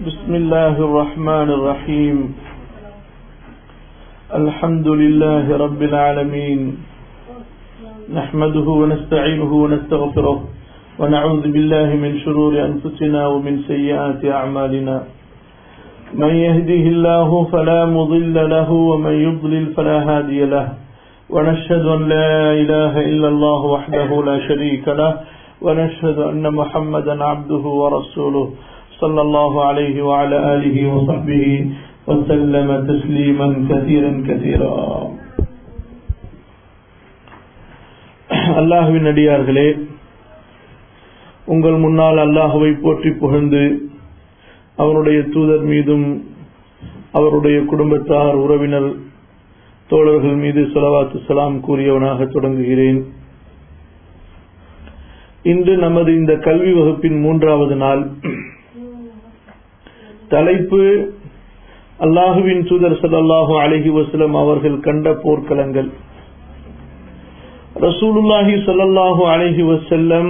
بسم الله الرحمن الرحيم الحمد لله رب العالمين نحمده ونستعينه ونستغفره ونعوذ بالله من شرور أنفسنا ومن سيئات أعمالنا من يهده الله فلا مضل له ومن يضلل فلا هادي له ونشهد أن لا إله إلا الله وحده لا شريك له ونشهد أن محمدا عبده ورسوله صلى الله عليه وعلى آله وصحبه وسلم تسليما كثيرا كثيرا அல்லாஹுவின் அடியார்களே உங்கள் முன்னால் அல்லாஹுவை போற்றி புகழ்ந்து அவருடைய தூதர் மீதும் அவருடைய குடும்பத்தார் உறவினர் தோழர்கள் மீது சொலவாத்து சலாம் கூறியவனாக தொடங்குகிறேன் இன்று நமது இந்த கல்வி வகுப்பின் மூன்றாவது நாள் தலைப்பு அல்லாஹுவின் தூதர் சல்லாஹூ அலஹி வசலம் அவர்கள் கண்ட போர்க்களங்கள் ரசூலுல்லாஹி சல்லாஹூ அலஹி வசல்லம்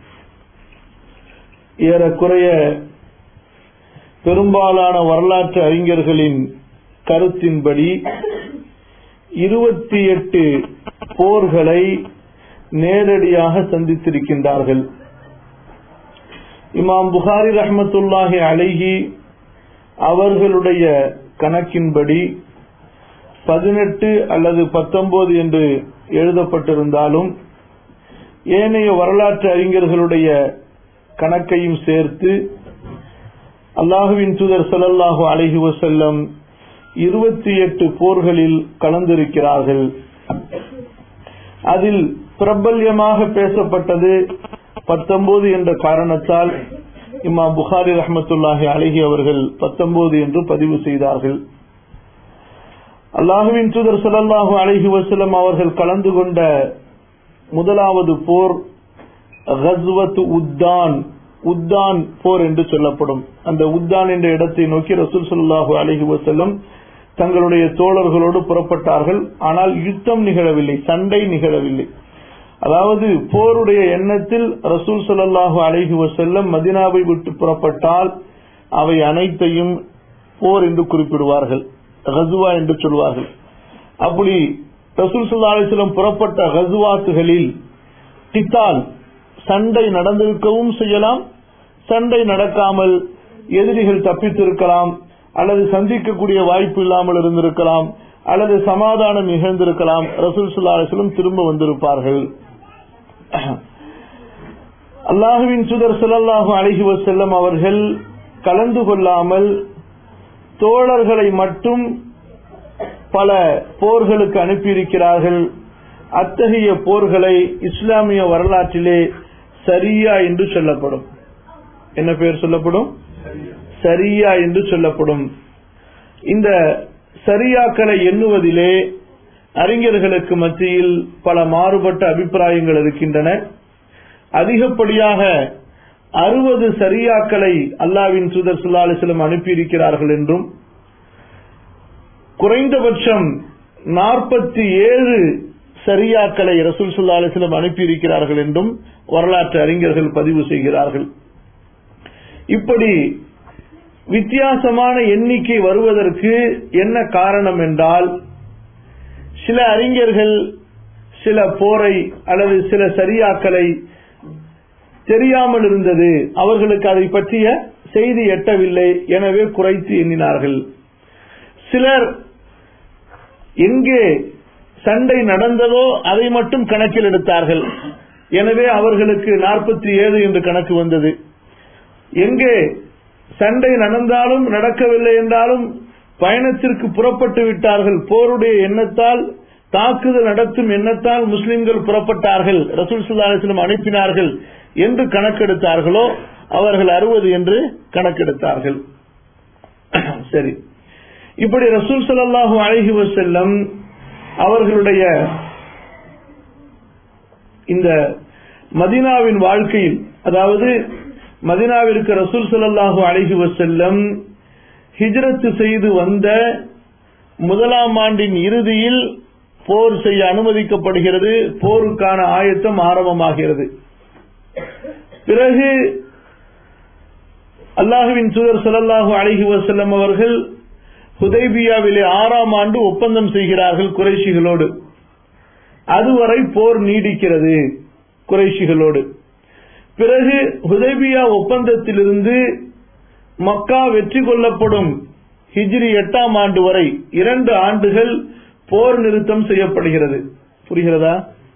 ஏறக்குறைய பெரும்பாலான வரலாற்று அறிஞர்களின் கருத்தின்படி இருபத்தி எட்டு போர்களை நேரடியாக சந்தித்திருக்கின்றார்கள் இமாம் புகாரி ரஹமத்துல்லாஹி அலைஹி அவர்களுடைய கணக்கின்படி பதினெட்டு அல்லது பத்தொன்பது என்று எழுதப்பட்டிருந்தாலும் ஏனைய வரலாற்று அறிஞர்களுடைய கணக்கையும் சேர்த்து அல்லாஹுவின் தூதர் சல்லாஹூ அலஹி வசல்லம் இருபத்தி எட்டு போர்களில் கலந்திருக்கிறார்கள் அதில் பிரபல்யமாக பேசப்பட்டது பத்தொன்பது என்ற காரணத்தால் இம்மா புகாரி ரஹமத்துல்லாஹி அழகி அவர்கள் பத்தொன்பது என்று பதிவு செய்தார்கள் அல்லாஹுவின் தூதர் சல்லாஹூ அலஹி வசலம் அவர்கள் கலந்து கொண்ட முதலாவது போர் ஹஸ்வத் உத்தான் உத்தான் போர் என்று சொல்லப்படும் அந்த உத்தான் என்ற இடத்தை நோக்கி ரசூல் சொல்லாஹு அலஹி வசல்லம் தங்களுடைய தோழர்களோடு புறப்பட்டார்கள் ஆனால் யுத்தம் நிகழவில்லை சண்டை நிகழவில்லை அதாவது போருடைய எண்ணத்தில் ரசூல் சல்லாஹு அலஹி வசல்லம் மதினாவை விட்டு புறப்பட்டால் அவை அனைத்தையும் போர் என்று குறிப்பிடுவார்கள் ஹசுவா என்று சொல்வார்கள் அப்படி ரசூல் சல்லா அலிஸ்லம் புறப்பட்ட ஹசுவாத்துகளில் டித்தால் சண்டை நடந்திருக்கவும் செய்யலாம் சண்டை நடக்காமல் எதிரிகள் தப்பித்திருக்கலாம் அல்லது சந்திக்கக்கூடிய வாய்ப்பு இல்லாமல் இருந்திருக்கலாம் அல்லது சமாதானம் நிகழ்ந்திருக்கலாம் ரசூல் சுல்லா அலிஸ்லம் திரும்ப வந்திருப்பார்கள் அல்லாஹுவின் சுதர் சுல்லாஹு அழகி வசல்லம் அவர்கள் கலந்து கொள்ளாமல் தோழர்களை மட்டும் பல போர்களுக்கு அனுப்பியிருக்கிறார்கள் அத்தகைய போர்களை இஸ்லாமிய வரலாற்றிலே சரியா என்று சொல்லப்படும் என்ன பெயர் சொல்லப்படும் சரியா என்று சொல்லப்படும் இந்த சரியாக்களை எண்ணுவதிலே அறிஞர்களுக்கு மத்தியில் பல மாறுபட்ட அபிப்பிராயங்கள் இருக்கின்றன அதிகப்படியாக அறுபது சரியாக்களை அல்லாவின் சுதர் சுல்லா அலிஸ்லம் அனுப்பியிருக்கிறார்கள் என்றும் குறைந்தபட்சம் நாற்பத்தி ஏழு சரியாக்களை ரசூல் சுல்லா அலிஸ்லம் அனுப்பியிருக்கிறார்கள் என்றும் வரலாற்று அறிஞர்கள் பதிவு செய்கிறார்கள் இப்படி வித்தியாசமான எண்ணிக்கை வருவதற்கு என்ன காரணம் என்றால் சில அறிஞர்கள் சில போரை அல்லது சில சரியாக்களை தெரியாமல் இருந்தது அவர்களுக்கு அதை பற்றிய செய்தி எட்டவில்லை எனவே குறைத்து எண்ணினார்கள் சிலர் எங்கே சண்டை நடந்ததோ அதை மட்டும் கணக்கில் எடுத்தார்கள் எனவே அவர்களுக்கு நாற்பத்தி ஏழு என்று கணக்கு வந்தது எங்கே சண்டை நடந்தாலும் நடக்கவில்லை என்றாலும் பயணத்திற்கு புறப்பட்டு விட்டார்கள் போருடைய எண்ணத்தால் தாக்குதல் நடத்தும் எண்ணத்தால் முஸ்லிம்கள் புறப்பட்டார்கள் ரசூல் சுல்லாஸ்லம் அனுப்பினார்கள் என்று கணக்கெடுத்தார்களோ அவர்கள் அறுபது என்று கணக்கெடுத்தார்கள் சரி இப்படி ரசூல் சல்லாஹூ அழகி வசல்லம் அவர்களுடைய இந்த மதினாவின் வாழ்க்கையில் அதாவது மதினாவிற்கு ரசூல் சல்லாஹூ அழகி வசல்லம் ஹிஜ்ரத்து செய்து வந்த முதலாம் ஆண்டின் இறுதியில் போர் செய்ய அனுமதிக்கப்படுகிறது போருக்கான ஆயத்தம் ஆரம்பமாகிறது பிறகு அல்லாஹுவின் தூதர் ஸல்லல்லாஹு அலைஹி வஸல்லம் அவர்கள் ஹுதைபியாவிலே ஆறாம் ஆண்டு ஒப்பந்தம் செய்கிறார்கள் குறைஷிகளோடு அதுவரை போர் நீடிக்கிறது குறைஷிகளோடு பிறகு ஹுதைபியா ஒப்பந்தத்திலிருந்து மக்கா வெற்றி கொள்ளப்படும் ஹிஜ்ரி எட்டாம் ஆண்டு வரை இரண்டு ஆண்டுகள் போர் நிறுத்தம் செய்யப்படுகிறது புரிகிறதா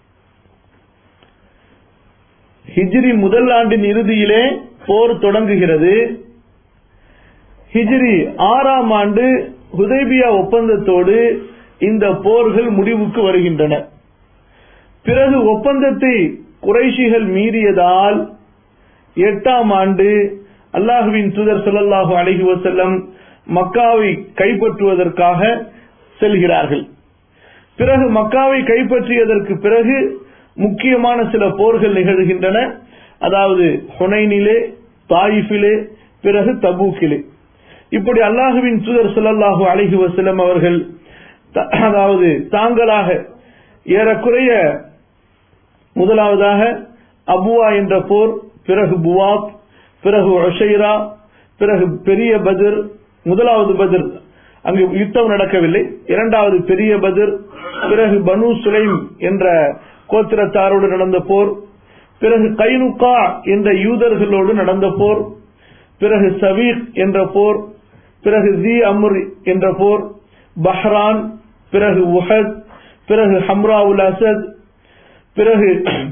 ஹிஜ்ரி முதல் ஆண்டின் இறுதியிலே போர் தொடங்குகிறது ஹிஜ்ரி ஆறாம் ஆண்டு ஹுதைபியா ஒப்பந்தத்தோடு இந்த போர்கள் முடிவுக்கு வருகின்றன பிறகு ஒப்பந்தத்தை குறைஷிகள் மீறியதால் எட்டாம் ஆண்டு அல்லாஹுவின் தூதர் ஸல்லல்லாஹு அலைஹி வஸல்லம் மக்காவை கைப்பற்றுவதற்காக செல்கிறார்கள் பிறகு மக்காவை கைப்பற்றியதற்கு பிறகு முக்கியமான சில போர்கள் நிகழ்கின்றன அதாவது ஹுனைனிலே தாயிஃபிலே பிறகு தபூக்கிலே இப்படி அல்லாஹுவின் தூதர் ஸல்லல்லாஹு அலைஹி வஸல்லம் அவர்கள் த- அதாவது தாங்களாக ஏறக்குறைய முதலாவதாக அபுவா என்ற போர் பிறகு புவாப் பிறகு ஒஷைரா பிறகு பெரிய பத்ர் முதலாவது பத்ர் அங்கு யுத்தம் நடக்கவில்லை இரண்டாவது பெரிய பத்ர் பிறகு பனு சுலைம் என்ற கோத்திரத்தாரோடு நடந்த போர் பிறகு கைனுகா என்ற யூதர்களோடு நடந்த போர் பிறகு சவீக் என்ற போர் பிறகு தி அம்ர் என்ற போர் பஹ்ரான் பிறகு உஹத் பிறகு ஹம்ரா உல் அசத் பிறகு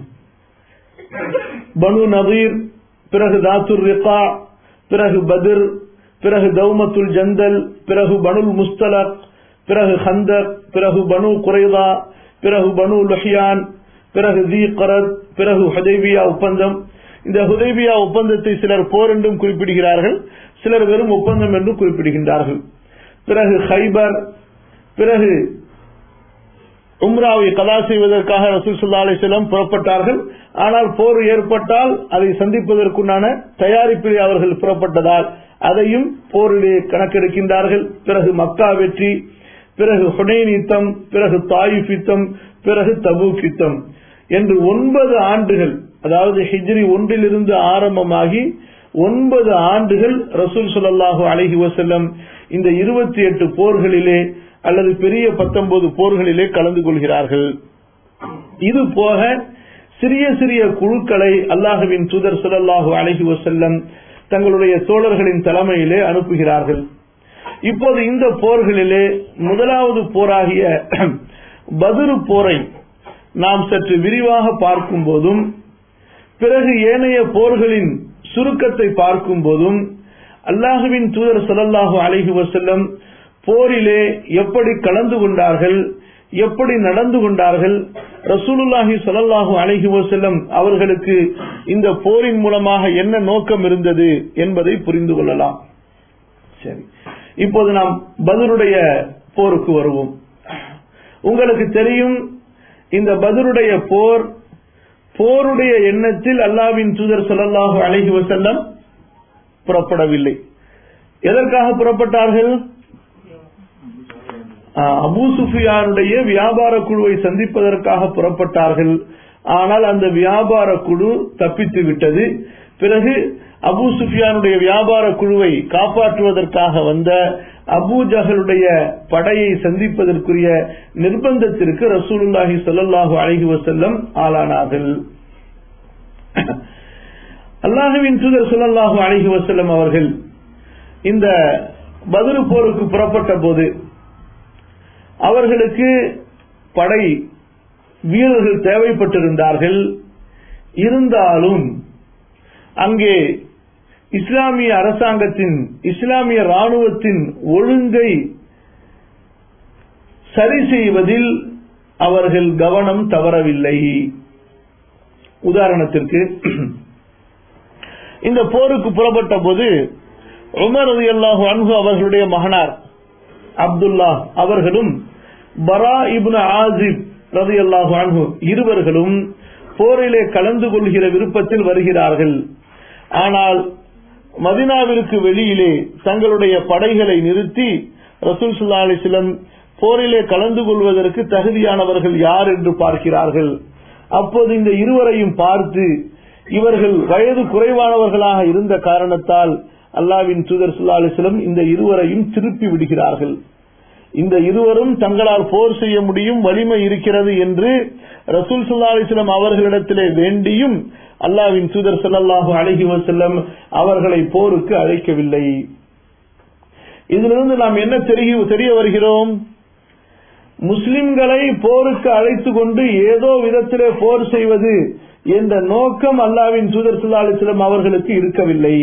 பனு நதீர் பிறகு தாத்துர் ரிகா பிறகு பத்ர் பிறகு தௌமத்துல் ஜந்தல் பிறகு பனுல் முஸ்தலக் பிறகு ஹந்தக் பிறகு பனு குறைதா பிறகு பனு லஹியான் பிறகு தி கரத் பிறகு ஹுதைபியா ஒப்பந்தம் இந்த ஹுதைபியா ஒப்பந்தத்தை சிலர் போர் என்றும் குறிப்பிடுகிறார்கள் சிலர் வெறும் ஒப்பந்தம் என்றும் குறிப்பிடுகின்றார்கள் பிறகு ஹைபர் பிறகு உம்ராவை கலா செய்வதற்காக ரசூல் சுல்லா அலிஸ்லாம் புறப்பட்டார்கள் ஆனால் போர் ஏற்பட்டால் அதை சந்திப்பதற்குண்டான தயாரிப்பில் அவர்கள் புறப்பட்டதால் அதையும் போரிலே கணக்கெடுக்கின்றார்கள் பிறகு மக்கா வெற்றி பிறகு ஹுனைன் யுத்தம் பிறகு தாயிஃப் யுத்தம் பிறகு தபூக் யுத்தம் என்று ஒன்பது ஆண்டுகள் அதாவது ஹிஜ்ரி ஒன்றிலிருந்து ஆரம்பமாகி ஒன்பது ஆண்டுகள் ரசூல் ஸல்லல்லாஹு அலைஹி வஸல்லம் இந்த இருபத்தி எட்டு போர்களிலே அல்லது பெரிய பத்தொன்பது போர்களிலே கலந்து கொள்கிறார்கள் இது போக சிறிய சிறிய குழுக்களை அல்லாஹுவின் தூதர் ஸல்லல்லாஹு அலைஹி வஸல்லம் தங்களுடைய தோழர்களின் தலைமையிலே அனுப்புகிறார்கள் இப்போது இந்த போர்களிலே முதலாவது போராகிய பதுரு போரை நாம் சற்று விரிவாக பார்க்கும் போதும் பிறகு ஏனைய போர்களின் சுருக்கத்தை பார்க்கும் போதும் அல்லாஹுவின் தூதர் ஸல்லல்லாஹு அலைஹி வஸல்லம் போரிலே எப்படி கலந்து கொண்டார்கள் எப்படி நடந்து கொண்டார்கள் ரசூலுல்லாஹி ஸல்லல்லாஹு அலைஹி வஸல்லம் அவர்களுக்கு இந்த போரின் மூலமாக என்ன நோக்கம் இருந்தது என்பதை புரிந்து கொள்ளலாம் சரி இப்போது நாம் பதருடைய போருக்கு வருவோம் உங்களுக்கு தெரியும் இந்த பதருடைய போர் போருடைய எண்ணத்தில் அல்லாவின் தூதர் ஸல்லல்லாஹு அலைஹி வஸல்லம் புறப்படவில்லை எதற்காக புறப்பட்டார்கள் ஆஹ், அபூ சுஃபியானுடைய வியாபார குழுவை சந்திப்பதற்காக புறப்பட்டார்கள் ஆனால் அந்த வியாபார குழு தப்பித்து விட்டது பிறகு அபூ சுஃபியானுடைய வியாபார குழுவை காப்பாற்றுவதற்காக வந்த அபூ ஜஹலுடைய படையை சந்திப்பதற்குரிய நிர்பந்தத்திற்கு ரசூலுல்லாஹி ஸல்லல்லாஹு அலைஹி வஸல்லம் ஆளானார்கள் அல்லாஹுவின் தூதர் ஸல்லல்லாஹு அலைஹி வஸல்லம் அவர்கள் இந்த பதில் போருக்கு புறப்பட்ட போது அவர்களுக்கு படை வீரர்கள் தேவைப்பட்டிருந்தார்கள் இருந்தாலும் அங்கே இஸ்லாமிய அரசாங்கத்தின் இஸ்லாமிய ராணுவத்தின் ஒழுங்கை சரி செய்வதில் அவர்கள் கவனம் தவறவில்லை உதாரணத்திற்கு இந்த போருக்கு புறப்பட்ட போது உமர் ரலியல்லாஹு அன்ஹு அவர்களுடைய மகனார் அப்துல்லா அவர்களும் பரா இப்னு ஆசிப் ரலியல்லாஹு அன்ஹு இருவர்களும் போரிலே கலந்து கொள்கிற விருப்பத்தில் வருகிறார்கள் ஆனால் மதினாவிற்கு வெளியிலே தங்களுடைய படைகளை நிறுத்தி ரசூல் சுல்லா அலிஸ்லம் போரிலே கலந்து கொள்வதற்கு தகுதியானவர்கள் யார் என்று பார்க்கிறார்கள் அப்போது இந்த இருவரையும் பார்த்து இவர்கள் வயது குறைவானவர்களாக இருந்த காரணத்தால் அல்லாவின் தூதர் சுல்லா அலிஸ்லம் இந்த இருவரையும் திருப்பி விடுகிறார்கள் இந்த இருவரும் தங்களால் போர் செய்ய முடியும் வலிமை இருக்கிறது என்று ரசூல் சுல்லா அலிஸ்லம் அவர்களிடத்திலே வேண்டியும் அல்லாவின் தூதர் ஸல்லல்லாஹு அலைஹி வஸல்லம் அவர்களை போருக்கு அழைக்கவில்லை இதிலிருந்து நாம் என்ன தெரிய தெரிய வருகிறோம் முஸ்லிம்களை போருக்கு அழைத்து கொண்டு ஏதோ விதத்திலே போர் செய்வது என்ற நோக்கம் அல்லாவின் தூதர் ஸல்லல்லாஹு அலைஹி வஸல்லம் அவர்களுக்கு இருக்கவில்லை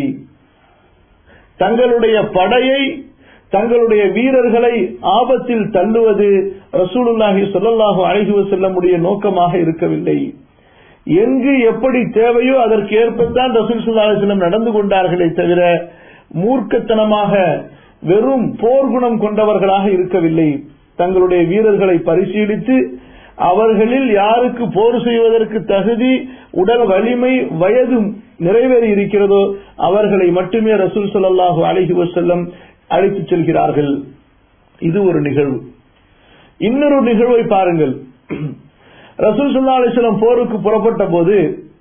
தங்களுடைய படையை தங்களுடைய வீரர்களை ஆபத்தில் தள்ளுவது ரசூலுல்லாஹி ஸல்லல்லாஹு அலைஹி வஸல்லமுடைய நோக்கமாக இருக்கவில்லை எங்கு எப்படி தேவையோ அதற்கு ஏற்பத்தான் ரசூல் ஸல்லல்லாஹு அலைஹி வஸல்லம் நடந்து கொண்டார்களே தவிர மூர்க்கத்தனமாக வெறும் போர்க்குணம் கொண்டவர்களாக இருக்கவில்லை தங்களுடைய வீரர்களை பரிசீலித்து அவர்களில் யாருக்கு போர் செய்வதற்கு தகுதி உடல் வலிமை வயது நிறைவேறி இருக்கிறதோ அவர்களை மட்டுமே ரசூல் ஸல்லல்லாஹு அலைஹி வஸல்லம் அழைத்துச் செல்கிறார்கள் இது ஒரு நிகழ்வு இன்னொரு நிகழ்வை பாருங்கள் ரசூல் சல்லா அலிஸ்லாம் போருக்கு புறப்பட்ட போது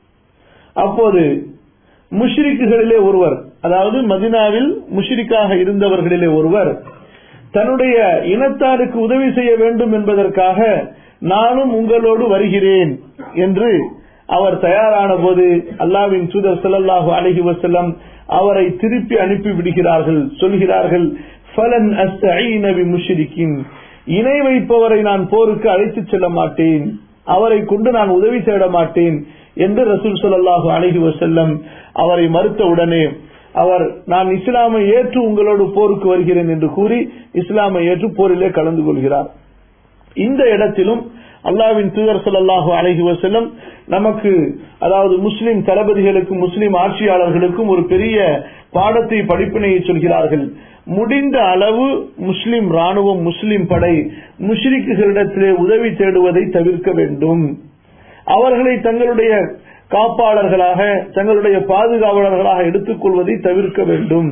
அப்போது முஷ்ரிக்குகளிலே ஒருவர் அதாவது மதினாவில் முஷ்ரிக்காக இருந்தவர்களிலே ஒருவர் தன்னுடைய இனத்தாருக்கு உதவி செய்ய வேண்டும் என்பதற்காக நானும் உங்களோடு வருகிறேன் என்று அவர் தயாரான போது அல்லாவின் தூதர் ஸல்லல்லாஹு அலைஹி வஸல்லம் அவரை திருப்பி அனுப்பி விடுகிறார்கள் சொல்கிறார்கள் ஃபலன் அஸ்தஈன பிமுஷ்ரிகின் இணை வைப்பவரை நான் போருக்கு அழைத்துச் செல்ல மாட்டேன் அவரை கொண்டு நான் உதவி தேட மாட்டேன் என்று ரசூல் ஸல்லல்லாஹு அலைஹி வஸல்லம் அவரை மறுத்த உடனே அவர் நான் இஸ்லாமை ஏற்று உங்களோடு போருக்கு வருகிறேன் என்று கூறி இஸ்லாமை ஏற்று போரிலே கலந்து கொள்கிறார் இந்த இடத்திலும் அல்லாவின் தூதர் ஸல்லல்லாஹு அலைஹி வஸல்லம் நமக்கு அதாவது முஸ்லிம் தளபதிகளுக்கும் முஸ்லிம் ஆட்சியாளர்களுக்கும் ஒரு பெரிய பாடத்தை படிப்பினையை சொல்கிறார்கள் முடிந்த அளவு முஸ்லிம் ராணுவம் முஸ்லிம் படை முஷ்ரிக்குகளிடத்திலே உதவி தேடுவதை தவிர்க்க வேண்டும் அவர்களை தங்களுடைய காப்பாளர்களாக தங்களுடைய பாதுகாவலர்களாக எடுத்துக் கொள்வதை தவிர்க்க வேண்டும்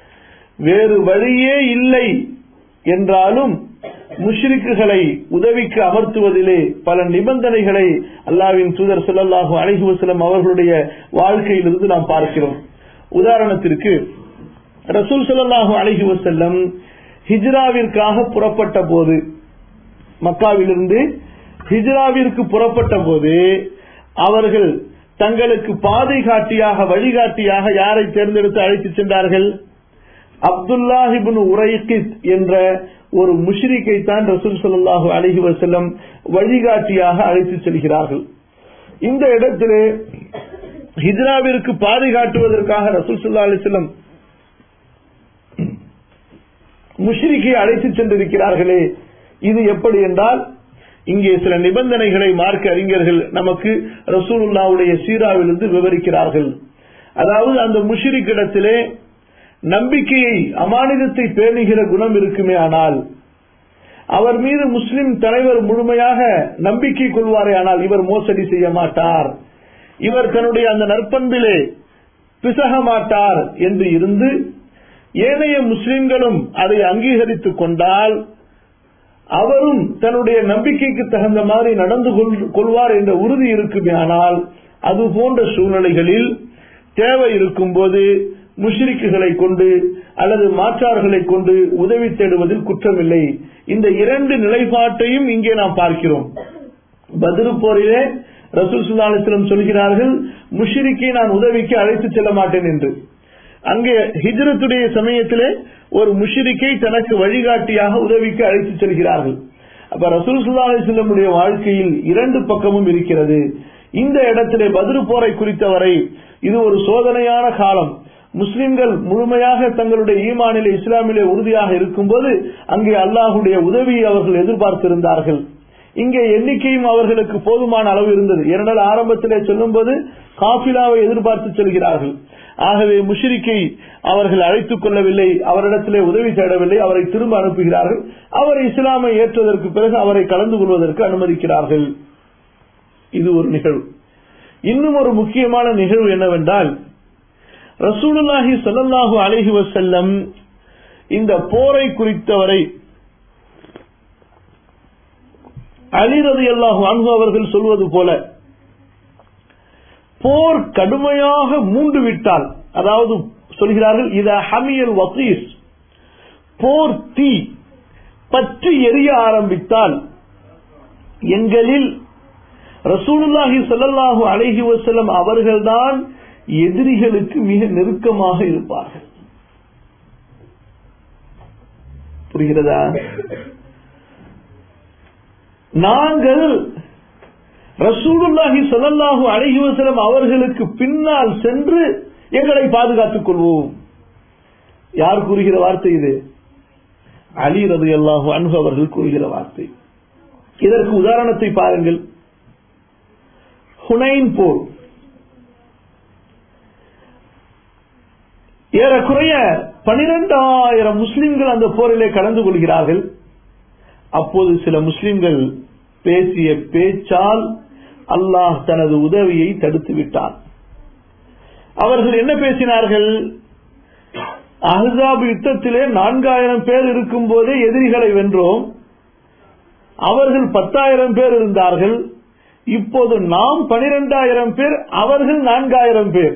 வேறு வழியே இல்லை என்றாலும் முஷ்ரிக்குகளை உதவிக்கு அமர்த்துவதிலே பல நிபந்தனைகளை அல்லாவின் தூதர் ஸல்லல்லாஹு அலைஹி வஸல்லம் அவர்களுடைய வாழ்க்கையிலிருந்து நாம் பார்க்கிறோம் உதாரணத்திற்கு ரசூல் ஸல்லல்லாஹு அலைஹி வஸல்லம் ஹிஜ்ராவிற்காக புறப்பட்ட போது மக்காவிலிருந்து ஹிஜ்ராவிற்கு புறப்பட்ட போது அவர்கள் தங்களுக்கு பாதை காட்டியாக வழிகாட்டியாக யாரை தேர்ந்தெடுத்து அழைத்து சென்றார்கள் அப்துல்லாஹிபின் உரைகித் என்ற ஒரு முஷ்ரிக்கை தான் ரசூல் ஸல்லல்லாஹு அலைஹி வஸல்லம் வழிகாட்டியாக அழைத்து செல்கிறார்கள் இந்த இடத்திலே ஹிஜ்ராவிற்கு பாதுகாட்டுவதற்காக ரசூல் ஸல்லல்லாஹு அலைஹி வஸல்லம் முஷ்ரிக்கை அழைத்து சென்றிருக்கிறார்களே இது எப்படி என்றால் இங்கே சில நிபந்தனைகளை மார்க்க அறிஞர்கள் நமக்கு ரசூலுல்லாவுடைய சீராவிலிருந்து விவரிக்கிறார்கள் அதாவது அந்த முஷிரிக்கிடத்திலே நம்பிக்கையை அமானிதத்தை பேணுகிற குணம் இருக்குமே ஆனால் அவர் மீது முஸ்லிம் தலைவர் முழுமையாக நம்பிக்கை கொள்வாரே ஆனால் இவர் மோசடி செய்ய மாட்டார் இவர் தன்னுடைய அந்த நற்பண்பிலே பிசக மாட்டார் என்று இருந்து ஏனைய முஸ்லிம்களும் அதை அங்கீகரித்துக் கொண்டால் அவரும் தன்னுடைய நம்பிக்கைக்கு தகுந்த மாதிரி நடந்து கொள்வார் என்ற உறுதி இருக்குமே ஆனால் அது போன்ற சூழ்நிலைகளில் தேவை இருக்கும் போது முஷ்ரிக்குகளை கொண்டு அல்லது மாற்றார்களை கொண்டு உதவி தேடுவதில் குற்றமில்லை இந்த இரண்டு நிலைப்பாட்டையும் இங்கே நாம் பார்க்கிறோம் பதிரு போரிலே ரசூல் சுல்லாஸ்லம் சொல்கிறார்கள் முஷ்ரிக்கை நான் உதவிக்கு அழைத்து செல்ல மாட்டேன் என்று அங்கே ஹிஜ்ரத்துடைய சமயத்திலே ஒரு முஷிரிக்கை தனக்கு வழிகாட்டியாக உதவிக்கு அழைத்து செல்கிறார்கள் அப்ப ரசூல் சுல்லா அலிஸ்லமுடைய வாழ்க்கையில் இரண்டு பக்கமும் இருக்கிறது இந்த இடத்திலே பதிரு போரை குறித்தவரை இது ஒரு சோதனையான காலம் முஸ்லிம்கள் முழுமையாக தங்களுடைய ஈமானிலே இஸ்லாமிலே உறுதியாக இருக்கும்போது அங்கே அல்லாஹுடைய உதவியை அவர்கள் எதிர்பார்த்திருந்தார்கள் இங்கே எண்ணிக்கையும் அவர்களுக்கு போதுமான அளவு இருந்தது ஏனென்றால் ஆரம்பத்திலே சொல்லும்போது காபிலாவை எதிர்பார்த்து செல்கிறார்கள் ஆகவே முஷிரிக்கை அவர்கள் அழைத்துக் கொள்ளவில்லை அவரிடத்திலே உதவி தேடவில்லை அவரை திரும்ப அனுப்புகிறார்கள் அவர் இஸ்லாமை ஏற்றதற்கு பிறகு அவரை கலந்து கொள்வதற்கு அனுமதிக்கிறார்கள் இது ஒரு நிகழ்வு இன்னும் ஒரு முக்கியமான நிகழ்வு என்னவென்றால் ரசூலுல்லாஹி சல்லாஹு அலஹி வசல்லம் இந்த போரை குறித்தவரை அலிரது அல்லாஹு அன்பு அவர்கள் சொல்வது போல போர் கடுமையாக மூண்டு விட்டால் அதாவது சொல்கிறார்கள் இத ஹமியல் வசீஸ் போர் தீ பற்றி எரிய ஆரம்பித்தால் எங்களில் ரசூலுல்லாஹி ஸல்லல்லாஹு அலைஹி வஸல்லம் அவர்கள்தான் எதிரிகளுக்கு மிக நெருக்கமாக இருப்பார்கள் புரிகிறதா நாங்கள் ரசூலுல்லாஹி ஸல்லல்லாஹு அலைஹி வஸல்லம் அவர்களுக்கு பின்னால் சென்று எங்களை பாதுகாத்துக் கொள்வோம் யார் கூறுகிற வார்த்தை இது அலி ரலியல்லாஹு அன்ஹு அவர்கள் கூறுகிற வார்த்தை இதற்கு உதாரணத்தை பாருங்கள் ஹுனைன் போர் ஏறக்குறைய பனிரெண்டாயிரம் முஸ்லிம்கள் அந்த போரிலே கலந்து கொள்கிறார்கள் அப்போது சில முஸ்லிம்கள் பேசிய பேச்சால் அல்லாஹ் தனது உதவியை தடுத்து விட்டார் அவர்கள் என்ன பேசினார்கள் அஹ்ஸாப் யுத்தத்திலே நான்காயிரம் பேர் இருக்கும் போதே எதிரிகளை வென்றோம் அவர்கள் பத்தாயிரம் பேர் இருந்தார்கள் இப்போது நாம் பனிரெண்டாயிரம் பேர் அவர்கள் நான்காயிரம் பேர்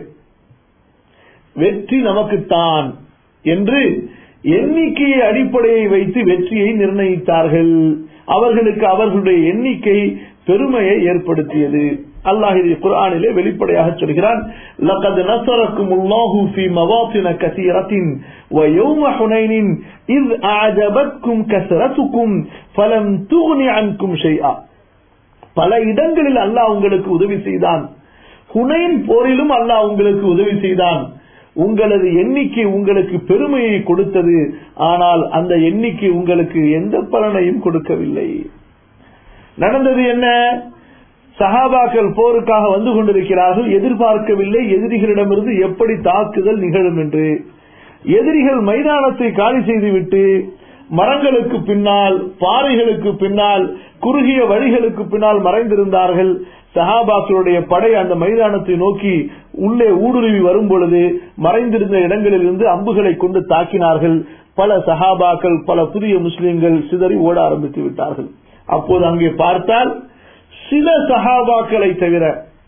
வெற்றி நமக்குத்தான் என்று எண்ணிக்கையை அடிப்படையை வைத்து வெற்றியை நிர்ணயித்தார்கள் அவர்களுக்கு அவர்களுடைய எண்ணிக்கை பெருமையை ஏற்படுத்தியது அல்லாஹ் இது குர்ஆனிலே வெளிப்படையாக சொல்கிறான் لقد نصركم الله في مواطن كثيرة ويوم حنين إذ أعجبتكم كثرتكم فلم تغن عنكم شيئا பல இடங்களில் அல்லாஹ் உங்களுக்கு உதவி செய்தான் ஹுனைன் போரிலும் அல்லாஹ் உங்களுக்கு உதவி செய்தான் உங்களது எண்ணிக்கை உங்களுக்கு பெருமையை கொடுத்தது ஆனால் அந்த எண்ணிக்கை உங்களுக்கு எந்த பலனையும் கொடுக்கவில்லை நடந்தது என்ன சஹாபாக்கள் போருக்காக வந்து கொண்டிருக்கிறார்கள் எதிர்பார்க்கவில்லை எதிரிகளிடமிருந்து எப்படி தாக்குதல் நிகழும் என்று எதிரிகள் மைதானத்தை காலி செய்துவிட்டு மரங்களுக்கு பின்னால் பாறைகளுக்கு பின்னால் குறுகிய வழிகளுக்கு பின்னால் மறைந்திருந்தார்கள் சஹாபாக்களுடைய படை அந்த மைதானத்தை நோக்கி உள்ளே ஊடுருவி வரும் பொழுது மறைந்திருந்த இடங்களில் இருந்து அம்புகளை கொண்டு தாக்கினார்கள் பல சஹாபாக்கள் பல புதிய முஸ்லிம்கள் சிதறி ஓட ஆரம்பித்து விட்டார்கள் அப்போது அங்கே பார்த்தால் சில சஹாபாக்களை தவிர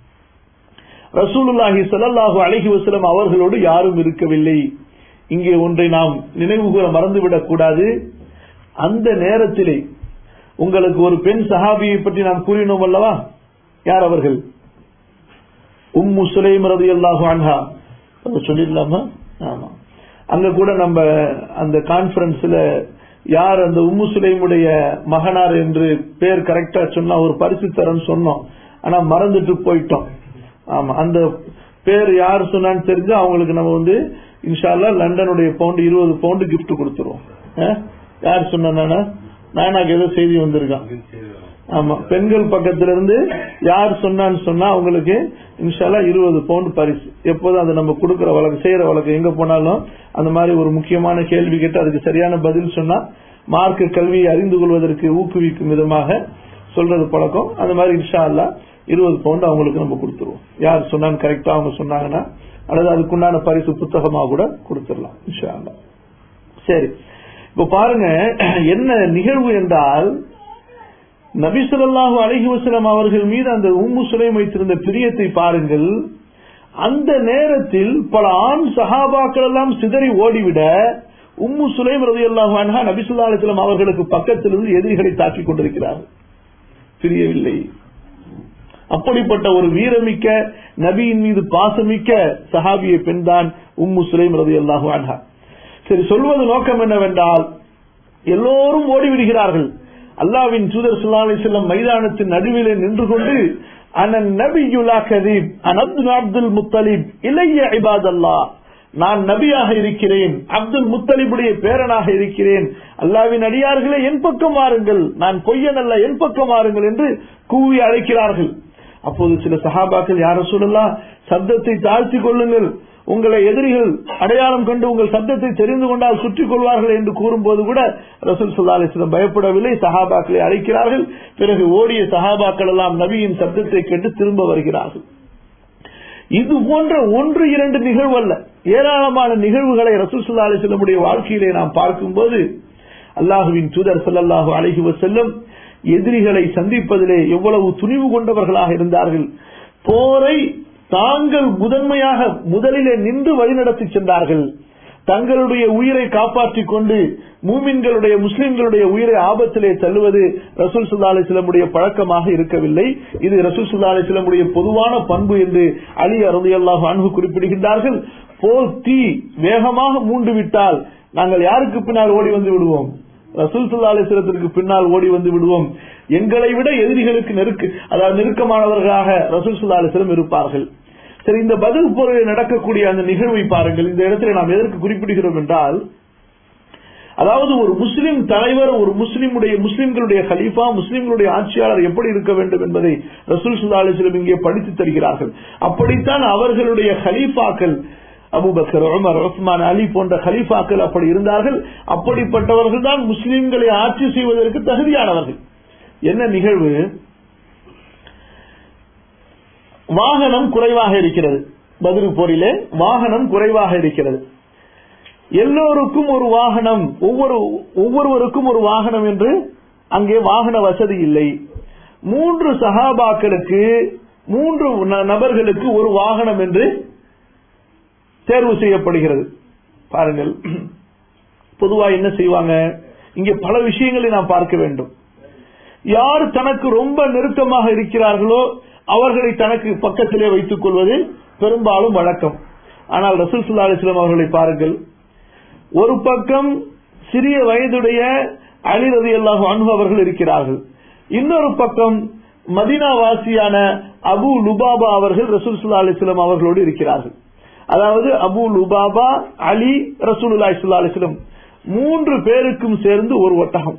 ரசூலுல்லாஹி ஸல்லல்லாஹு அலைஹி வஸல்லம் அவர்களோடு யாரும் இருக்கவில்லை இங்கே ஒன்றை நாம் நினைவு கூற மறந்துவிடக் கூடாது அந்த நேரத்திலே உங்களுக்கு ஒரு பெண் சஹாபியை பற்றி நாம் கூறினோம் அல்லவா யார் அவர்கள் உம்மு சுலைம் ரலியல்லாஹு அன்ஹா அதை சொல்லிடலாமா ஆமா அங்க கூட நம்ம அந்த கான்பரன்ஸ்ல யார் அந்த உம்மு சுலைமுடைய மகனார் என்று பேர் கரெக்டா சொன்னா ஒரு பரிசு தரன்னு சொன்னோம் ஆனா மறந்துட்டு போயிட்டோம் ஆமா அந்த பேர் யார் சொன்னான்னு தெரிஞ்சு அவங்களுக்கு நம்ம வந்து இன்ஷால்லா லண்டனுடைய பவுண்ட் இருபது பவுண்டு கிஃப்ட் கொடுத்துருவோம் அஹ்? யார் சொன்னா நானாக்கு ஏதோ செய்தி வந்திருக்கான் ஆமா பெண்கள் பக்கத்துல இருந்து யார் சொன்னான்னு சொன்னா அவங்களுக்கு இன்ஷால்லா இருபது பவுண்ட் பரிசு எப்போதும் அதை நம்ம கொடுக்கிற வழக்கு செய்யற வழக்கு எங்க போனாலும் அந்த மாதிரி ஒரு முக்கியமான கேள்வி கேட்டு அதுக்கு சரியான பதில் சொன்னா மார்க்க கல்வியை அறிந்து கொள்வதற்கு ஊக்குவிக்கும் விதமாக சொல்றது பழக்கம் அந்த மாதிரி இன்ஷா அல்லா இருபது பவுண்ட் அவங்களுக்கு நம்ம கொடுத்துருவோம் யார் சொன்னான்னு கரெக்டா அவங்க சொன்னாங்கன்னா அல்லது அதுக்குண்டான பரிசு புத்தகமா கூட கொடுத்துடலாம் இன்ஷா அல்லா சரி இப்ப பாருங்க என்ன நிகழ்வு என்றால் நபி ஸல்லல்லாஹு அலைஹி வஸல்லம் அவர்கள் மீது அந்த உம்மு சுலைம் வைத்திருந்த பிரியத்தை பாருங்கள் அந்த நேரத்தில் பல ஆண் சஹாபாக்கள் எல்லாம் சிதறி ஓடிவிட உம்மு சுலைம் ரலியல்லாஹு அன்ஹா நபி ஸல்லல்லாஹு அலைஹி வஸல்லம் அவர்களுக்கு பக்கத்திலிருந்து எதிரிகளை தாக்கிக் கொண்டிருக்கிறார்கள் பிரியவில்லை அப்படிப்பட்ட ஒரு வீரமிக்க நபியின் மீது பாசமிக்க சஹாபிய பெண்தான் உம்மு சுலைம் ரலியல்லாஹு அன்ஹா சரி சொல்வது நோக்கம் என்னவென்றால் எல்லோரும் ஓடிவிடுகிறார்கள் அல்லாவின் தூதர் சுல்லா செல்லம் மைதானத்தின் நடுவிலே நின்று கொண்டு அனன் நபியுலா கதீப் அனப்து அப்துல் முத்தலிப் இளைய இபாதல்லா நான் நபியாக இருக்கிறேன் அப்துல் முத்தலிபுடைய பேரனாக இருக்கிறேன் அல்லாவின் அடியார்களே என் பக்கம் வாருங்கள் நான் பொய்யன் அல்ல என் பக்கம் வாருங்கள் என்று கூவி அழைக்கிறார்கள் அப்போது சில சஹாபாக்கள் யார சொல்லலாம் சப்தத்தை தாழ்த்தி கொள்ளுங்கள் உங்களை எதிரிகள் அடையாளம் கண்டு உங்கள் சப்தத்தை தெரிந்து கொண்டால் சுற்றிக் கொள்வார்கள் என்று கூறும்போது கூட ரசூல் சுல்லா அலிஸ்லம் பயப்படவில்லை சஹாபாக்களை அழைக்கிறார்கள் பிறகு ஓடிய சஹாபாக்கள் எல்லாம் நபியின் சப்தத்தை கேட்டு திரும்ப வருகிறார்கள் இது போன்ற ஒன்று இரண்டு நிகழ்வு அல்ல ஏராளமான நிகழ்வுகளை ரசூல் சுல்லா அலிஸ்லமுடைய வாழ்க்கையிலே நாம் பார்க்கும்போது அல்லாஹுவின் தூதர் ஸல்லல்லாஹு அலைஹி வஸல்லம் எதிரிகளை சந்திப்பதிலே எவ்வளவு துணிவு கொண்டவர்களாக இருந்தார்கள் போரை தாங்கள் முதன்மையாக முதலிலே நின்று வழிநடத்தி சென்றார்கள் தங்களுடைய உயிரை காப்பாற்றிக் கொண்டு மூமின்களுடைய முஸ்லிம்களுடைய உயிரை ஆபத்திலே தள்ளுவது ரசூல் சுல்லா அலிஸ்லமுடைய பழக்கமாக இருக்கவில்லை இது ரசூல் சுல்லா அலிஸ்லமுடைய பொதுவான பண்பு என்று அலி அருதி அல்லாஹ் அன்பு குறிப்பிடுகின்றார்கள் போர் தீ வேகமாக மூண்டு விட்டால் நாங்கள் யாருக்கு பின்னால் ஓடி வந்து விடுவோம் ரசூல் சுல்லா அலிஸ்லத்திற்கு பின்னால் ஓடி வந்து விடுவோம் எங்களை விட எதிரிகளுக்கு நெருக்க அதாவது நெருக்கமானவர்களாக ரசூல் சுல்லா அலிஸ்லம் இருப்பார்கள் சரி இந்த பதில் போரில் நடக்கக்கூடிய அந்த நிகழ்வை பாருங்கள் இந்த இடத்துல நாம் எதற்கு குறிப்பிடுகிறோம் என்றால் அதாவது ஒரு முஸ்லிம் தலைவர் ஒரு முஸ்லிமுடைய முஸ்லிம்களுடைய கலீஃபா முஸ்லிம்களுடைய ஆட்சியாளர் எப்படி இருக்க வேண்டும் என்பதை ரசூல் சுல்லா அலிஸ்லம் இங்கே படித்து தருகிறார்கள் அப்படித்தான் அவர்களுடைய கலீஃபாக்கள் அபுபக்கர் உமர் உஸ்மான் அலி போன்ற கலீஃபாக்கள் அப்படி இருந்தார்கள் அப்படிப்பட்டவர்கள் தான் முஸ்லிம்களை ஆட்சி செய்வதற்கு தகுதியானவர்கள் என்ன நிகழ்வு வாகனம் குறைவாக இருக்கிறது பதில் போரிலே வாகனம் குறைவாக இருக்கிறது எல்லோருக்கும் ஒரு வாகனம் ஒவ்வொரு ஒவ்வொருவருக்கும் ஒரு வாகனம் என்று அங்கே வாகன வசதி இல்லை மூன்று சகாபாக்களுக்கு மூன்று நபர்களுக்கு ஒரு வாகனம் என்று தேர்வு செய்யப்படுகிறது பாருங்கள் பொதுவா என்ன செய்வாங்க இங்கே பல விஷயங்களை நாம் பார்க்க வேண்டும் யார் தனக்கு ரொம்ப நெருக்கமாக இருக்கிறார்களோ அவர்களை தனக்கு பக்கத்திலே வைத்துக் கொள்வது பெரும்பாலும் வழக்கம் ஆனால் ரசூல் சுல்லா அலிஸ்லாம் அவர்களை பாருங்கள் ஒரு பக்கம் சிறிய வயதுடைய அலி ரதி அல்லாஹு அன்பு அவர்கள் இருக்கிறார்கள் இன்னொரு பக்கம் மதினா வாசியான அபு லுபாபா அவர்கள் ரசூல் சுல்லா அலிஸ்லாம் அவர்களோடு இருக்கிறார்கள் அதாவது அபு லுபாபா அலி ரசூலுல்லா சுல்லா அலிஸ்லம் மூன்று பேருக்கும் சேர்ந்து ஒரு ஒட்டகம்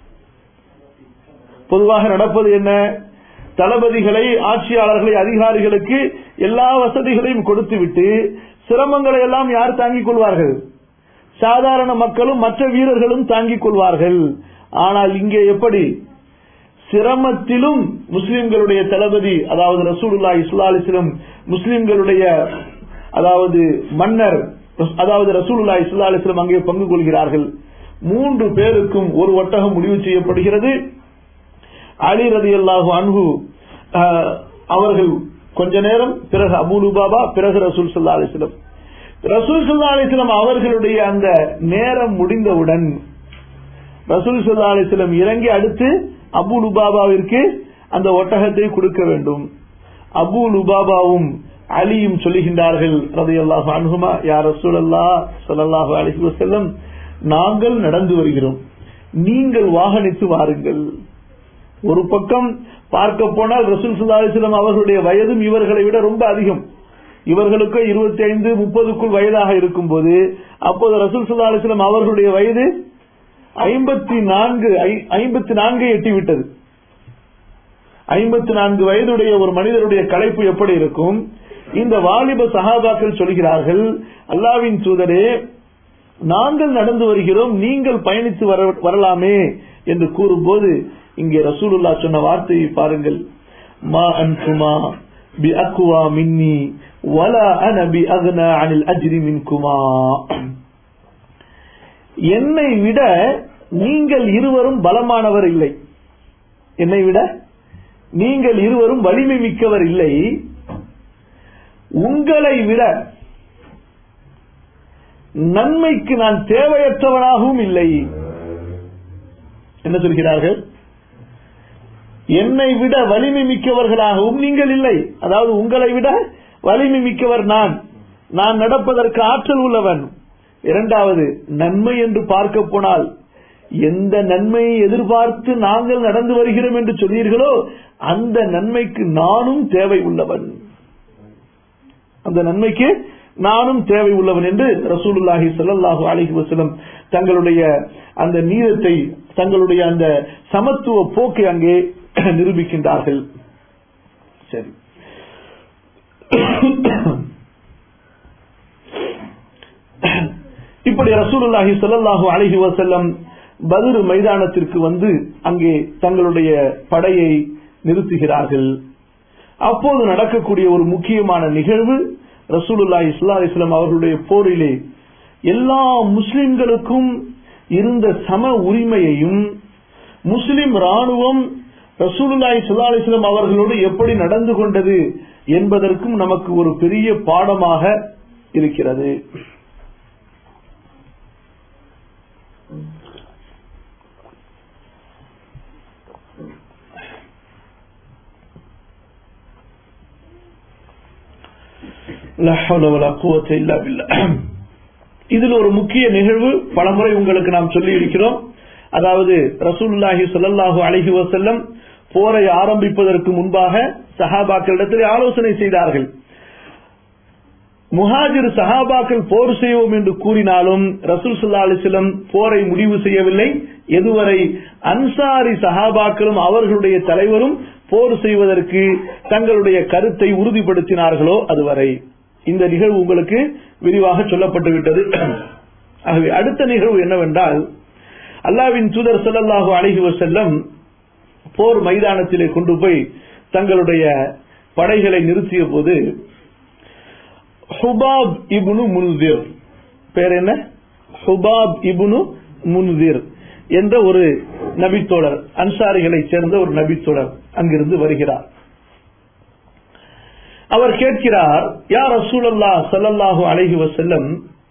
பொதுவாக நடப்பது என்ன தளபதிகளை ஆட்சியாளர்களை அதிகாரிகளுக்கு எல்லா வசதிகளையும் கொடுத்துவிட்டு சிரமங்களை எல்லாம் யார் தாங்கிக் கொள்வார்கள் சாதாரண மக்களும் மற்ற வீரர்களும் தாங்கிக் கொள்வார்கள் ஆனால் இங்கே எப்படி சிரமத்திலும் முஸ்லிம்களுடைய தளபதி அதாவது ரசூலுல்லா இஸ்லாலிசிலும் முஸ்லிம்களுடைய அதாவது மன்னர் அதாவது ரசூலுல்லா இஸ்லாலிஸ்லம் அங்கே பங்கு கொள்கிறார்கள் மூன்று பேருக்கும் ஒரு ஒட்டகம் முடிவு செய்யப்படுகிறது அலி ரதி அல்லாஹு அன்பு அவர்கள் கொஞ்ச நேரம் பிறகு அபுலு பாபா பிறகு ரசூல் சல்லா அலிஸ்லம் ரசூல் சல்லா அலிஸ்லம் அவர்களுடைய அந்த நேரம் முடிந்தவுடன் ரசூல் சல்லா அலிஸ்லம் இறங்கி அடுத்து அபு லுபாபாவிற்கு அந்த ஒட்டகத்தை கொடுக்க வேண்டும் அபு லுபாபாவும் அலியும் சொல்லுகின்றார்கள் ரதி அல்லாஹு அனுகுமா யார் ரசூல் அல்லா சல்லாஹு அலிஹி வசல்லம் நாங்கள் நடந்து வருகிறோம் நீங்கள் வாகனித்து வாருங்கள் ஒரு பக்கம் பார்க்க போனால் ரசூல் சுல்லாஸ்லம் அவர்களுடைய வயதும் இவர்களை விட ரொம்ப அதிகம் இவர்களுக்கு இருபத்தி ஐந்து முப்பதுக்குள் வயதாக இருக்கும் போது அப்போது ரசூல் சுல்லா அலிஸ்லாம் அவர்களுடைய வயது ஐம்பத்தி நான்கு ஐம்பத்தி நான்கை எட்டிவிட்டது ஐம்பத்தி நான்கு வயதுடைய ஒரு மனிதருடைய கலைப்பு எப்படி இருக்கும் இந்த வாலிப சகாபாக்கள் சொல்கிறார்கள் அல்லாவின் தூதரே நாங்கள் நடந்து வருகிறோம் நீங்கள் பயணித்து வரலாமே என்று கூறும்போது இங்கே ரசூலுல்லா சொன்ன வார்த்தையை பாருங்கள் மா அன்குமா பி அக்குவா மின்னி வலா அன பி அக்னா அனில் அஜ்ரி மின்குமா என்னை விட நீங்கள் இருவரும் பலமானவர் இல்லை என்னை விட நீங்கள் இருவரும் வலிமை மிக்கவர் இல்லை உங்களை விட நன்மைக்கு நான் தேவையற்றவனாகவும் இல்லை என்ன சொல்கிறார்கள் என்னை விட வலிமை மிக்கவர்களாகவும் நீங்கள் இல்லை அதாவது உங்களை விட வலிமை மிக்கவர் நான் நான் நடப்பதற்கு ஆற்றல் உள்ளவன் இரண்டாவது நன்மை என்று பார்க்க போனால் எந்த நன்மையை எதிர்பார்த்து நாங்கள் நடந்து வருகிறோம் என்று சொன்னீர்களோ அந்த நன்மைக்கு நானும் தேவை உள்ளவன் அந்த நன்மைக்கு நானும் தேவை உள்ளவன் என்று ரசூலுல்லாஹி ஸல்லல்லாஹு அலைஹி வஸல்லம் தங்களுடைய அந்த நீதத்தை தங்களுடைய அந்த சமத்துவ போக்கை அங்கே நிரூபிக்கின்றார்கள் சரி இப்படி ரசூலுல்லாஹி ஸல்லல்லாஹு அலைஹி வஸல்லம் பத்ர் மைதானத்திற்கு வந்து அங்கே தங்களுடைய படையை நிறுத்துகிறார்கள் அப்போது நடக்கக்கூடிய ஒரு முக்கியமான நிகழ்வு ரசூலுல்லா இஸ்லா இஸ்லாம் அவர்களுடைய போரிலே எல்லா முஸ்லிம்களுக்கும் இருந்த சம உரிமையையும் முஸ்லிம் ராணுவம் ரசூலுல்லாஹி ஸல்லல்லாஹு அலைஹி வஸல்லம் அவர்களோடு எப்படி நடந்து கொண்டது என்பதற்கும் நமக்கு ஒரு பெரிய பாடமாக இருக்கிறது லா ஹவ்ல வலா குவத்த இல்லா பில்லாஹ். இதில் ஒரு முக்கிய நிகழ்வு பலமுறை உங்களுக்கு நாம் சொல்லி இருக்கிறோம் அதாவது ரசூலுல்லாஹி ஸல்லல்லாஹு அலைஹி வஸல்லம் போரை ஆரம்பிப்பதற்கு முன்பாக சஹாபாக்களிடத்தில் ஆலோசனை செய்தார்கள் முஹாஜிர் சஹாபாக்கள் போர் செய்வோம் என்று கூறினாலும் ரசூல் ஸல்லல்லாஹு அலைஹி வஸல்லம் போரை முடிவு செய்யவில்லை எதுவரை அன்சாரி சஹாபாக்களும் அவர்களுடைய தலைவரும் போர் செய்வதற்கு தங்களுடைய கருத்தை உறுதிப்படுத்தினார்களோ அதுவரை இந்த நிகழ்வு உங்களுக்கு விரிவாக சொல்லப்பட்டு விட்டது ஆகவே அடுத்த நிகழ்வு என்னவென்றால் அல்லாவின் தூதர் ஸல்லல்லாஹு அலைஹி வஸல்லம் போர் மைதானத்திலே கொண்டு போய் தங்களுடைய படைகளை நிறுத்திய போது ஹுபாப் இப்னு முன்திர் பேர் என்ன ஹுபாப் இப்னு முன்திர் என்ற ஒரு நபித்தோழர் அன்சாரிகளைச் சேர்ந்த ஒரு நபித்தோழர் அங்கிருந்து வருகிறார் அவர் கேட்கிறார் யா ரசூலல்லாஹ் ஸல்லல்லாஹு அலைஹி வஸல்லம்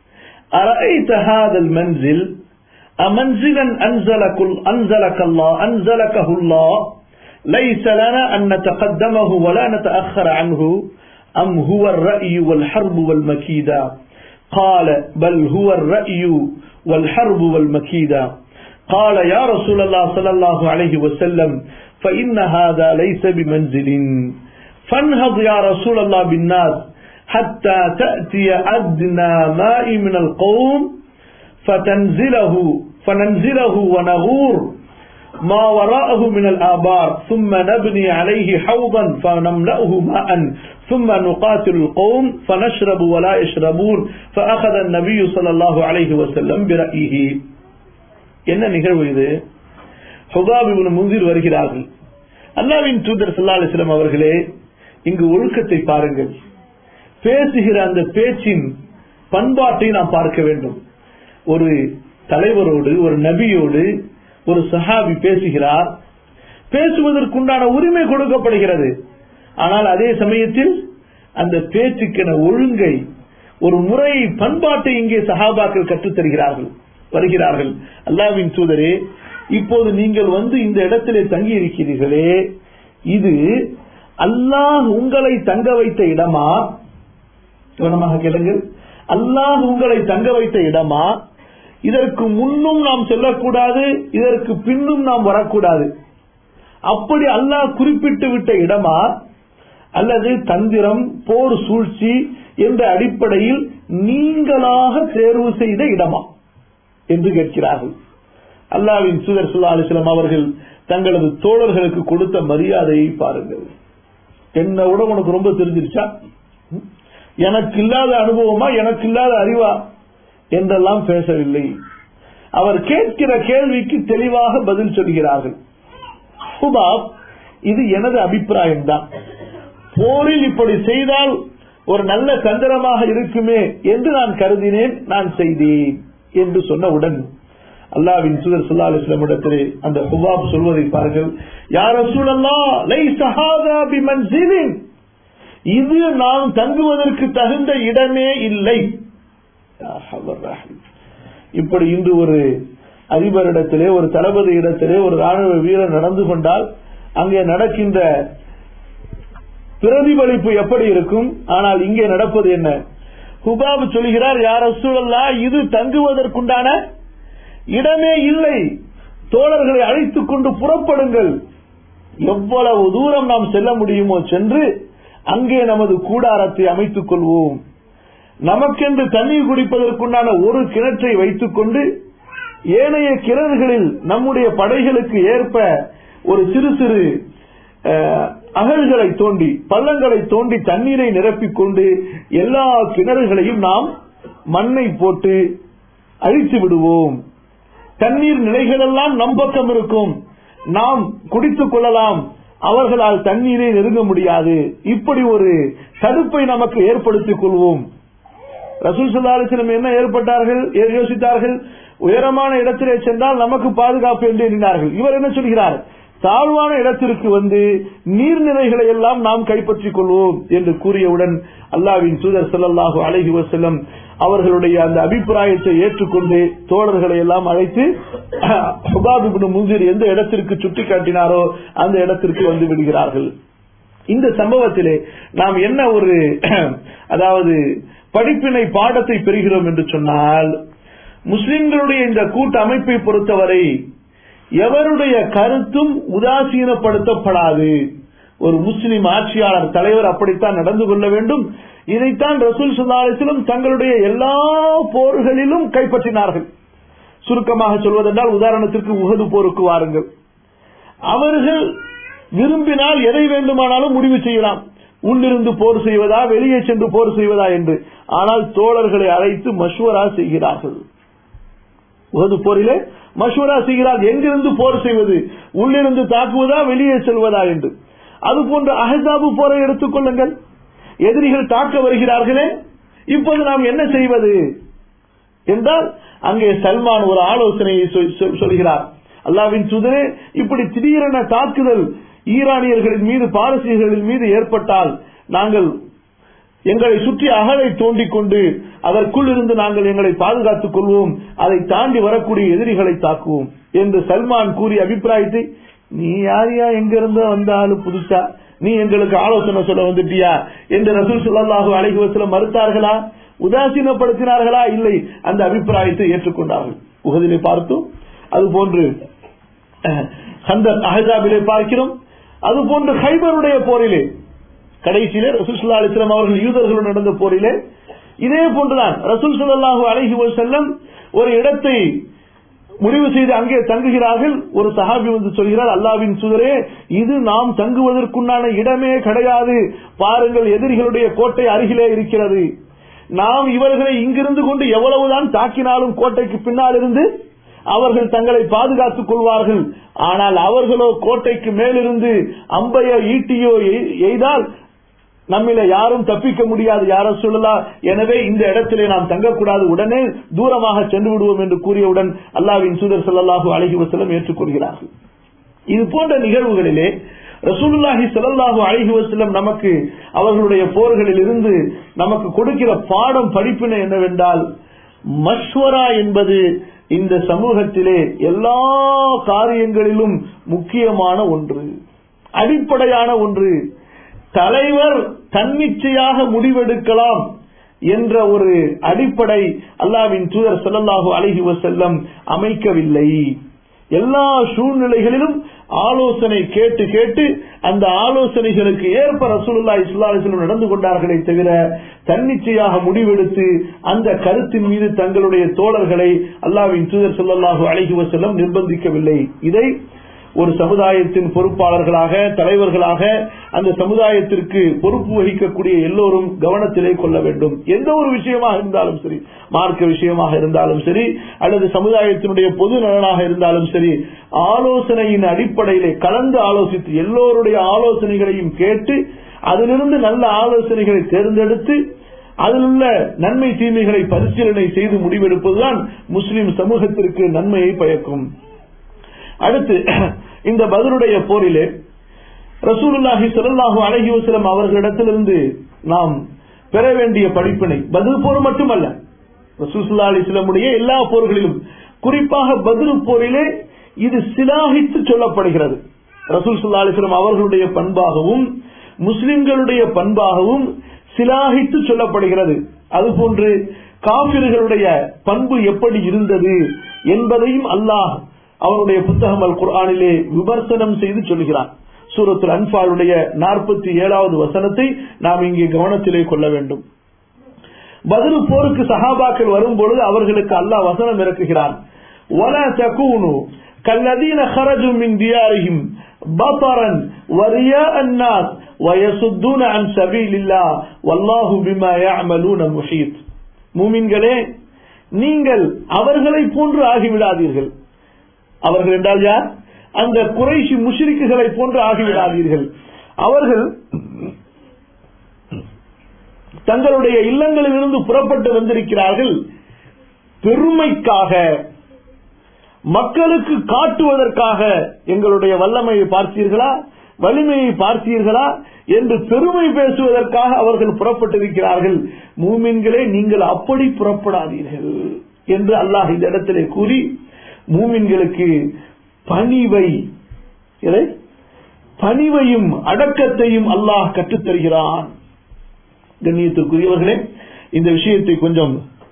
அரஐத ஹாதல் மன்சில் أمنزلا أنزلك أنزلك الله أنزلكه الله ليس لنا أن نتقدمه ولا نتأخر عنه أم هو الرأي والحرب والمكيدة قال بل هو الرأي والحرب والمكيدة قال يا رسول الله صلى الله عليه وسلم فإن هذا ليس بمنزل فانهض يا رسول الله بالناس حتى تأتي أدنى ماء من القوم فتنزله فننزله ونغور ما وراءه من الآبار ثم نبني عليه حوضا فنملأه ماء ثم نقاتل القوم فنشرب ولا يشربون فأخذ النبي صلى الله عليه وسلم برأيه என்ன நிகழ்வு இது ஹுபாப் இப்னு முன்சிர் வருகிறார்கள் அல்லாவின் தூதர் ஸல்லல்லாஹு அலைஹி வஸல்லம் அவர்களே இங்கு ஒழுக்கத்தை பாருங்கள் பேசுகிற அந்த பேச்சின் பண்பாட்டை நாம் பார்க்க வேண்டும் ஒரு தலைவரோடு ஒரு நபியோடு ஒரு சஹாபி பேசுகிறார் பேசுவதற்குண்டான உரிமை கொடுக்கப்படுகிறது ஆனால் அதே சமயத்தில் அந்த பேச்சுக்கென ஒழுங்கை ஒரு முறை பண்பாட்டை இங்கே சஹாபாக்கள் கற்றுத் தருகிறார்கள் வருகிறார்கள் அல்லாவின் தூதரே இப்போது நீங்கள் வந்து இந்த இடத்திலே தங்கி இருக்கிறீர்களே இது அல்லாஹ் உங்களை தங்க வைத்த இடமா கவனமாக கேளுங்கள் அல்லாஹ் உங்களை தங்க வைத்த இடமா இதற்கு முன்னும் நாம் செல்லக்கூடாது இதற்கு பின்னும் நாம் வரக்கூடாது அப்படி அல்லாஹ் குறிப்பிட்டு விட்ட இடமா அல்லது தந்திரம் போர் சூழ்ச்சி என்ற அடிப்படையில் நீங்களாக தேர்வு செய்த இடமா என்று கேட்கிறார்கள் அல்லாவின் சுதர் சுல்லா அலிஸ்லாம் அவர்கள் தங்களது தோழர்களுக்கு கொடுத்த மரியாதையை பாருங்கள் என்னை விட உனக்கு ரொம்ப தெரிஞ்சிருச்சா எனக்கு இல்லாத அனுபவமா எனக்கு இல்லாத அறிவா என்றெல்லாம் பேசவில்லை அவர் கேட்கிற கேள்விக்கு தெளிவாக பதில் சொல்கிறார்கள் சுபாப் இது எனது அபிப்பிராயம் தான் போரில் இப்படி செய்தால் ஒரு நல்ல தந்திரமாக இருக்குமே என்று நான் கருதினேன் நான் செய்தேன் என்று சொன்னவுடன் அல்லாவின் சுதர் சுல்லா அலிஸ்லமிடத்திலே அந்த ஹுபாப் சொல்வதை பாருங்கள் யார சூழல்லா லை சஹாதா பி மன்சிலின் இது நாம் தங்குவதற்கு தகுந்த இடமே இல்லை இப்படி இன்று ஒரு அதிபரிடத்திலே ஒரு தளபதி இடத்திலே ஒரு ராணுவ வீரர் நடந்து கொண்டால் அங்கே நடக்கின்ற பிரதிபலிப்பு எப்படி இருக்கும் ஆனால் இங்கே நடப்பது என்ன ஹுபாபு சொல்கிறார் யார் சூழல்லா இது தங்குவதற்குண்டான இடமே இல்லை தோழர்களை அழைத்துக் கொண்டு புறப்படுங்கள் எவ்வளவு தூரம் நாம் செல்ல முடியுமோ சென்று அங்கே நமது கூடாரத்தை அமைத்துக் கொள்வோம் நமக்கென்று தண்ணீர் குடிப்பதற்குண்டான ஒரு கிணற்றை வைத்துக் கொண்டு ஏனைய கிணறுகளில் நம்முடைய படைகளுக்கு ஏற்ப ஒரு சிறு சிறு அகழ்களை தோண்டி பள்ளங்களை தோண்டி தண்ணீரை நிரப்பிக் கொண்டு எல்லா கிணறுகளையும் நாம் மண்ணை போட்டு அழித்து விடுவோம் தண்ணீர் நிலைகளெல்லாம் நம் பக்கம் இருக்கும் நாம் குடித்துக் கொள்ளலாம் அவர்களால் தண்ணீரை நெருங்க முடியாது இப்படி ஒரு தடுப்பை நமக்கு ஏற்படுத்திக் கொள்வோம் ரசூல் சுல்லாலிசிலம் என்ன ஏற்பட்டார்கள் யோசித்தார்கள் உயரமான இடத்திலே சென்றால் நமக்கு பாதுகாப்பு என்று எண்ணினார்கள் இவர் என்ன சொல்கிறார் தாழ்வான இடத்திற்கு வந்து நீர்நிலைகளை எல்லாம் நாம் கைப்பற்றிக் கொள்வோம் என்று கூறியவுடன் அல்லாவின் தூதர் ஸல்லல்லாஹு அலைஹி வஸல்லம் அவர்களுடைய அந்த அபிப்பிராயத்தை ஏற்றுக்கொண்டு தோழர்களை எல்லாம் அழைத்து ஹுபாப் இப்னு முன்சிர் எந்த இடத்திற்கு சுட்டிக்காட்டினாரோ அந்த இடத்திற்கு வந்து விடுகிறார்கள் இந்த சம்பவத்திலே நாம் என்ன ஒரு அதாவது படிப்பினை பாடத்தை பெறுகிறோம் என்று சொன்னால் முஸ்லிம்களுடைய இந்த கூட்டு அமைப்பை பொறுத்தவரை எவருடைய கருத்தும் உதாசீனப்படுத்தப்படாது ஒரு முஸ்லிம் ஆட்சியாளர் தலைவர் அப்படித்தான் நடந்து கொள்ள வேண்டும் இதைத்தான் ரசூல் சுல்லாலிசிலும் தங்களுடைய எல்லா போர்களிலும் கைப்பற்றினார்கள் சுருக்கமாக சொல்வதென்றால் உதாரணத்திற்கு உகது போருக்கு வாருங்கள் அவர்கள் விரும்பினால் எதை வேண்டுமானாலும் முடிவு செய்யலாம் உள்ளிருந்து போர் செய்வதா வெளியே சென்று போர் செய்வதா என்று ஆனால் தோழர்களை அழைத்து மஷ்வரா செய்கிறார்கள் உகது போரிலே மஷ்வரா செய்கிறார் எங்கிருந்து போர் செய்வது உள்ளிருந்து தாக்குவதா வெளியே செல்வதா என்று அதுபோன்ற அஹசாபு போரை எடுத்துக் கொள்ளுங்கள் எதிரிகள் தாக்க வருகிறார்களே இப்போது நாம் என்ன செய்வது என்றால் அங்கே சல்மான் ஒரு ஆலோசனையை சொல்- சொல்- சொல்கிறார் அல்லாவின் சுதரே இப்படி திடீரென தாக்குதல் ஈரானியர்களின் மீது பாரசீகர்களின் மீது ஏற்பட்டால் நாங்கள் எங்களை சுற்றி அகலை தோண்டிக் கொண்டு அதற்குள் இருந்து நாங்கள் எங்களை பாதுகாத்துக் கொள்வோம் அதை தாண்டி வரக்கூடிய எதிரிகளை தாக்குவோம் என்று சல்மான் கூறிய அபிப்பிராயத்தை நீ யார் யா எங்க இருந்தோ வந்த ஆளு புதுசா நீ எங்களுக்கு ஆலோசனை சொல்ல வந்துட்டியா என்று ரசூல் ஸல்லல்லாஹு அலைஹி வஸல்லம் மறுத்தார்களா உதாசீனப்படுத்தினார்களா இல்லை அந்த அபிப்பிராயத்தை ஏற்றுக்கொண்டார்கள் உகதிலே பார்த்தோம் அதுபோன்று ஹந்தர் அஹதாபிலே பார்க்கிறோம் அதுபோன்று ஹைபருடைய போரிலே கடைசியிலே ரசூல் ஸல்லல்லாஹு அலைஹி வஸல்லம் அவர்கள் யூதர்களுடன் நடந்த போரிலே இதே போன்றுதான் ரசூல் ஸல்லல்லாஹு அலைஹி வஸல்லம் ஒரு இடத்தை முடிவு செய்து அங்கே தங்குகிறார்கள் ஒரு சஹாபி வந்து சொல்கிறார் அல்லாவின் சுதரே இது நாம் தங்குவதற்குண்டான இடமே கிடையாது பாருங்கள் எதிரிகளுடைய கோட்டை அருகிலே இருக்கிறது நாம் இவர்களை இங்கிருந்து கொண்டு எவ்வளவுதான் தாக்கினாலும் கோட்டைக்கு பின்னால் இருந்து அவர்கள் தங்களை பாதுகாத்துக் கொள்வார்கள் ஆனால் அவர்களோ கோட்டைக்கு மேலிருந்து அம்பையோ ஈட்டியோ எய்- எய்தால் நம்மில யாரும் தப்பிக்க முடியாது யாரோ சொல்லலாம் எனவே இந்த இடத்திலே நாம் தங்கக்கூடாது உடனே தூரமாக சென்று விடுவோம் என்று கூறியவுடன் அல்லாவின் சூதர் ஸல்லல்லாஹு அலைஹி வஸல்லம் ஏற்றுக்கொள்கிறார்கள் இது போன்ற நிகழ்வுகளிலே ரசூலுல்லாஹி ஸல்லல்லாஹு அலைஹி வஸல்லம் நமக்கு அவர்களுடைய போர்களில் இருந்து நமக்கு கொடுக்கிற பாடம் படிப்பினை என்னவென்றால் மஷ்வரா என்பது இந்த சமூகத்திலே எல்லா காரியங்களிலும் முக்கியமான ஒன்று அடிப்படையான ஒன்று தலைவர் தன்னிச்சையாக முடிவெடுக்கலாம் என்ற ஒரு அடிப்படை அல்லாவின் தூதர் ஸல்லல்லாஹு அலைஹி வஸல்லம் அமைக்கவில்லை எல்லா சூழ்நிலைகளிலும் ஆலோசனை கேட்டு கேட்டு அந்த ஆலோசனைகளுக்கு ஏற்ப ரசூலுல்லாஹி ஸல்லல்லாஹு அலைஹி வஸல்லம் நடந்து கொண்டார்களே தவிர தன்னிச்சையாக முடிவெடுத்து அந்த கருத்தின் மீது தங்களுடைய தோழர்களை அல்லாஹ்வின் தூதர் ஸல்லல்லாஹு அலைஹி வஸல்லம் நிர்பந்திக்கவில்லை இதை ஒரு சமுதாயத்தின் பொறுப்பாளர்களாக தலைவர்களாக அந்த சமுதாயத்திற்கு பொறுப்பு வகிக்கக்கூடிய எல்லோரும் கவனத்திலே கொள்ள வேண்டும் எந்த ஒரு விஷயமாக இருந்தாலும் சரி மார்க்க விஷயமாக இருந்தாலும் சரி அல்லது சமுதாயத்தினுடைய பொது நலனாக இருந்தாலும் சரி ஆலோசனையின் அடிப்படையிலே கலந்து ஆலோசித்து எல்லோருடைய ஆலோசனைகளையும் கேட்டு அதிலிருந்து நல்ல ஆலோசனைகளை தேர்ந்தெடுத்து அதில் உள்ள நன்மை தீமைகளை பரிசீலனை செய்து முடிவெடுப்பதுதான் முஸ்லிம் சமூகத்திற்கு நன்மையை பயக்கும் அடுத்து இந்த பதிலுடைய போரிலே ரசூலுல்லாஹி ஸல்லல்லாஹு அலைஹி வஸல்லம் அவர்களிடத்திலிருந்து நாம் பெற வேண்டிய படிப்பினை பதில் போர் மட்டுமல்ல ரசூல் ஸல்லல்லாஹு அலைஹி வஸல்லமுடைய எல்லா போர்களிலும் குறிப்பாக பதில் போரிலே இது சிலாகித்து சொல்லப்படுகிறது ரசூல் ஸல்லல்லாஹு அலைஹி வஸல்லம் அவர்களுடைய பண்பாகவும் முஸ்லிம்களுடைய பண்பாகவும் சிலாகித்து சொல்லப்படுகிறது அதுபோன்று காபிர்களுடைய பண்பு எப்படி இருந்தது என்பதையும் அல்லாஹ் அவருடைய புத்தகம் அல் குர்ஆனிலே விமர்சனம் செய்து சொல்கிறார் சூரத்துல் அன்பாலுடைய நாற்பத்தி ஏழாவது வசனத்தை நாம் இங்கே கவனத்திலே கொள்ள வேண்டும் பதில் போருக்கு சஹாபாக்கள் வரும் பொழுது அவர்களுக்கு அல்லாஹ் வசனம் இறக்குகிறான் وَلَا تَكُونُوا كَالَّذِينَ خَرَجُوا مِنْ دِيَارِهِمْ بَطَرًا وَرِيَاءَ النَّاسِ وَيَصُدُّونَ عَنْ سَبِيلِ اللَّهِ وَاللَّهُ بِمَا يَعْمَلُونَ مُحِيطٌ மூமின்களே நீங்கள் அவர்களை போன்று ஆகிவிடாதீர்கள் அவர்கள் என்றால் யார் அந்த குறைஷி முஷிரிக்குகளை போன்று ஆகிவிடாதீர்கள் அவர்கள் தங்களுடைய இல்லங்களில் இருந்து புறப்பட்டு வந்திருக்கிறார்கள் பெருமைக்காக மக்களுக்கு காட்டுவதற்காக எங்களுடைய வல்லமையை பார்த்தீர்களா வலிமையை பார்த்தீர்களா என்று பெருமை பேசுவதற்காக அவர்கள் புறப்பட்டிருக்கிறார்கள் மூமின்களே நீங்கள் அப்படி புறப்படாதீர்கள் என்று அல்லாஹ் இந்த இடத்திலே கூறி மூமின்களுக்கு பணிவை எதை பணிவையும் அடக்கத்தையும் அல்லாஹ் கற்றுத்தருகிறான் கண்ணியத்திற்குரியவர்களே இந்த விஷயத்தை கொஞ்சம்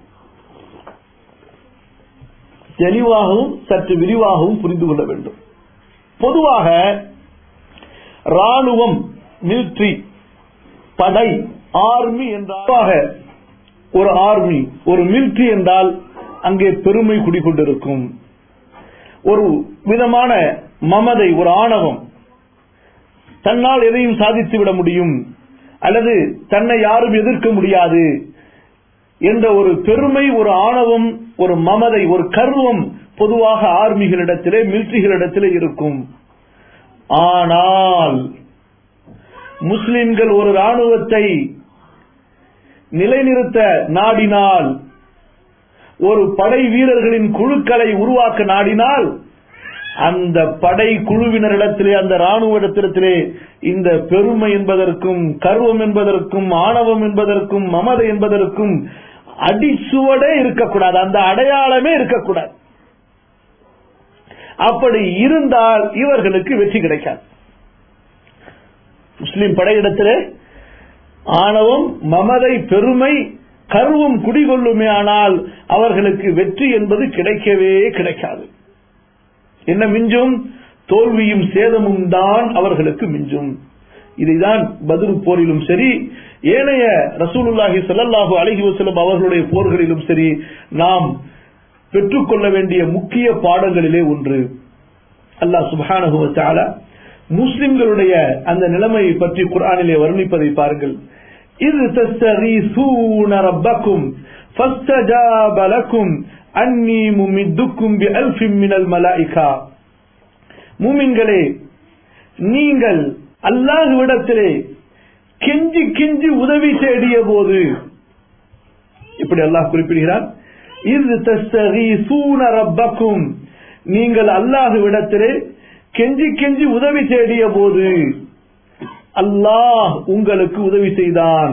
தெளிவாகவும் சற்று விரிவாகவும் புரிந்து கொள்ள வேண்டும் பொதுவாக ராணுவம் மிலிட்ரி படை ஆர்மி என்றாக ஒரு ஆர்மி ஒரு மிலிட்ரி என்றால் அங்கே பெருமை குடிக்கொண்டிருக்கும் ஒரு விதமான மமதை ஒரு ஆணவம் தன்னால் எதையும் சாதித்து விட முடியும் அல்லது தன்னை யாரும் எதிர்க்க முடியாது என்ற ஒரு பெருமை ஒரு ஆணவம் ஒரு மமதை ஒரு கர்வம் பொதுவாக ஆர்மிகளிடத்திலே மிலிட்ரிகளிடத்திலே இருக்கும் ஆனால் முஸ்லிம்கள் ஒரு ராணுவத்தை நிலைநிறுத்த நாடினால் ஒரு படை வீரர்களின் குழுக்களை உருவாக்க நாடினால் அந்த படை குழுவினரிடத்திலே அந்த ராணுவ இடத்திலே இந்த பெருமை என்பதற்கும் கர்வம் என்பதற்கும் ஆணவம் என்பதற்கும் மமதை என்பதற்கும் அடிச்சுவடே இருக்கக்கூடாது அந்த அடையாளமே இருக்கக்கூடாது அப்படி இருந்தால் இவர்களுக்கு வெற்றி கிடைக்காது முஸ்லிம் படையிடத்திலே ஆணவம் மமதை பெருமை கருவம் குடிகொள்ளுமே ஆனால் அவர்களுக்கு வெற்றி என்பது கிடைக்கவே கிடைக்காது என்ன மிஞ்சும் தோல்வியும் சேதமும் தான் அவர்களுக்கு மிஞ்சும் இதைதான் பதில் போரிலும் சரி ஏனைய ரசூலுல்லாஹி ஸல்லல்லாஹு அலைஹி வஸல்லம் அவர்களுடைய போர்களிலும் சரி நாம் பெற்றுக்கொள்ள வேண்டிய முக்கிய பாடங்களிலே ஒன்று அல்லாஹ் சுப்ஹானஹு வ தஆலா முஸ்லிம்களுடைய அந்த நிலைமையை பற்றி குர்ஆனிலே வர்ணிப்பதை பாருங்கள் இது தஸ்தகீசூன ரப்பக்கும் ஃபஸ்தஜாப லக்கும் அன்னி முமித்துக்கும் பிஅல்ஃபின் மினல் மலாயிகா மூமின்களே நீங்கள் அல்லாஹ்விடத்திலே கெஞ்சி கெஞ்சி உதவி தேடிய போது இப்படி அல்லாஹ் குறிப்பிடுகிறார் இது தஸ்தகீசூன ரப்பக்கும் நீங்கள் அல்லாஹ்விடத்திலே கெஞ்சி கெஞ்சி உதவி தேடிய போது அல்லாஹ் உங்களுக்கு உதவி செய்தான்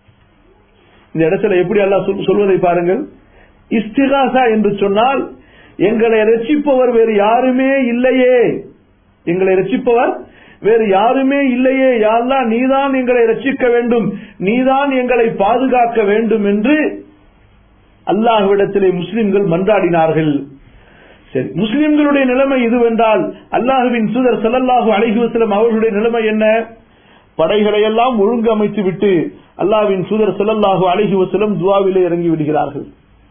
இந்த இடத்துல எப்படி அல்லாஹ் சொல்- சொல்வதை பாருங்கள் இஸ்திகாசா என்று சொன்னால் எங்களை ரட்சிப்பவர் வேறு யாருமே இல்லையே எங்களை ரட்சிப்பவர் வேறு யாருமே இல்லையே யாழ்லா நீதான் எங்களை ரட்சிக்க வேண்டும் நீதான் எங்களை பாதுகாக்க வேண்டும் என்று அல்லாஹ்விடத்திலே முஸ்லிம்கள் மன்றாடினார்கள் சரி முஸ்லிம்களுடைய நிலைமை இதுவென்றால் அல்லாஹுவின் தூதர் ஸல்லல்லாஹு அலைஹி வஸல்லம் அவர்களுடைய நிலைமை என்ன படைகளை எல்லாம் ஒழுங்கு அமைத்து விட்டு அல்லாஹ்வின் தூதர் ஸல்லல்லாஹு அலைஹி வஸல்லம் துஆவிலே இறங்கி விடுகிறார்கள்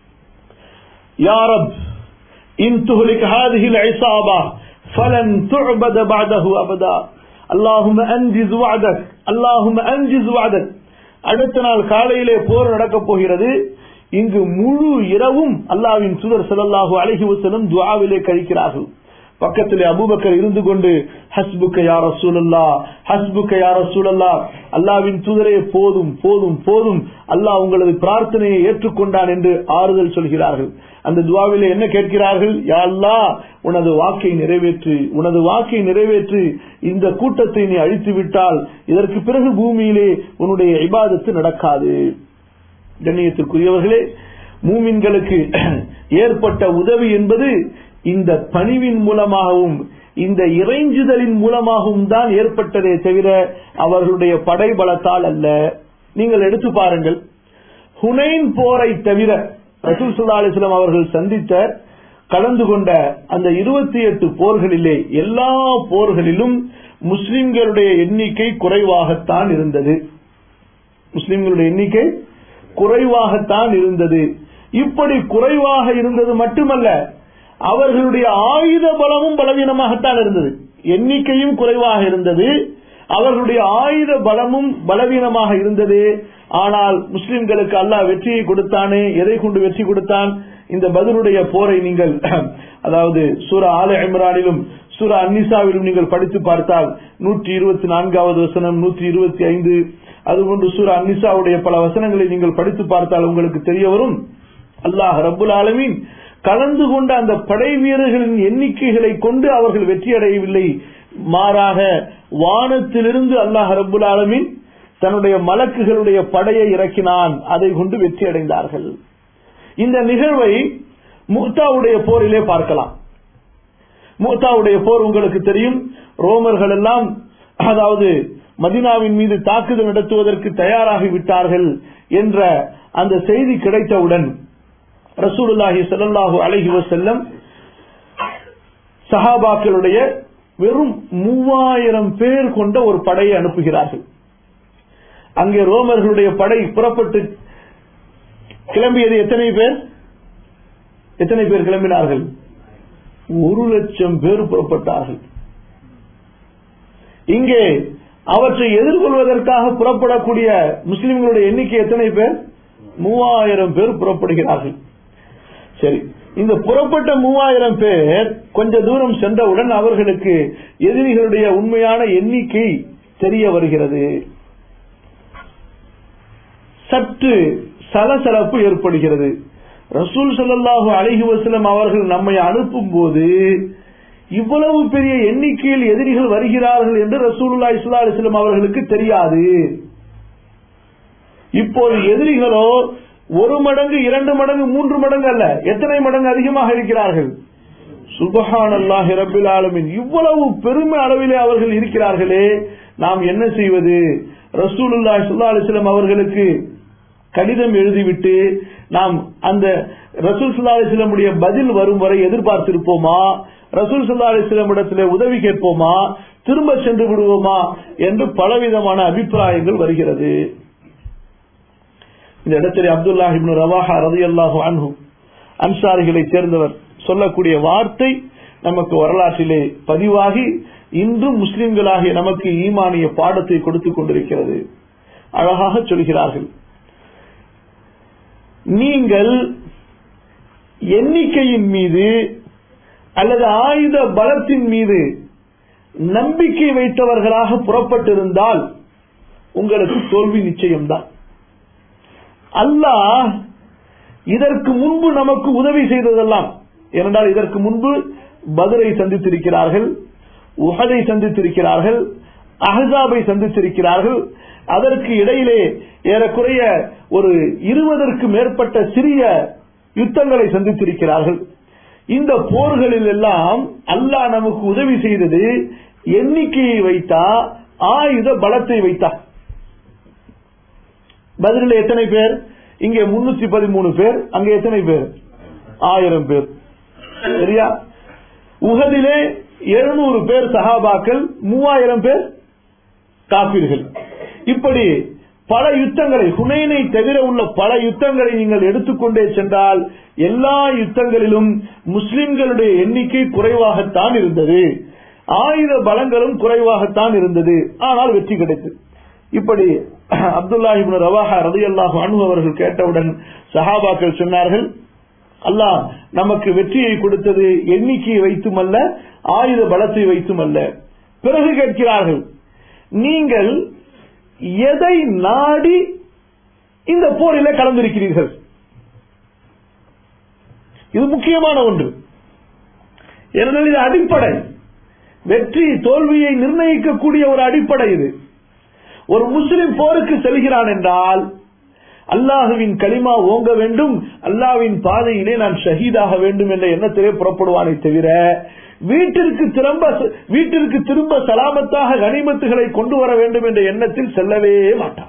யா ரப் இன் துஹ்லிக் ஹாதிஹி العصابة فلن تعبد بعده أبدا اللهم أنجز وعدك اللهم أنجز وعدك அடுத்த நாள் காலையிலே போர் நடக்கப் போகிறது இங்கு முழு இரவும் அல்லாவின் சுதர் ஸல்லல்லாஹு அலைஹி வஸல்லம் துஆவிலே கழிக்கிறார்கள் பக்கத்திலே அபூபக்கர் இருந்து கொண்டு ஹஸ்புக்க யா ரசூலல்லாஹ் ஹஸ்புக்க யா ரசூலல்லாஹ் அல்லாவின் தூதரே போதும் போதும் போதும் அல்லாஹ் உங்களது பிரார்த்தனையை ஏற்றுக்கொண்டான் என்று ஆறுதல் சொல்கிறார்கள் அந்த துவாவிலே என்ன கேட்கிறார்கள் யா அல்லாஹ் உனது வாக்கை நிறைவேற்று உனது வாக்கை நிறைவேற்று இந்த கூட்டத்தை நீ அழித்து விட்டால் இதற்கு பிறகு பூமியிலே உன்னுடைய இபாதத்து நடக்காது கண்ணியத்திற்குரியவர்களே மூமின்களுக்கு ஏற்பட்ட உதவி என்பது இந்த பணிவின் மூலமாகவும் இந்த இறைஞ்சுதலின் மூலமாகவும் தான் ஏற்பட்டதே தவிர அவர்களுடைய படைபலத்தால் அல்ல நீங்கள் எடுத்து பாருங்கள் ஹுனைன் போரை தவிர ரசூல் சுல்லா அலிஸ்லாம் அவர்கள் சந்தித்த கலந்து கொண்ட அந்த இருபத்தி எட்டு போர்களிலே எல்லா போர்களிலும் முஸ்லிம்களுடைய எண்ணிக்கை குறைவாகத்தான் இருந்தது முஸ்லிம்களுடைய எண்ணிக்கை குறைவாகத்தான் இருந்தது இப்படி குறைவாக இருந்தது மட்டுமல்ல அவர்களுடைய ஆயுத பலமும் பலவீனமாகத்தான் இருந்தது எண்ணிக்கையும் குறைவாக இருந்தது அவர்களுடைய ஆயுத பலமும் பலவீனமாக இருந்தது ஆனால் முஸ்லிம்களுக்கு அல்லாஹ் வெற்றியை கொடுத்தானே எதை கொண்டு வெற்றி கொடுத்தான் இந்த பதிலுடைய போரை நீங்கள் அதாவது சூரா ஆல இம்ரானிலும் சூரா அன்னிசாவிலும் நீங்கள் படித்து பார்த்தால் நூற்றி இருபத்தி நான்காவது வசனம் நூற்றி இருபத்தி ஐந்து அதுபோன்று சூரா அன்னிசாவுடைய பல வசனங்களை நீங்கள் படித்து பார்த்தால் உங்களுக்கு தெரிய வரும் அல்லாஹ் ரப்புல் ஆலமீன் கலந்து கொண்ட அந்த படை வீரர்களின் எண்ணிக்கைகளை கொண்டு அவர்கள் வெற்றி அடையவில்லை மாறாக வானத்திலிருந்து அல்லாஹ் ரபுல் ஆலமின் தன்னுடைய மலக்குகளுடைய படையை இறக்கினான் அதை கொண்டு வெற்றி அடைந்தார்கள் இந்த நிகழ்வை முக்தாவுடைய போரிலே பார்க்கலாம் முக்தாவுடைய போர் உங்களுக்கு தெரியும் ரோமர்கள் எல்லாம் அதாவது மதினாவின் மீது தாக்குதல் நடத்துவதற்கு தயாராகி விட்டார்கள் என்ற அந்த செய்தி கிடைத்தவுடன் ரசூலுல்லாஹி ஸல்லல்லாஹு அலைஹி வஸல்லம் சஹாபாக்களுடைய வெறும் மூவாயிரம் பேர் கொண்ட ஒரு படையை அனுப்புகிறார்கள் அங்கே ரோமர்களுடைய படை புறப்பட்டு கிளம்பியது எத்தனை பேர் எத்தனை பேர் கிளம்பினார்கள் ஒரு லட்சம் பேர் புறப்பட்டார்கள் இங்கே அவற்றை எதிர்கொள்வதற்காக புறப்படக்கூடிய முஸ்லிம்களுடைய எண்ணிக்கை எத்தனை பேர் மூவாயிரம் பேர் புறப்படுகிறார்கள் சரி இந்த புறப்பட்ட மூவாயிரம் பேர் கொஞ்ச தூரம் சென்றவுடன் அவர்களுக்கு எதிரிகளுடைய உண்மையான எண்ணிக்கை தெரிய வருகிறது சற்று சலசலப்பு ஏற்படுகிறது ரசூல் ஸல்லல்லாஹு அலைஹி வஸல்லம் அவர்கள் நம்மை அனுப்பும் போது இவ்வளவு பெரிய எண்ணிக்கையில் எதிரிகள் வருகிறார்கள் என்று ரசூலுல்லாஹி ஸல்லல்லாஹு அலைஹி வஸல்லம் அவர்களுக்கு தெரியாது இப்போது எதிரிகளோ ஒரு மடங்கு இரண்டு மடங்கு மூன்று மடங்கு அல்ல எத்தனை மடங்கு அதிகமாக இருக்கிறார்கள் சுபஹான் அல்லாஹி ரபில் ஆலமின் இவ்வளவு பெருமை அளவிலே அவர்கள் இருக்கிறார்களே நாம் என்ன செய்வது ரசூலுல்லாஹி ஸல்லல்லாஹு அலைஹி வஸல்லம் அவர்களுக்கு கடிதம் எழுதிவிட்டு நாம் அந்த ரசூல் சல்லா அலிஸ்லமுடைய பதில் வரும் வரை எதிர்பார்த்திருப்போமா ரசூல் சல்லா அலிஸ்லம் இடத்திலே உதவி கேட்போமா திரும்ப சென்று விடுவோமா என்று பலவிதமான அபிப்பிராயங்கள் வருகிறது இந்த இடத்திலே அப்துல்லா இப்னு ரவாஹா ரதி அல்லாஹு அன்ஹு அன்சாரிகளை சேர்ந்தவர் சொல்லக்கூடிய வார்த்தை நமக்கு வரலாற்றிலே பதிவாகி இன்றும் முஸ்லிம்களாகிய நமக்கு ஈமானிய பாடத்தை கொடுத்துக் கொண்டிருக்கிறது அழகாக சொல்கிறார்கள் நீங்கள் எண்ணிக்கையின் மீது அல்லது ஆயுத பலத்தின் மீது நம்பிக்கை வைத்தவர்களாக புறப்பட்டிருந்தால் உங்களுக்கு தோல்வி நிச்சயம்தான் அல்லாஹ் இதற்கு முன்பு நமக்கு உதவி செய்ததெல்லாம் ஏனென்றால் இதற்கு முன்பு பதிலை சந்தித்திருக்கிறார்கள் உஹதை சந்தித்திருக்கிறார்கள் அஹாபை சந்தித்திருக்கிறார்கள் அதற்கு இடையிலே ஏறக்குறைய ஒரு இருபதற்கு மேற்பட்ட சிறிய யுத்தங்களை சந்தித்திருக்கிறார்கள் இந்த போர்களில் எல்லாம் அல்லாஹ் நமக்கு உதவி செய்தது எண்ணிக்கையை வைத்தா ஆயுத பலத்தை வைத்தா பதிலில் எத்தனை பேர் இங்கே முன்னூத்தி பதிமூணு பேர் அங்கே எத்தனை பேர் ஆயிரம் பேர் சரியா உகதிலே எழுநூறு பேர் சஹாபாக்கள் மூவாயிரம் பேர் காப்பீர்கள் இப்படி பல யுத்தங்களை ஹுனைனை தவிர உள்ள பல யுத்தங்களை நீங்கள் எடுத்துக்கொண்டே சென்றால் எல்லா யுத்தங்களிலும் முஸ்லிம்களுடைய எண்ணிக்கை குறைவாகத்தான் இருந்தது ஆயுத பலங்களும் குறைவாகத்தான் இருந்தது ஆனால் வெற்றி கிடைத்தது இப்படி அப்துல்லாஹிபின் ரவாஹா ரதி அல்லாஹு அனு அவர்கள் கேட்டவுடன் சஹாபாக்கள் சொன்னார்கள் அல்லாஹ் நமக்கு வெற்றியை கொடுத்தது எண்ணிக்கையை வைத்துமல்ல ஆயுத பலத்தை வைத்துமல்ல பிறகு கேட்கிறார்கள் நீங்கள் எதை நாடி இந்த போரில கலந்திருக்கிறீர்கள் இது முக்கியமான ஒன்று ஏனென்றால் இது அடிப்படை வெற்றி தோல்வியை நிர்ணயிக்கக்கூடிய ஒரு அடிப்படை இது ஒரு முஸ்லிம் போருக்கு செல்கிறான் என்றால் அல்லாஹுவின் களிமா ஓங்க வேண்டும் அல்லாவின் பாதையிலே நான் ஷஹீதாக வேண்டும் என்ற எண்ணத்திலே புறப்படுவானே தவிர வீட்டிற்கு திரும்ப வீட்டிற்கு திரும்ப சலாமத்தாக கனிமத்துகளை கொண்டு வர வேண்டும் என்ற எண்ணத்தில் செல்லவே மாட்டான்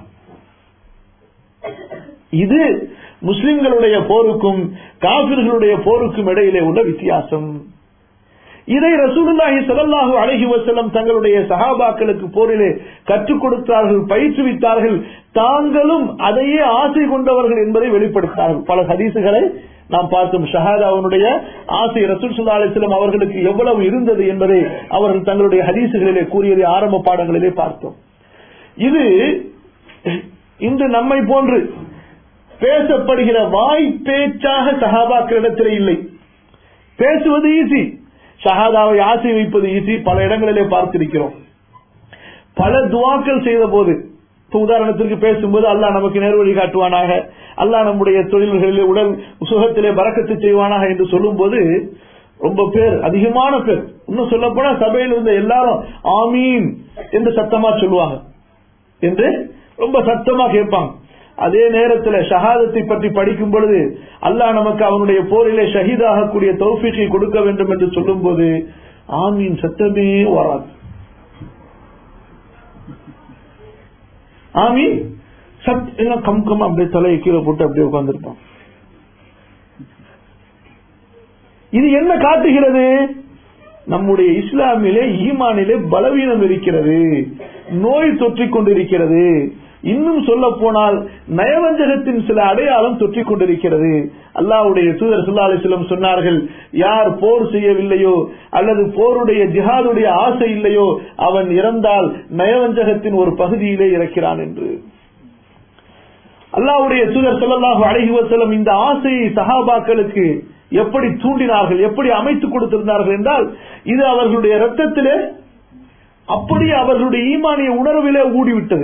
இது முஸ்லிம்களுடைய போருக்கும் காபிர்களுடைய போருக்கும் இடையிலே உள்ள வித்தியாசம் இதை ரசூலுல்லாஹி ஸல்லல்லாஹு அலைஹி வஸல்லம் தங்களுடைய சஹாபாக்களுக்கு போரிலே கற்றுக் கொடுத்தார்கள் பயிற்றுவித்தார்கள் தாங்களும் அதையே ஆசை கொண்டவர்கள் என்பதை வெளிப்படுத்தார்கள் பல ஹதீசுகளை நாம் பார்த்தோம் ஷஹாதாவுடைய ஆசை ரசூல் சுல்லா அலிஸ்லாம் அவர்களுக்கு எவ்வளவு இருந்தது என்பதை அவர்கள் தங்களுடைய ஹதீசுகளிலே கூறியதை ஆரம்ப பாடங்களிலே பார்த்தோம் இது இன்று நம்மை போன்று பேசப்படுகிற வாய் பேச்சாக சஹாபாக்களிடத்திலே இல்லை பேசுவது ஈஸி ஷஹாதாவை ஆசை வைப்பது ஈஸி பல இடங்களிலே பார்த்திருக்கிறோம் பல துவாக்கள் செய்த போது இப்ப உதாரணத்திற்கு பேசும்போது அல்லாஹ் நமக்கு நேர்வழி காட்டுவானாக அல்லாஹ் நம்முடைய தொழில்களிலே உடல் சுகத்திலே பறக்கத்து செய்வானாக என்று சொல்லும்போது ரொம்ப பேர் அதிகமான பேர் இன்னும் சொல்ல போனா சபையில் இருந்த எல்லாரும் ஆமீன் என்று சத்தமா சொல்லுவாங்க என்று ரொம்ப சத்தமா கேட்பாங்க அதே நேரத்தில் ஷஹாதத்தை பற்றி படிக்கும் பொழுது அல்லாஹ் நமக்கு அவனுடைய போரிலே ஷஹீதாகக்கூடிய தௌஃபீக்கை கொடுக்க வேண்டும் என்று சொல்லும் போது ஆமீன் சத்தமே வராது ஆமீன் சத் எல்லாம் கம் கம் அப்படியே தலையை கீழே போட்டு அப்படியே உட்கார்ந்துருப்பான் இது என்ன காட்டுகிறது நம்முடைய இஸ்லாமிலே ஈமானிலே பலவீனம் இருக்கிறது நோய் தொற்றிக் கொண்டிருக்கிறது இன்னும் சொல்ல போனால் நயவஞ்சகத்தின் சில அடையாளம் தொற்றிக் கொண்டிருக்கிறது அல்லாவுடைய தூதர் சுல்லா அலிஸ்லம் சொன்னார்கள் யார் போர் செய்யவில்லையோ அல்லது போருடைய ஜிஹாதுடைய ஆசை இல்லையோ அவன் இறந்தால் நயவஞ்சகத்தின் ஒரு பகுதியிலே இறக்கிறான் என்று அல்லாவுடைய தூதர் சொல்லலாக அழகி வசலம் இந்த ஆசையை சஹாபாக்களுக்கு எப்படி தூண்டினார்கள் எப்படி அமைத்துக் கொடுத்திருந்தார்கள் என்றால் இது அவர்களுடைய ரத்தத்திலே அப்படியே அவர்களுடைய ஈமானிய உணர்விலே ஊடிவிட்டது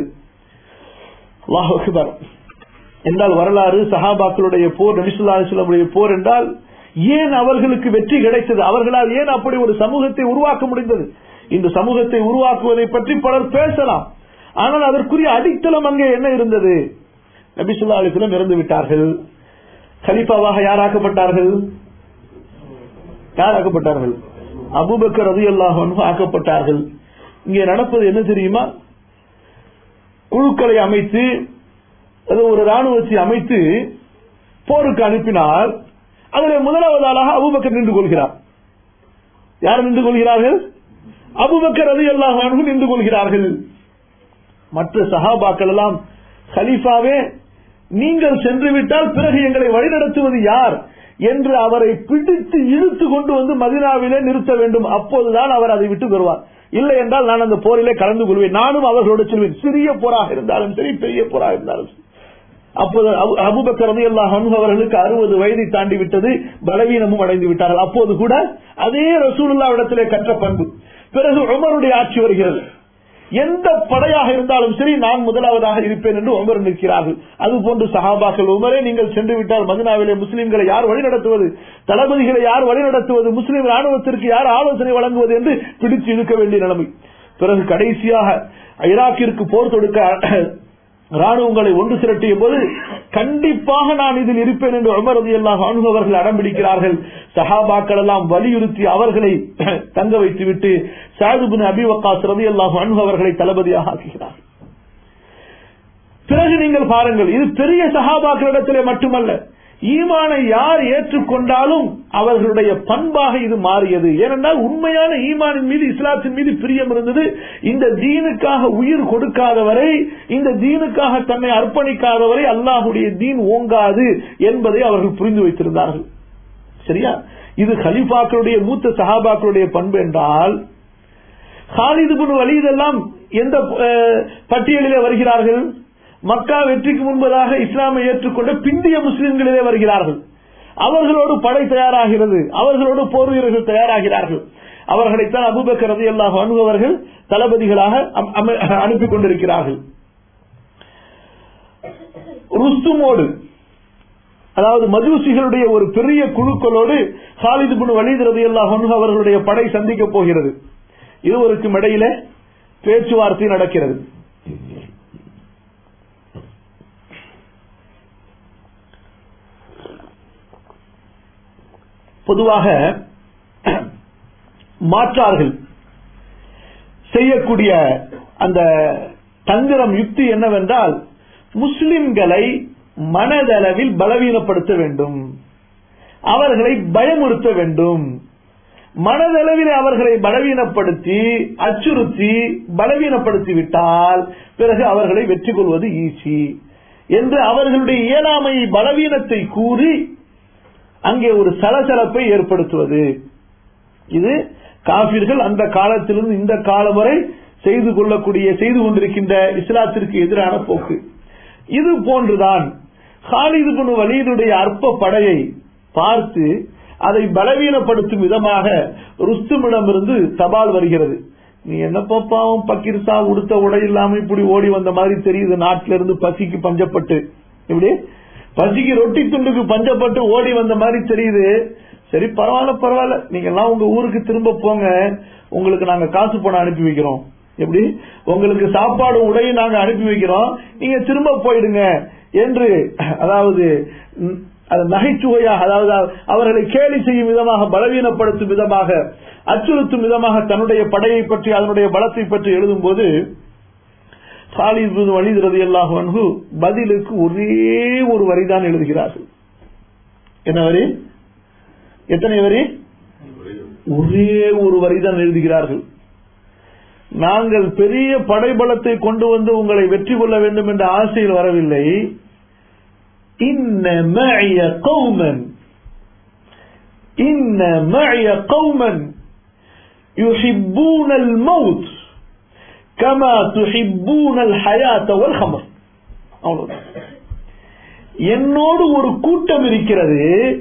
என்றால் வரலாறு சஹாபாக்களுடைய போர் நபிசுல்லா அலிஸ்லமுடைய போர் என்றால் ஏன் அவர்களுக்கு வெற்றி கிடைத்தது அவர்களால் ஏன் அப்படி ஒரு சமூகத்தை உருவாக்க முடிந்தது இந்த சமூகத்தை உருவாக்குவதை பற்றி பலர் பேசலாம் ஆனால் அதற்குரிய அடித்தளம் அங்கே என்ன இருந்தது நபிசுல்லா அலிஸ்லம் இறந்து விட்டார்கள் கலிப்பாவாக யாராக்கப்பட்டார்கள் யாராக்கப்பட்டார்கள் அபுபக்கர் ரதி அல்லாஹ் ஆக்கப்பட்டார்கள் இங்கே நடப்பது என்ன தெரியுமா குழுக்களை அமைத்து ஒரு ராணுவத்தை அமைத்து போருக்கு அனுப்பினால் அதில் முதலாவதாளாக அபுபக்கர் நின்று கொள்கிறார் யார் நின்று கொள்கிறார்கள் அபுபக்கர் ரதி அல்லாஹ் நின்று கொள்கிறார்கள் மற்ற சஹாபாக்கள் எல்லாம் ஹலீஃபாவே நீங்கள் சென்று விட்டால் பிறகு எங்களை வழிநடத்துவது யார் என்று அவரை பிடித்து இழுத்து கொண்டு வந்து மதினாவிலே நிறுத்த வேண்டும் அப்போதுதான் அவர் அதை விட்டு வருவார் இல்லை என்றால் நான் அந்த போரிலே கலந்து கொள்வேன் நானும் அவர்களோடு செல்வேன் சிறிய போராக இருந்தாலும் சரி பெரிய போராக இருந்தாலும் சரி அப்போது அபுபக்கர் ரதி அல்லாஹ் அவர்களுக்கு அறுபது வயதை தாண்டி விட்டது பலவீனமும் அடைந்து விட்டார்கள் அப்போது கூட அதே ரசூலுல்லா இடத்திலே கற்ற பண்பு பிறகு உமருடைய ஆட்சி வருகிறது எந்த படையாக இருந்தாலும் சரி நான் முதலாவதாக இருப்பேன் என்று உமர் நிற்கிறார்கள் அதுபோன்று சஹாபாக்கள் உமரே நீங்கள் சென்று விட்டால் மதினாவிலே முஸ்லிம்களை யார் வழிநடத்துவது தளபதிகளை யார் வழிநடத்துவது முஸ்லிம் ராணுவத்திற்கு யார் ஆலோசனை வழங்குவது என்று பிடித்து இழுக்க வேண்டிய நிலைமை பிறகு கடைசியாக ஈராக்கிற்கு போர் தொடுக்க ராணுவங்களை ஒன்று திரட்டிய போது கண்டிப்பாக நான் இதில் இருப்பேன் என்று உமர் ரதி அல்லாஹ் அவர்கள் அடம்பிடிக்கிறார்கள் சஹாபாக்கள் எல்லாம் வலியுறுத்தி அவர்களை தங்க வைத்துவிட்டு சாதுபின் அபிவக்காஸ் ரதி அல்லாஹ் அவர்களை தளபதியாக ஆக்குகிறார் பிறகு நீங்கள் பாருங்கள் இது பெரிய சஹாபாக்களிடத்திலே மட்டுமல்ல ஈமானை யார் ஏற்றுக்கொண்டாலும் அவர்களுடைய பண்பாக இது மாறியது ஏனென்றால் உண்மையான ஈமானின் மீது இஸ்லாத்தின் மீது பிரியம் இருந்தது இந்த தீனுக்காக உயிர் கொடுக்காதவரை இந்த தீனுக்காக தன்னை அர்ப்பணிக்காதவரை அல்லாஹுடைய தீன் ஓங்காது என்பதை அவர்கள் புரிந்து வைத்திருந்தார்கள் சரியா இது ஹலிஃபாக்களுடைய மூத்த சஹாபாக்களுடைய பண்பு என்றால் ஹாலிது புன் வலிதெல்லாம் எந்த பட்டியலிலே வருகிறார்கள் மக்கா வெற்றிக்கு முன்பதாக இஸ்லாமை ஏற்றுக்கொண்ட பிந்திய முஸ்லிம்களிலே வருகிறார்கள் அவர்களோடு படை தயாராகிறது அவர்களோடு போர் வீரர்கள் தயாராகிறார்கள் அவர்களைத்தான் அபுபக்கர் ரதி அல்லாஹ் அணுகவர்கள் தளபதிகளாக அனுப்பி கொண்டிருக்கிறார்கள் ருஸ்துமோடு அதாவது மஜூசிகளுடைய ஒரு பெரிய குழுக்களோடு ஹாலிது புன் வலிது ரதி அல்லாஹ் அவர்களுடைய படை சந்திக்க போகிறது இருவருக்கும் இடையில பேச்சுவார்த்தை நடக்கிறது பொதுவாக மாற்றார்கள் செய்யக்கூடிய அந்த தந்திரம் யுக்தி என்னவென்றால் முஸ்லிம்களை மனதளவில் பலவீனப்படுத்த வேண்டும் அவர்களை பயமுறுத்த வேண்டும் மனதளவில் அவர்களை பலவீனப்படுத்தி அச்சுறுத்தி பலவீனப்படுத்தி விட்டால் பிறகு அவர்களை வெற்றி கொள்வது ஈஸி என்று அவர்களுடைய இயலாமை பலவீனத்தை கூறி அங்கே ஒரு சலசலப்பை ஏற்படுத்துவது இது காபிர்கள் அந்த காலத்திலிருந்து இந்த காலம் வரை செய்து கொள்ளக்கூடிய செய்து கொண்டிருக்கின்ற இஸ்லாத்திற்கு எதிரான போக்கு இது போன்றுதான் ஹாலிது குனு வலியுடைய அற்ப படையை பார்த்து அதை பலவீனப்படுத்தும் விதமாக ருஸ்துமிடமிருந்து தபால் வருகிறது நீ என்ன பாப்பாவும் பக்கிர்சா உடுத்த உடை இல்லாம இப்படி ஓடி வந்த மாதிரி தெரியுது நாட்டில இருந்து பசிக்கு பஞ்சப்பட்டு இப்படி பசிக்கு ரொட்டி துண்டுக்கு பஞ்சப்பட்டு ஓடி வந்த மாதிரி தெரியுது சரி பரவாயில்ல பரவாயில்ல நீங்க எல்லாம் உங்க ஊருக்கு திரும்ப போங்க உங்களுக்கு நாங்க காசு பணம் அனுப்பி வைக்கிறோம் எப்படி உங்களுக்கு சாப்பாடு உடையும் நாங்க அனுப்பி வைக்கிறோம் நீங்க திரும்ப போயிடுங்க என்று அதாவது ம், அது நகைச்சுவையாக அதாவது அவர்களை கேலி செய்யும் விதமாக பலவீனப்படுத்தும் விதமாக அச்சுறுத்தும் விதமாக தன்னுடைய படையை பற்றி அதனுடைய பலத்தை பற்றி எழுதும் போது சாலித் பின் வலித் ரலியல்லாஹு அன்ஹு பதிலுக்கு ஒரே ஒரு வரிதான் எழுதுகிறார்கள் என்ன வரி எத்தனை வரி ஒரே ஒரு வரிதான் எழுதுகிறார்கள் நாங்கள் பெரிய படைபலத்தை கொண்டு வந்து உங்களை வெற்றி கொள்ள வேண்டும் என்ற ஆசையில் வரவில்லை இன்ன மஅய கௌமன் இன்ன மஅய கௌமன் يحبون الموت كما تحبون الحياة والخمر அவ்வளவுதான் என்னோடு ஒரு கூட்டம் இருக்கிறது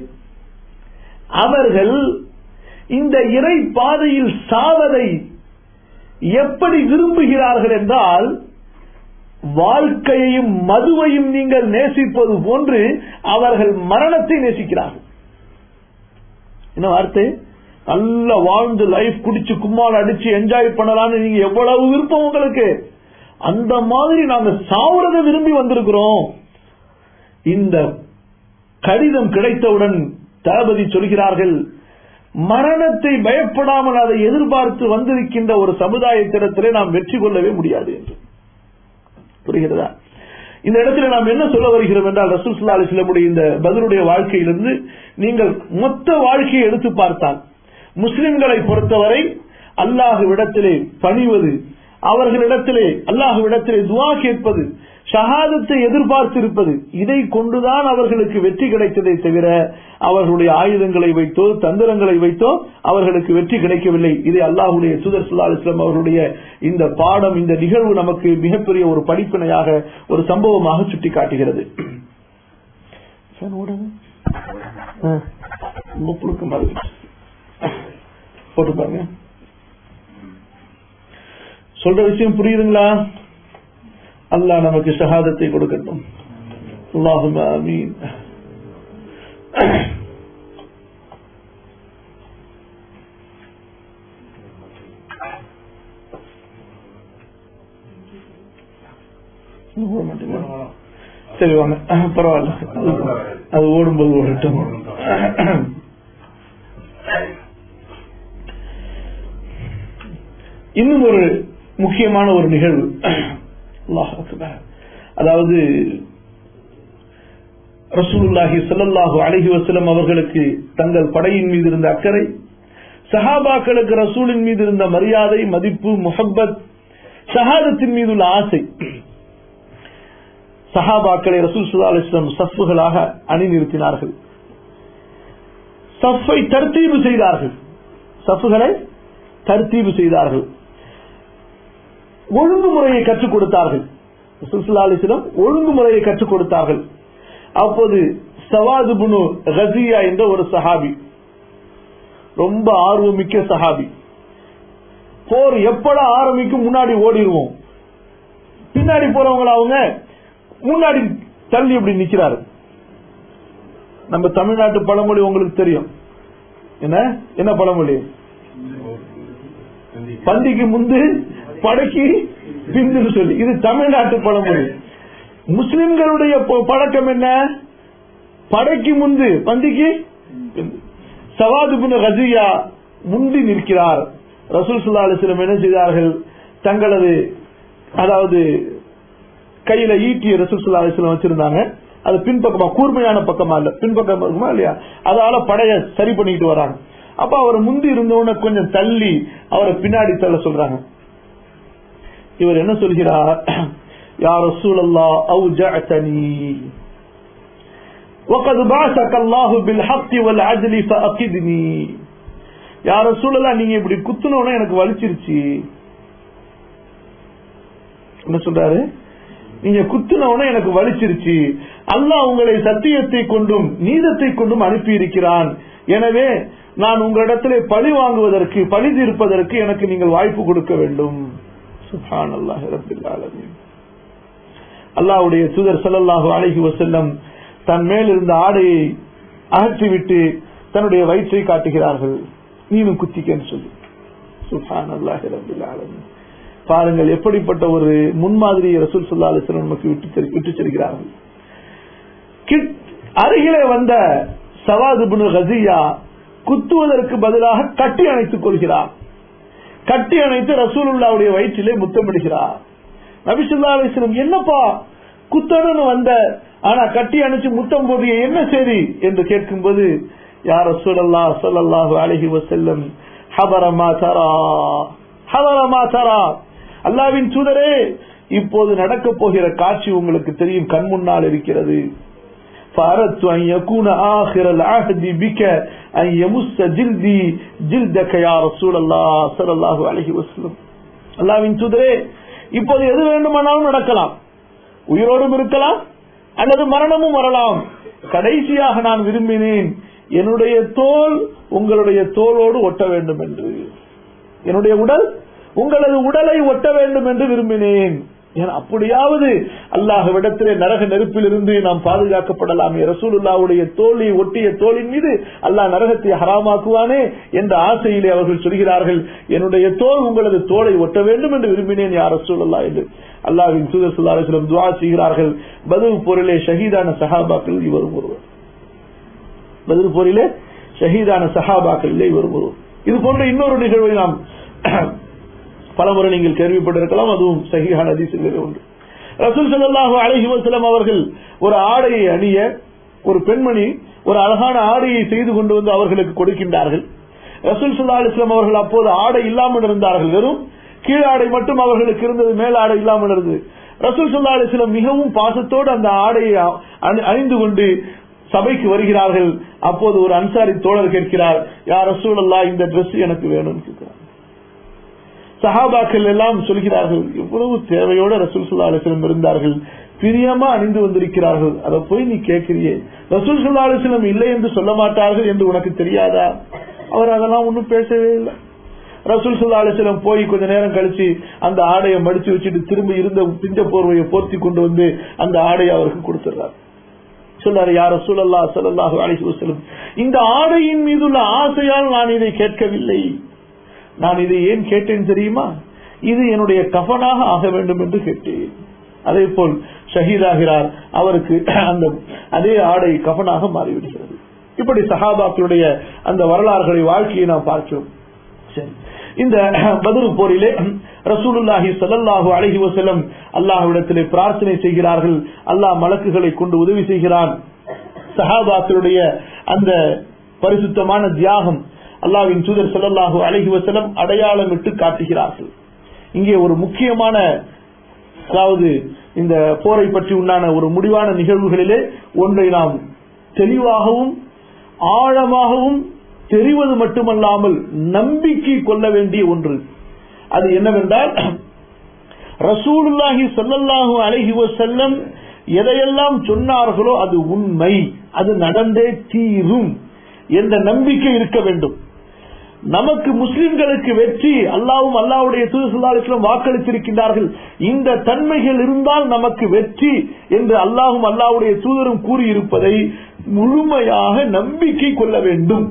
அவர்கள் இந்த இறை பாதையில் சாவதை எப்படி விரும்புகிறார்கள் என்றால் வாழ்க்கையையும் மதுவையும் நீங்கள் நேசிப்பது போன்று அவர்கள் மரணத்தை நேசிக்கிறார்கள் என்ன வார்த்தை நல்ல வாழ்ந்து லைஃப் குடிச்சு கும்மால் அடிச்சு என்ஜாய் பண்ணலாம்னு நீங்க எவ்வளவு விருப்பம் உங்களுக்கு அந்த மாதிரி நாங்க சாவறதை விரும்பி வந்திருக்கிறோம் இந்த கடிதம் கிடைத்தவுடன் தளபதி சொல்கிறார்கள் மரணத்தை பயப்படாமல் அதை எதிர்பார்த்து வந்திருக்கின்ற ஒரு சமுதாயத்திடத்திலே நாம் வெற்றி கொள்ளவே முடியாது என்று புரிகிறதா இந்த இடத்துல நாம் என்ன சொல்ல வருகிறோம் என்றால் ரசூல் ஸல்லல்லாஹு அலைஹி வஸல்லமுடைய இந்த பதிலுடைய வாழ்க்கையிலிருந்து நீங்கள் மொத்த வாழ்க்கையை எடுத்து பார்த்தால் முஸ்லிம்களை பொறுத்தவரை அல்லாஹுவிடத்திலே பணிவது அவர்களிடத்திலே அல்லாஹுவிடத்திலே துவா கேட்பது ஷஹாதத்தை எதிர்பார்த்திருப்பது இதை கொண்டுதான் அவர்களுக்கு வெற்றி கிடைத்ததை தவிர அவர்களுடைய ஆயுதங்களை வைத்தோ தந்திரங்களை வைத்தோ அவர்களுக்கு வெற்றி கிடைக்கவில்லை இதை அல்லாஹுடைய சுதர் சுல்லா இஸ்லாம் அவர்களுடைய இந்த பாடம் இந்த நிகழ்வு நமக்கு மிகப்பெரிய ஒரு படிப்பினையாக ஒரு சம்பவமாக சுட்டி காட்டுகிறது Fan ஓடுது? ஆ, ரொம்ப புழுக்கமா இருக்கு. போட்டு பாருங்க சொல்ற விஷயம் புரியுதுங்களா அல்லாஹ் நமக்கு ஷஹாதத்தை கொடுக்கட்டும் அல்லாஹும் ஆமீன் ஓட மாட்டேங்குது. சரி வாங்க அஹ், பரவாயில்ல அது- அது ஓடும்போது ஓடட்டும் இன்னும் ஒரு முக்கியமான ஒரு நிகழ்வு அல்லாஹ் அக்பர். அதாவது ரசூலுல்லாஹி ஸல்லல்லாஹு அலைஹி வஸல்லம் அவர்களுக்கு தங்கள் படையின் மீது இருந்த அக்கறை சஹாபாக்களுக்கு ரசூலின் மீது இருந்த மரியாதை மதிப்பு முஹப்பத் ஷஹாதத்தின் மீது உள்ள ஆசை சஹாபாக்களை ரசூல் சுல்லா அலிஸ்லாம் சஃப்புகளாக அணி நிறுத்தினார்கள் சஃப்பை தர்த்தீபு செய்தார்கள் சஃப்புகளை தர்த்தீபு செய்தார்கள் ஒழுங்குமுறையை கற்றுக் கொடுத்தார்கள் ரசூல் ஸல்லல்லாஹு அலைஹி வஸல்லம் ஒழுங்குமுறையை கற்றுக் கொடுத்தார்கள் அப்போது சவாது புனு ரசியா என்ற ஒரு சஹாபி ரொம்ப ஆர்வமிக்க சஹாபி போர் எப்படா ஆரம்பிக்கும் முன்னாடி ஓடிடுவோம் பின்னாடி போறவங்கள அவங்க முன்னாடி தள்ளி இப்படி நிக்கிறாரு நம்ம தமிழ்நாட்டு பழமொழி உங்களுக்கு தெரியும் என்ன என்ன பழமொழி பந்திக்கு முந்து படைக்கு பிந்துன்னு சொல்லி இது தமிழ்நாட்டு பழமொழி முஸ்லிம்களுடைய ப- பழக்கம் என்ன படைக்கு முந்து பந்திக்கு பிந்து. சவாது பின் ரஜியா முந்தி நிற்கிறார் ரசூல் சுல்லா அலிஸ்லம் என்ன செய்தார்கள் தங்களது அதாவது கையில ஈட்டிய ரசூல் சுல்லா அலிஸ்லம் வச்சிருந்தாங்க அது பின்பக்கமா கூர்மையான பக்கமா இல்ல பின்பக்கம் இருக்குமா இல்லையா அதால படைய சரி பண்ணிட்டு வராங்க அப்ப அவர் முந்தி இருந்தவன கொஞ்சம் தள்ளி அவரை பின்னாடி தள்ள சொல்றாங்க இவர் என்ன சொல்கிறார் யா ரசூல் அல்லா அவுஜஅதனி وقد بعثك الله بالحق والعدل فأقدني يا رسول الله நீங்க இப்படி குத்துனோட எனக்கு வலிச்சிருச்சு என்ன சொல்றாரு நீங்க குத்துனவன எனக்கு வலிச்சிருச்சு அல்லாஹ் உங்களை சத்தியத்தை கொண்டும் நீதத்தை கொண்டும் அனுப்பி இருக்கிறான் எனவே நான் உங்களிடத்திலே பழி வாங்குவதற்கு பழி தீர்ப்பதற்கு எனக்கு நீங்கள் வாய்ப்பு கொடுக்க வேண்டும் சுஹான் அல்லாஹ் ரபில் ஆலமீன் அல்லாஹ்வுடைய தூதர் ஸல்லல்லாஹு அலைஹி வஸல்லம் தன் மேல் இருந்த ஆடையை அகற்றிவிட்டு தன்னுடைய வயிற்றை காட்டுகிறார்கள் நீனும் குத்திக்கன்னு சொல்லி சுஹான் அல்லாஹ் ரபில் ஆலமீன் பாருங்கள் எப்படிப்பட்ட ஒரு முன்மாதிரியை ரசூல் சல்லா அலிஸ்லாம் நமக்கு விட்டு செல்- விட்டுச் செல்கிறார்கள் கிட்- அருகிலே வந்த சவாது பின் ரசியா குத்துவதற்கு பதிலாக கட்டி அணைத்துக் கொள்கிறார் கட்டி அணைத்து ரசூலுல்லாவுடைய வயிற்றிலே முத்தமிடுகிறார் நபிசுல்லா அலிஸ்லம் என்னப்பா குத்தணும்னு வந்த ஆனா கட்டி அணைச்சு முத்தம் போதிய என்ன சரி என்று கேட்கும்போது யார் ரசூலல்லா ஸல்லல்லாஹு அலைஹி வஸல்லம் ஹபரமா தரா ஹபரமா தரா அல்லாவின் தூதரே இப்போது நடக்கப் போகிற காட்சி உங்களுக்கு தெரியும் கண் முன்னால் இருக்கிறது فأردت أن يكون آخر العهد بك أن يمس جلدي جلدك يا رسول الله صلى الله عليه وسلم அல்லாவின் தூதரே இப்போது எது வேண்டுமானாலும் நடக்கலாம் உயிரோடும் இருக்கலாம் அல்லது மரணமும் வரலாம் கடைசியாக நான் விரும்பினேன் என்னுடைய தோல் உங்களுடைய தோலோடு ஒட்ட வேண்டும் என்று என்னுடைய உடல் உங்களது உடலை ஒட்ட வேண்டும் என்று விரும்பினேன் ஏன் அப்படியாவது அல்லாஹ்விடத்திலே நரக நெருப்பிலிருந்து நாம் பாதுகாக்கப்படலாமே ரசூலுல்லாவுடைய தோலை ஒட்டிய தோலின் மீது அல்லாஹ் நரகத்தை ஹராமாக்குவானே என்ற ஆசையிலே அவர்கள் சொல்கிறார்கள் என்னுடைய தோல் உங்களது தோலை ஒட்ட வேண்டும் என்று விரும்பினேன் யார் ரசூலுல்லா என்று அல்லாஹ்வின் தூதர் ஸல்லல்லாஹு அலைஹி வஸல்லம் துஆ செய்கிறார்கள் பத்ர் போரிலே ஷஹீதான சஹாபாக்கள் இவரும் ஒருவர் பத்ர் போரிலே ஷஹீதான சஹாபாக்கள் இவரும் ஒருவர் இது போன்ற இன்னொரு நிகழ்வை நாம் பலமுறை நீங்கள் கேள்விப்பட்டிருக்கலாம் அதுவும் சஹீஹான ஹதீஸில் ஒன்று ரசூல் ஸல்லல்லாஹு அலைஹி வஸல்லம் அவர்கள் ஒரு ஆடையை அணிய ஒரு பெண்மணி ஒரு அழகான ஆடையை செய்து கொண்டு வந்து அவர்களுக்கு கொடுக்கின்றார்கள் ரசூல் ஸல்லல்லாஹு அலைஹி வஸல்லம் அவர்கள் அப்போது ஆடை இல்லாமல் இருந்தார்கள் வெறும் கீழாடை மட்டும் அவர்களுக்கு இருந்தது மேல் ஆடை இல்லாமல் இருந்தது ரசூல் ஸல்லல்லாஹு அலைஹி வஸல்லம் மிகவும் பாசத்தோடு அந்த ஆடையை அணி- அணிந்து கொண்டு சபைக்கு வருகிறார்கள் அப்போது ஒரு அன்சாரி தோழர் கேட்கிறார் யார் ரசூலல்லாஹ் இந்த Dress எனக்கு வேணும்னு கேட்கிறார் சஹாபாக்கள் எல்லாம் சொல்கிறார்கள் எவ்வளவு தேவையோட ரசூல் சுல்லா அலிஸ்லம் இருந்தார்கள் பிரியமா அணிந்து வந்திருக்கிறார்கள் அதை போய் நீ கேட்கிறியே ரசூல் சுல்லா அலிஸ்லம் இல்லை என்று சொல்ல மாட்டார்கள் என்று உனக்கு தெரியாதா அவர் அதெல்லாம் ஒன்றும் பேசவே இல்லை ரசூல் சுல்லா அலிஸ்லம் போய் கொஞ்ச நேரம் கழிச்சு அந்த ஆடையை மடிச்சு வச்சுட்டு திரும்ப இருந்த பிஞ்ச போர்வையை போர்த்தி கொண்டு வந்து அந்த ஆடையை அவருக்கு கொடுத்துறார் சொல்லாரு யார் சூழல்லா சல்லாஹு அலிஹி வசலம் இந்த ஆடையின் மீதுள்ள ஆசையால் நான் இதை கேட்கவில்லை நான் இதை ஏன் கேட்டேன் தெரியுமா இது என்னுடைய கஃனாக ஆக வேண்டும் என்று கேட்டேன் அதே போல் ஷஹீதாகிறார் அவருக்கு அந்த அதே ஆடை கஃனாக மாறிவிடுகிறது இப்படி சஹாபாக்களுடைய அந்த வரலாறுகளை வாழ்க்கையை நாம் பார்க்கிறோம் சரி இந்த பத்ரு போரிலே ரசூலுல்லாஹி ஸல்லல்லாஹு அலைஹி வஸல்லம் அல்லாஹ்விடத்திலே பிரார்த்தனை செய்கிறார்கள் அல்லாஹ் மலக்குகளை கொண்டு உதவி செய்கிறான் சஹாபாக்களுடைய அந்த பரிசுத்தமான தியாகம் அல்லாஹ்வின் தூதர் ஸல்லல்லாஹு அலைஹி வஸல்லம் அடையாளமிட்டு காட்டுகிறார்கள் இங்கே ஒரு முக்கியமான அதாவது இந்த போரை பற்றி உண்டான ஒரு முடிவான நிகழ்வுகளிலே ஒன்றை நாம் தெளிவாகவும் ஆழமாகவும் தெரிவது மட்டுமல்லாமல் நம்பிக்கை கொள்ள வேண்டிய ஒன்று அது என்னவென்றால் ரசூலுல்லாஹி ஸல்லல்லாஹு அலைஹி வஸல்லம் எதையெல்லாம் சொன்னார்களோ அது உண்மை அது நடந்தே தீரும் என்ற நம்பிக்கை இருக்க வேண்டும் நமக்கு முஸ்லிம்களுக்கு வெற்றி அல்லாவும் அல்லாவுடைய தூசுல்லாஸ்லம் வாக்களித்திருக்கின்றார்கள் இந்த தன்மைகள் இருந்தால் நமக்கு வெற்றி என்று அல்லாஹும் அல்லாவுடைய தூதரும் கூறியிருப்பதை முழுமையாக நம்பிக்கை கொள்ள வேண்டும்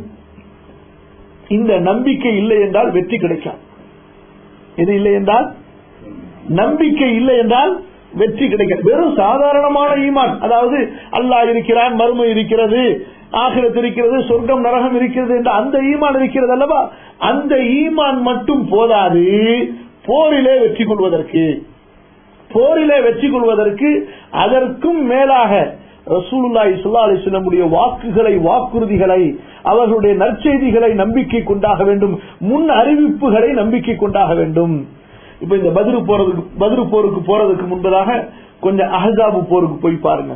இந்த நம்பிக்கை இல்லை என்றால் வெற்றி கிடைக்காது எது இல்லை என்றால் நம்பிக்கை இல்லை என்றால் வெற்றி கிடைக்காது வெறும் சாதாரணமான ஈமான் அதாவது அல்லாஹ் இருக்கிறான் மறுமை இருக்கிறது ஆகிரத் இருக்கிறது சொர்க்கம் நரகம் இருக்கிறது என்ற அந்த ஈமான் இருக்கிறது அல்லவா அந்த ஈமான் மட்டும் போதாது போரிலே வெற்றி கொள்வதற்கு போரிலே வெற்றி கொள்வதற்கு அதற்கும் மேலாக ரசூலுல்லாஹி ஸல்லல்லாஹு அலைஹி வஸல்லமுடைய வாக்குகளை வாக்குறுதிகளை அவர்களுடைய நற்செய்திகளை நம்பிக்கை கொண்டாக வேண்டும் முன் அறிவிப்புகளை நம்பிக்கை கொண்டாக வேண்டும் இப்ப இந்த பதிரு போறதுக்கு பதிரு போருக்கு போறதுக்கு முன்பதாக கொஞ்சம் அஹசாபு போருக்கு போய் பாருங்க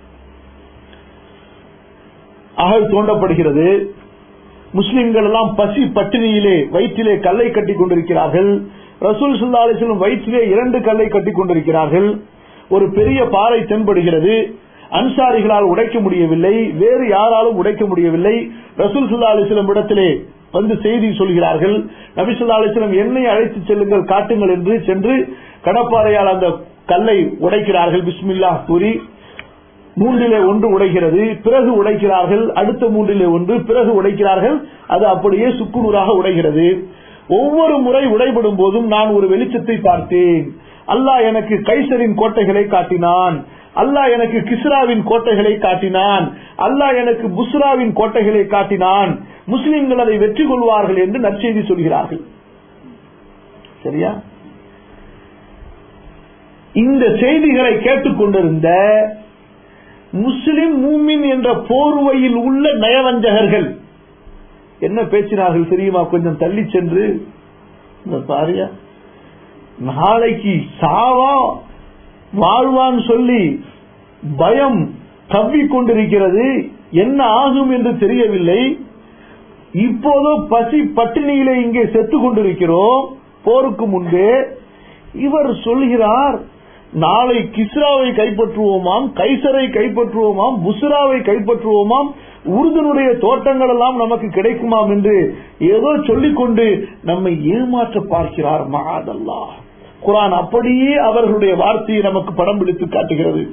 அகழ் தோண்டப்படுகிறது முஸ்லிம்கள் எல்லாம் பசி பட்டினியிலே வயிற்றிலே கல்லை கட்டி கொண்டிருக்கிறார்கள் ரசூல் சுல்லா அலிஸ்லம் வயிற்றிலே இரண்டு கல்லை கட்டி கொண்டிருக்கிறார்கள் ஒரு பெரிய பாறை தென்படுகிறது அன்சாரிகளால் உடைக்க முடியவில்லை வேறு யாராலும் உடைக்க முடியவில்லை ரசூல் சுல்லா அலிஸ்லம் இடத்திலே வந்து செய்தி சொல்கிறார்கள் நபிசுல்லா அலிஸ்லம் என்னை அழைத்து செல்லுங்கள் காட்டுங்கள் என்று சென்று கடப்பாறையால் அந்த கல்லை உடைக்கிறார்கள் பிஸ்மில்லா கூறி மூன்றிலே ஒன்று உடைகிறது பிறகு உடைக்கிறார்கள் அடுத்த மூன்றிலே ஒன்று பிறகு உடைக்கிறார்கள் அது அப்படியே சுக்குநூறாக உடைகிறது ஒவ்வொரு முறை உடைபடும் போதும் நான் ஒரு வெளிச்சத்தை பார்த்தேன் அல்லாஹ் எனக்கு கைசரின் கோட்டைகளை காட்டினான் அல்லாஹ் எனக்கு கிஸ்ராவின் கோட்டைகளை காட்டினான் அல்லாஹ் எனக்கு புஸ்ராவின் கோட்டைகளை காட்டினான் முஸ்லிம்கள் அதை வெற்றி கொள்வார்கள் என்று நற்செய்தி சொல்கிறார்கள் சரியா இந்த செய்திகளை கேட்டுக்கொண்டிருந்த முஸ்லிம் மூமின் என்ற போர்வையில் உள்ள நயவஞ்சகர்கள் என்ன பேசினார்கள் தெரியுமா கொஞ்சம் தள்ளி சென்று இந்த பாரியா நாளைக்கு சாவா வாழ்வான் சொல்லி பயம் கவ்விக் கொண்டிருக்கிறது என்ன ஆகும் என்று தெரியவில்லை இப்போதோ பசி பட்டினியிலே இங்கே செத்துக் கொண்டிருக்கிறோம் போருக்கு முன்பே இவர் சொல்கிறார் நாளை கிஸ்ராவை கைப்பற்றுவோமாம் கைசரை கைப்பற்றுவோமாம் புஸ்ராவை கைப்பற்றுவோமாம் உருதனுடைய தோட்டங்கள் எல்லாம் நமக்கு கிடைக்குமாம் என்று ஏதோ சொல்லிக்கொண்டு நம்மை ஏமாற்ற பார்க்கிறார் மகாதல்லா குரான் அப்படியே அவர்களுடைய வார்த்தையை நமக்கு படம் பிடித்து காட்டுகிறது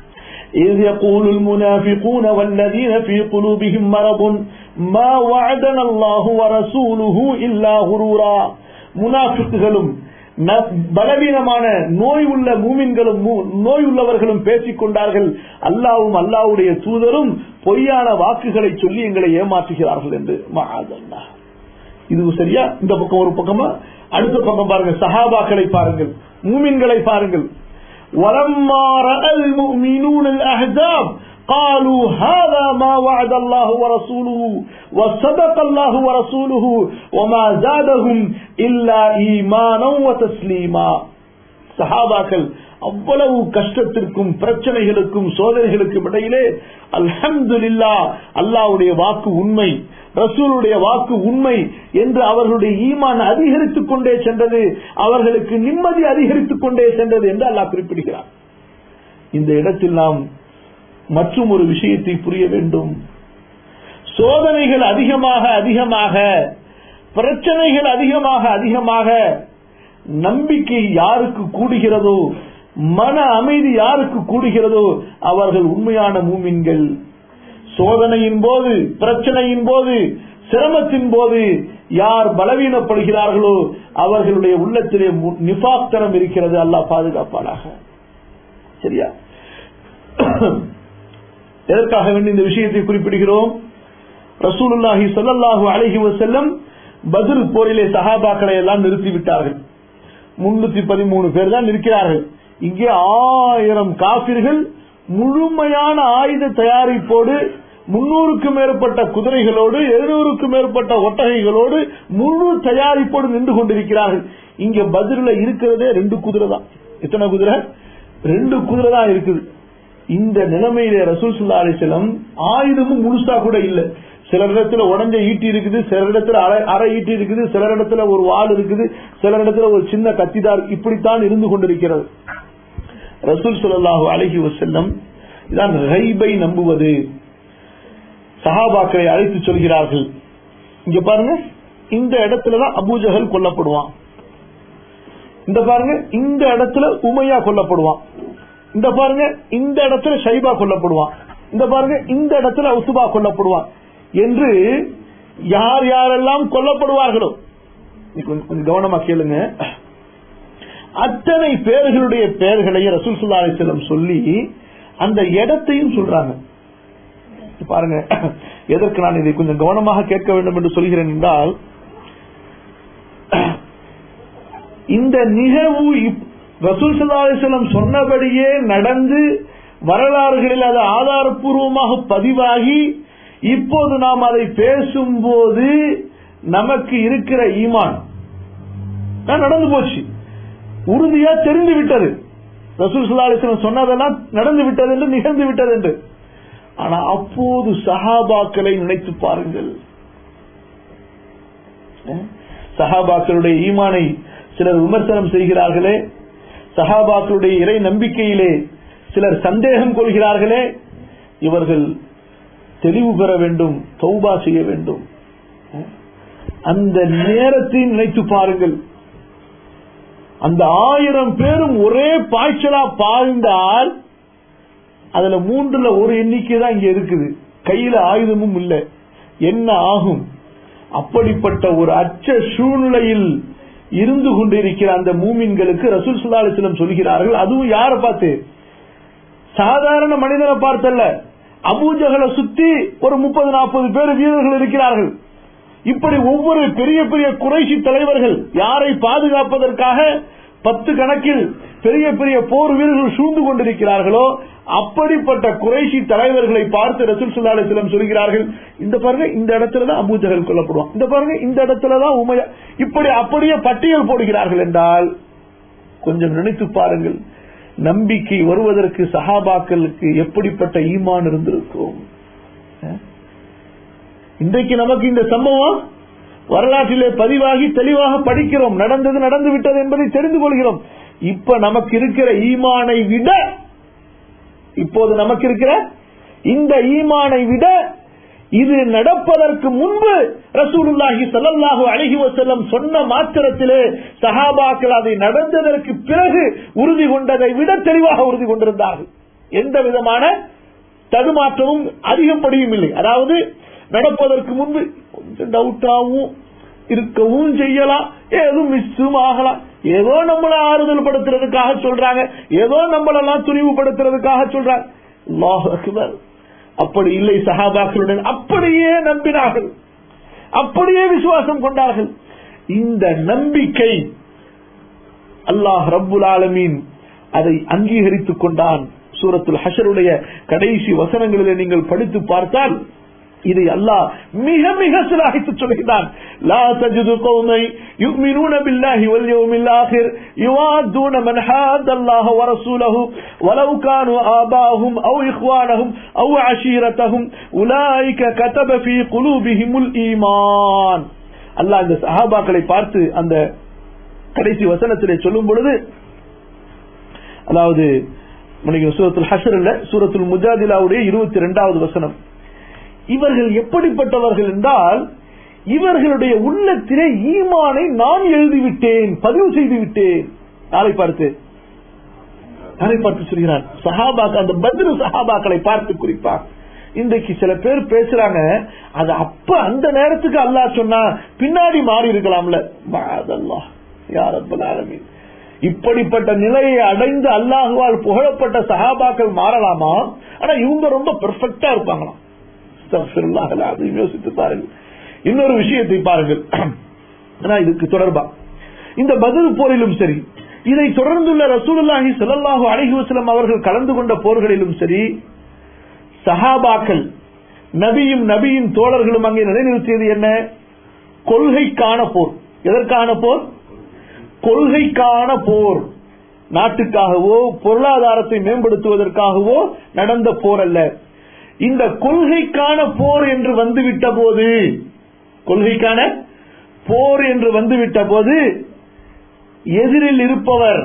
إذ يقول المنافقون والذين في قلوبهم مرض ما وعدنا الله ورسوله إلا غرورا முனாஃபிக்குகளும் பலவீனமான நோய் உள்ள மூமின்களும் நோய் உள்ளவர்களும் பேசிக் கொண்டார்கள் அல்லாவும் அல்லாவுடைய தூதரும் பொய்யான வாக்குகளை சொல்லி எங்களை ஏமாற்றுகிறார்கள் என்று மகாதல்லா இது சரியா இந்த பக்கம் ஒரு பக்கமா அடுத்த பக்கம் பாருங்க சஹாபாக்களை பாருங்கள் மூமின்களை பாருங்கள் ولما رأى المؤمنون الأحزاب قالوا هذا ما وعد الله ورسوله وصدق الله ورسوله وما زادهم إلا إيمانا وتسليما சஹாபாக்கள் அவ்வளவு கஷ்டத்திற்கும் பிரச்சனைகளுக்கும் சோதனைகளுக்கும் இடையிலே அல்ஹம்துலில்லா அல்லாவுடைய வாக்கு உண்மை ரசூலுடைய வாக்கு உண்மை என்று அவர்களுடைய ஈமான் அதிகரித்துக் கொண்டே சென்றது அவர்களுக்கு நிம்மதி அதிகரித்துக் கொண்டே சென்றது என்று அல்லாஹ் குறிப்பிடுகிறார் இந்த இடத்தில் நாம் மற்றும் ஒரு விஷயத்தை புரிய வேண்டும் சோதனைகள் அதிகமாக அதிகமாக பிரச்சனைகள் அதிகமாக அதிகமாக நம்பிக்கை யாருக்கு கூடுகிறதோ மன அமைதி யாருக்கு கூடுகிறதோ அவர்கள் உண்மையான மூமின்கள் சோதனையின் போது பிரச்சனையின் போது சிரமத்தின் போது யார் பலவீனப்படுகிறார்களோ அவர்களுடைய உள்ளத்திலே நிபாக்தரம் இருக்கிறது அல்லாஹ் பாதுகாப்பாளாக சரியா எதற்காக வேண்டி இந்த விஷயத்தை குறிப்பிடுகிறோம் ரசூலுல்லாஹி சொல்லல்லாஹு அழகி செல்லம் பதில் போரிலே சஹாபாக்களை எல்லாம் நிறுத்திவிட்டார்கள் முன்னூத்தி பதிமூணு பேர் தான் இருக்கிறார்கள் இங்கே ஆயிரம் காபிர்கள் முழுமையான ஆயுத தயாரிப்போடு முன்னூறுக்கும் மேற்பட்ட குதிரைகளோடு எழுநூறுக்கும் மேற்பட்ட ஒட்டகைகளோடு முழு தயாரிப்போடு நின்று கொண்டிருக்கிறார்கள் இங்க பதில இருக்கிறதே ரெண்டு குதிரை தான் எத்தனை குதிரை ரெண்டு குதிரை தான் இருக்குது இந்த நிலைமையில ரசூல் சுல்லா அலிசலம் ஆயுதமும் முழுசா கூட இல்ல சில இடத்துல உடஞ்ச ஈட்டி இருக்குது சில இடத்துல அரை அரை ஈட்டி இருக்குது சில இடத்துல ஒரு வால் இருக்குது சில இடத்துல ஒரு சின்ன கத்திதார் இப்படித்தான் இருந்து கொண்டிருக்கிறது ரசூல் சுல்லாஹு அலஹி வசல்லம் இதான் ரைபை நம்புவது சஹாபாக்களை அழைத்து சொல்கிறார்கள் இங்க பாருங்க இந்த இடத்துலதான் அபூஜகல் கொல்லப்படுவான் இந்த பாருங்க இந்த இடத்துல உமையா கொல்லப்படுவான் இந்த பாருங்க இந்த இடத்துல ஷைபா கொல்லப்படுவான் இந்த பாருங்க இந்த இடத்துல உசுபா கொல்லப்படுவான் என்று யார் யாரெல்லாம் கொல்லப்படுவார்களோ கொஞ்சம் கவனமா கேளுங்க அத்தனை பேர்களுடைய பெயர்களை ரசூல் சுல்லா அலிஸ்லம் சொல்லி அந்த இடத்தையும் சொல்றாங்க பாருங்க எதற்கு நான் இதை கொஞ்சம் கவனமாக கேட்க வேண்டும் என்று சொல்கிறேன் என்றால் இந்த நிகழ்வு ரசூல் சல்லா அலிஸ்லம் சொன்னபடியே நடந்து வரலாறுகளில் அது ஆதாரப்பூர்வமாக பதிவாகி இப்போது நாம் அதை பேசும்போது நமக்கு இருக்கிற ஈமான் நடந்து போச்சு உறுதியா தெரிந்து விட்டது ரசூல் சுல்லா அலிஸ்லம் சொன்னதெல்லாம் நடந்து விட்டது என்று நிகழ்ந்து விட்டது என்று ஆனா அப்போது சஹாபாக்களை நினைத்து பாருங்கள் சஹாபாக்களுடைய ஈமானை சிலர் விமர்சனம் செய்கிறார்களே சஹாபாக்களுடைய இறை நம்பிக்கையிலே சிலர் சந்தேகம் கொள்கிறார்களே இவர்கள் தெளிவு பெற வேண்டும் தௌபா செய்ய வேண்டும் அந்த நேரத்தை நினைத்து பாருங்கள் அந்த ஆயிரம் பேரும் ஒரே பாய்ச்சலா பாய்ந்தால் அதுல மூன்றுல ஒரு எண்ணிக்கை தான் இங்க இருக்குது கையில ஆயுதமும் இல்ல என்ன ஆகும் அப்படிப்பட்ட ஒரு அச்ச சூழ்நிலையில் இருந்து கொண்டிருக்கிற அந்த மூமின்களுக்கு ரசூல் சுல்லாலிஸ்லம் சொல்கிறார்கள் அதுவும் யாரை பார்த்து சாதாரண மனிதனை பார்த்தல்ல அபூஜகளை சுத்தி ஒரு முப்பது நாற்பது பேர் வீரர்கள் இருக்கிறார்கள் இப்படி ஒவ்வொரு பெரிய பெரிய குறைசி தலைவர்கள் யாரை பாதுகாப்பதற்காக பத்து கணக்கில் பெரிய பெரிய போர் வீரர்கள் சூழ்ந்து கொண்டிருக்கிறார்களோ அப்படிப்பட்ட குறைசி தலைவர்களை பார்த்து ரசூல் சுல்லாலிஸ்லம் சொல்கிறார்கள் இந்த பாருங்க இந்த இடத்துல தான் அபூஜகல் கொல்லப்படுவான் இந்த பாருங்க இந்த இடத்துல தான் உமையா இப்படி அப்படியே பட்டியல் போடுகிறார்கள் என்றால் கொஞ்சம் நினைத்து பாருங்கள் நம்பிக்கை வருவதற்கு சஹாபாக்களுக்கு எப்படிப்பட்ட ஈமான் இருந்திருக்கும் இன்றைக்கு நமக்கு இந்த சம்பவம் வரலாற்றிலே பதிவாகி தெளிவாக படிக்கிறோம் நடந்தது நடந்து விட்டது என்பதை தெரிந்து கொள்கிறோம் இப்ப நமக்கு இருக்கிற ஈமானை விட இப்போது நமக்கு இருக்கிற இந்த ஈமானை விட இது நடப்பதற்கு முன்பு ரசூலுல்லாஹி ஸல்லல்லாஹு அலைஹி வஸல்லம் சொன்ன மாத்திரத்திலே சஹாபாக்கள் அதை நடந்ததற்கு பிறகு உறுதி கொண்டதை விட தெளிவாக உறுதி கொண்டிருந்தார்கள் எந்த விதமான தடுமாற்றமும் அதிகப்படியும் இல்லை அதாவது நடப்பதற்கு முன்பு கொஞ்சம் டவுட்டாவும் இருக்கவும் செய்யலாம் ஏதோ மிஸ்ஸும் ஆகலாம் ஏதோ நம்மள ஆறுதல் படுத்துறதுக்காக சொல்றாங்க ஏதோ நம்மளெல்லாம் துணிவுபடுத்துறதுக்காக சொல்றாங்க அல்லாஹ் அக்பர் அப்படி இல்லை சஹாபாக்களுடன் அப்படியே நம்பினார்கள் அப்படியே விசுவாசம் கொண்டார்கள் இந்த நம்பிக்கை அல்லாஹ் ரப்புல் ஆலமீன் அதை அங்கீகரித்துக் கொண்டான் சூரத்துல் ஹஷருடைய கடைசி வசனங்களிலே நீங்கள் படித்து பார்த்தால் இதை அல்லாஹ் மிக மிக சிலாகித்து சொல்கிறான் லா தஜிது கௌமை யுக்மினூன பில்லாஹி வல் யௌமில் ஆகிர் யுவாதுன மன் ஹாதல்லாஹ வ ரசூலஹு வலவ் கானு ஆபாஹும் அவ் இக்வானஹும் அவ் அஷீரத்தஹும் உலாயிக கதப ஃபீ குலூபிஹிமுல் ஈமான் அல்லாஹ் இந்த சஹாபாக்களை பார்த்து அந்த கடைசி வசனத்திலே சொல்லும் பொழுது அதாவது சூரத்துல் ஹஷர் இல்ல சூரத்துல் முஜாதிலாவுடைய இருபத்தி இரண்டாவது வசனம் இவர்கள் எப்படிப்பட்டவர்கள் என்றால் இவர்களுடைய உள்ளத்திலே ஈமானை நான் எழுதிவிட்டேன் பதிவு செய்து விட்டேன் நாளை பார்த்து நாளை பார்த்து சொல்கிறான் சஹாபாக்கள் அந்த பத்ரு சஹாபாக்களை பார்த்து குறிப்பார் இன்றைக்கு சில பேர் பேசுறாங்க அது அப்ப அந்த நேரத்துக்கு அல்லாஹ் சொன்னா பின்னாடி மாறி இருக்கலாம்ல அதல்லா யார் அப்பலாலமீன் இப்படிப்பட்ட நிலையை அடைந்து அல்லாஹுவால் புகழப்பட்ட சஹாபாக்கள் மாறலாமா ஆனா இவங்க ரொம்ப பெர்ஃபெக்டா இருப்பாங்களாம் யோசித்து பாருங்கள் இன்னொரு விஷயத்தை பாருங்கள் ஆனா இதுக்கு தொடர்பா இந்த பதில் போரிலும் சரி இதை தொடர்ந்துள்ள ரசூலுல்லாஹி ஸல்லல்லாஹு அலைஹி வஸல்லம் அவர்கள் கலந்து கொண்ட போர்களிலும் சரி சஹாபாக்கள் நபியும் நபியின் தோழர்களும் அங்கே நிலைநிறுத்தியது என்ன கொள்கைக்கான போர் எதற்கான போர் கொள்கைக்கான போர் நாட்டுக்காகவோ பொருளாதாரத்தை மேம்படுத்துவதற்காகவோ நடந்த போர் அல்ல இந்த கொள்கைக்கான போர் என்று வந்துவிட்ட போது கொள்கைக்கான போர் என்று வந்துவிட்ட போது எதிரில் இருப்பவர்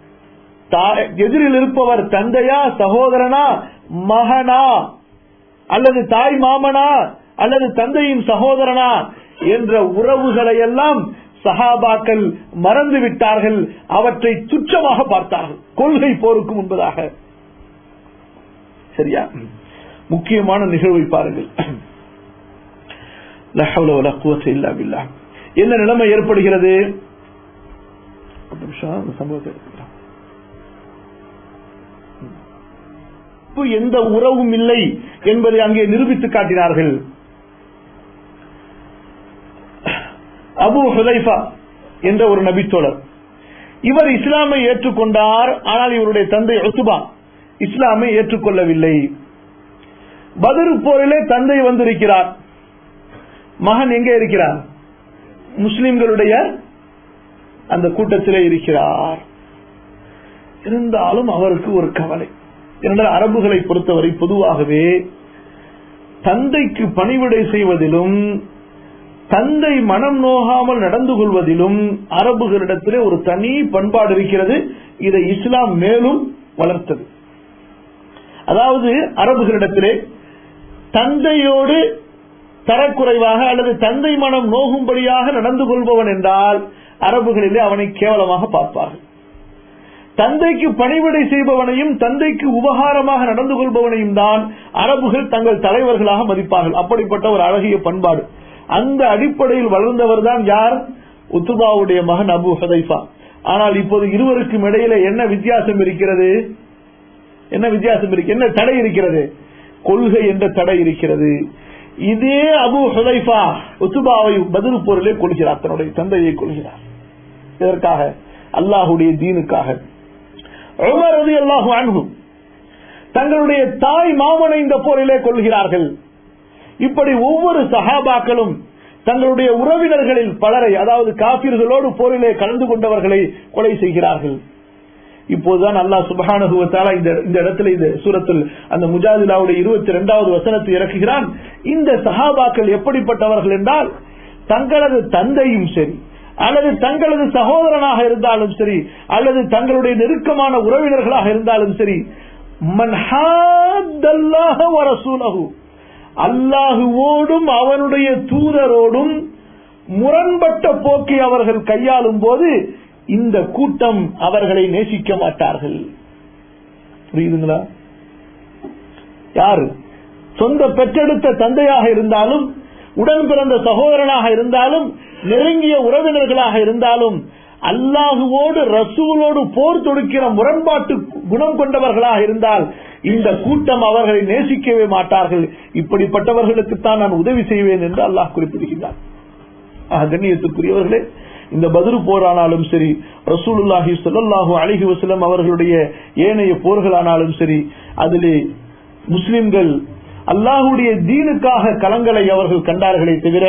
எதிரில் இருப்பவர் தந்தையா சகோதரனா மகனா அல்லது தாய் மாமனா அல்லது தந்தையின் சகோதரனா என்ற உறவுகளை எல்லாம் சஹாபாக்கள் மறந்து விட்டார்கள் அவற்றை துச்சமாக பார்த்தார்கள் கொள்கை போருக்கு முன்பதாக சரியா முக்கியமான நிகழ்வை பாருங்கள் என்ன நிலைமை ஏற்படுகிறது சம்பவத்தை எந்த உறவும் இல்லை என்பதை அங்கே நிரூபித்து காட்டினார்கள் அபு ஹுதைஃபா என்ற ஒரு நபித்தோழர் இவர் இஸ்லாமை ஏற்றுக்கொண்டார் ஆனால் இவருடைய தந்தை ஒத்துபா இஸ்லாமை ஏற்றுக்கொள்ளவில்லை பதில் போரிலே தந்தை வந்திருக்கிறார் மகன் எங்கே இருக்கிறார் முஸ்லிம்களுடைய அந்த கூட்டத்திலே இருக்கிறார் இருந்தாலும் அவருக்கு ஒரு கவலை இரண்டால் அரபுகளை பொறுத்தவரை பொதுவாகவே தந்தைக்கு பணிவிடை செய்வதிலும் தந்தை மனம் நோகாமல் நடந்து கொள்வதிலும் அரபுகளிடத்திலே ஒரு தனி பண்பாடு இருக்கிறது இதை இஸ்லாம் மேலும் வளர்த்தது அதாவது அரபுகளிடத்திலே தந்தையோடு தரக்குறைவாக அல்லது தந்தை மனம் நோகும்படியாக நடந்து கொள்பவன் என்றால் அரபுகளிலே அவனை கேவலமாக பார்ப்பார்கள் தந்தைக்கு பணிவிடை செய்பவனையும் தந்தைக்கு உபகாரமாக நடந்து கொள்பவனையும் தான் அரபுகள் தங்கள் தலைவர்களாக மதிப்பார்கள் அப்படிப்பட்ட ஒரு அழகிய பண்பாடு அந்த அடிப்படையில் வளர்ந்தவர் தான் யார் உத்துபாவுடைய மகன் அபு ஹதைஃபா ஆனால் இப்போது இருவருக்கும் இடையில என்ன வித்தியாசம் இருக்கிறது என்ன வித்தியாசம் இருக்கு என்ன தடை இருக்கிறது கொள்கை என்ற தடை இருக்கிறது இதே அபு ஹுதைஃபா உத்துபாவை பதில் போரிலே கொள்கிறார் தன்னுடைய தந்தையை கொள்கிறார் இதற்காக அல்லாஹுடைய தீனுக்காக உமர் ரதி அல்லாஹு அன்பு தங்களுடைய தாய் மாமனை இந்த போரிலே கொள்கிறார்கள் இப்படி ஒவ்வொரு சஹாபாக்களும் தங்களுடைய உறவினர்களில் பலரை அதாவது காப்பீர்களோடு போரிலே கலந்து கொண்டவர்களை கொலை செய்கிறார்கள் இப்போதுதான் அல்லாஹ் சுபஹானுவத்தால இந்த இந்த இடத்துல இந்த சூரத்தில் அந்த முஜாதிலாவுடைய இருபத்தி இரண்டாவது வசனத்தை இறக்குகிறான் இந்த சஹாபாக்கள் எப்படிப்பட்டவர்கள் என்றால் தங்களது தந்தையும் சரி அல்லது தங்களது சகோதரனாக இருந்தாலும் சரி அல்லது தங்களுடைய நெருக்கமான உறவினர்களாக இருந்தாலும் சரி அல்லாஹுவோடும் அவனுடைய தூதரோடும் முரண்பட்ட போக்கை அவர்கள் கையாளும் போது இந்த கூட்டம் அவர்களை நேசிக்க மாட்டார்கள் புரியுதுங்களா யாரு சொந்த பெற்றெடுத்த தந்தையாக இருந்தாலும் உடன் பிறந்த சகோதரனாக இருந்தாலும் நெருங்கிய உறவினர்களாக இருந்தாலும் அல்லாஹுவோடு ரசூலோடு போர் தொடுக்கிற முரண்பாட்டு குணம் கொண்டவர்களாக இருந்தால் இந்த கூட்டம் அவர்களை நேசிக்கவே மாட்டார்கள் இப்படிப்பட்டவர்களுக்குத்தான் நான் உதவி செய்வேன் என்று அல்லாஹ் குறிப்பிடுகிறார் கண்ணியத்துக்குரியவர்களே இந்த பதிரு போரானாலும் சரி ரசூலுல்லாஹி சொல்லல்லாஹு அலிஹி வசலம் அவர்களுடைய ஏனைய போர்களானாலும் சரி அதிலே முஸ்லிம்கள் அல்லாஹுடைய தீனுக்காக களங்களை அவர்கள் கண்டார்களே தவிர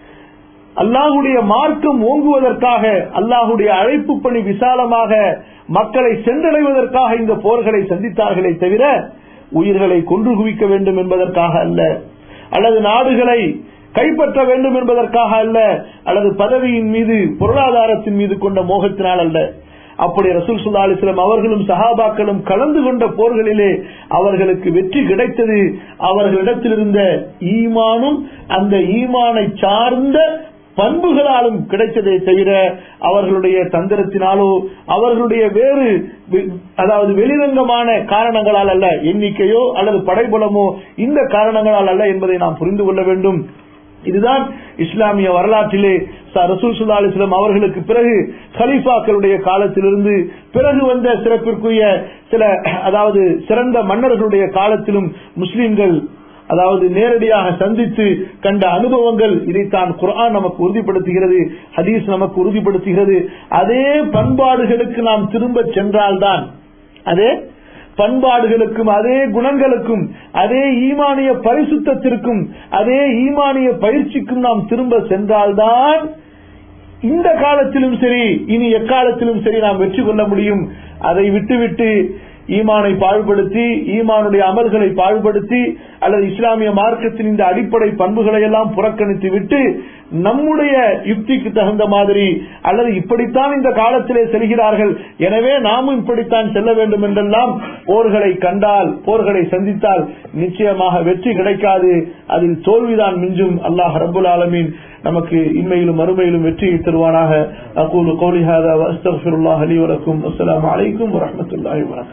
அல்லாஹுடைய மார்க்கம் ஓங்குவதற்காக அல்லாஹுடைய அழைப்பு பணி விசாலமாக மக்களை சென்றடைவதற்காக இந்த போர்களை சந்தித்தார்களே தவிர உயிர்களை கொன்று குவிக்க வேண்டும் என்பதற்காக அல்ல அல்லது நாடுகளை கைப்பற்ற வேண்டும் என்பதற்காக அல்ல அல்லது பதவியின் மீது பொருளாதாரத்தின் மீது கொண்ட மோகத்தினால் அல்ல அப்படி ரசூல் சுல்லா அலிஸ்லாம் அவர்களும் சஹாபாக்களும் கலந்து கொண்ட போர்களிலே அவர்களுக்கு வெற்றி கிடைத்தது அவர்களிடத்தில் இருந்த ஈமானும் அந்த ஈமானை சார்ந்த பண்புகளாலும் கிடைத்ததே தவிர அவர்களுடைய தந்திரத்தினாலோ அவர்களுடைய வேறு அதாவது வெளிரங்கமான காரணங்களால் அல்ல எண்ணிக்கையோ அல்லது படைபலமோ இந்த காரணங்களால் அல்ல என்பதை நாம் புரிந்து கொள்ள வேண்டும் இதுதான் இஸ்லாமிய வரலாற்றிலே ரசூல் சுல்லா அலிஸ்லாம் அவர்களுக்கு பிறகு கலீஃபாக்களுடைய காலத்திலிருந்து பிறகு வந்த சிறப்பிற்குரிய சில அதாவது சிறந்த மன்னர்களுடைய காலத்திலும் முஸ்லிம்கள் அதாவது நேரடியாக சந்தித்து கண்ட அனுபவங்கள் இதைத்தான் குரான் நமக்கு உறுதிப்படுத்துகிறது ஹதீஸ் நமக்கு உறுதிப்படுத்துகிறது அதே பண்பாடுகளுக்கு நாம் திரும்ப சென்றால்தான் அதே பண்பாடுகளுக்கும் அதே குணங்களுக்கும் அதே ஈமானிய பரிசுத்திற்கும் அதே ஈமானிய பயிற்சிக்கும் நாம் திரும்ப சென்றால்தான் இந்த காலத்திலும் சரி இனி எக்காலத்திலும் சரி நாம் வெற்றி கொள்ள முடியும் அதை விட்டுவிட்டு ஈமானை பாழ்படுத்தி ஈமானுடைய அமல்களை பாழ்படுத்தி அல்லது இஸ்லாமிய மார்க்கத்தின் இந்த அடிப்படை பண்புகளை எல்லாம் புறக்கணித்து விட்டு நம்முடைய யுக்திக்கு தகுந்த மாதிரி அல்லது இப்படித்தான் இந்த காலத்திலே செல்கிறார்கள் எனவே நாமும் இப்படித்தான் செல்ல வேண்டும் என்றெல்லாம் போர்களை கண்டால் போர்களை சந்தித்தால் நிச்சயமாக வெற்றி கிடைக்காது அதில் தோல்விதான் மிஞ்சும் அல்லாஹ் ரபுல் ஆலமீன் நமக்கு இன்மையிலும் மறுமையிலும் வெற்றியை தருவானாக அகூலு கோலிஹாதா அஸ்தஃபிருல்லாஹ் அலி வலக்கும் அஸ்ஸலாமு அலைக்கும் வரஹ்மத்துல்லாஹி வபரகாத்துஹு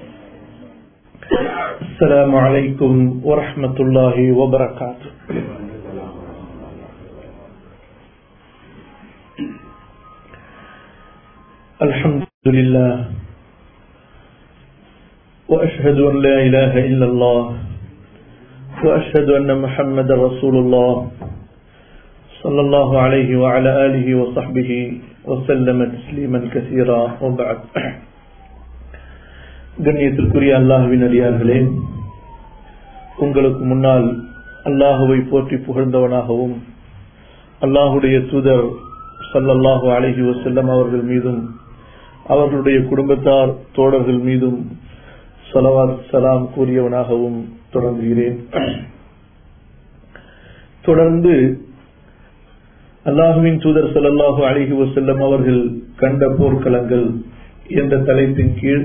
السلام عليكم ورحمة الله وبركاته الحمد لله وأشهد أن لا إله إلا الله وأشهد أن محمد رسول الله صلى الله عليه وعلى آله وصحبه وسلم تسليما كثيرا وبعد கண்ணியத்திற்குரிய அல்லாஹுவின் அடியார்களே உங்களுக்கு முன்னால் அல்லாஹுவை போற்றி புகழ்ந்தவனாகவும் அல்லாஹுடைய தூதர் சல்லல்லாஹு அலஹி வசல்லம் அவர்கள் மீதும் அவர்களுடைய குடும்பத்தார் தோழர்கள் மீதும் சலவாத் சலாம் கூறியவனாகவும் தொடங்குகிறேன் தொடர்ந்து அல்லாஹுவின் தூதர் ஸல்லல்லாஹு அலைஹி வஸல்லம் அவர்கள் கண்ட போர்க்களங்கள் என்ற தலைப்பின் கீழ்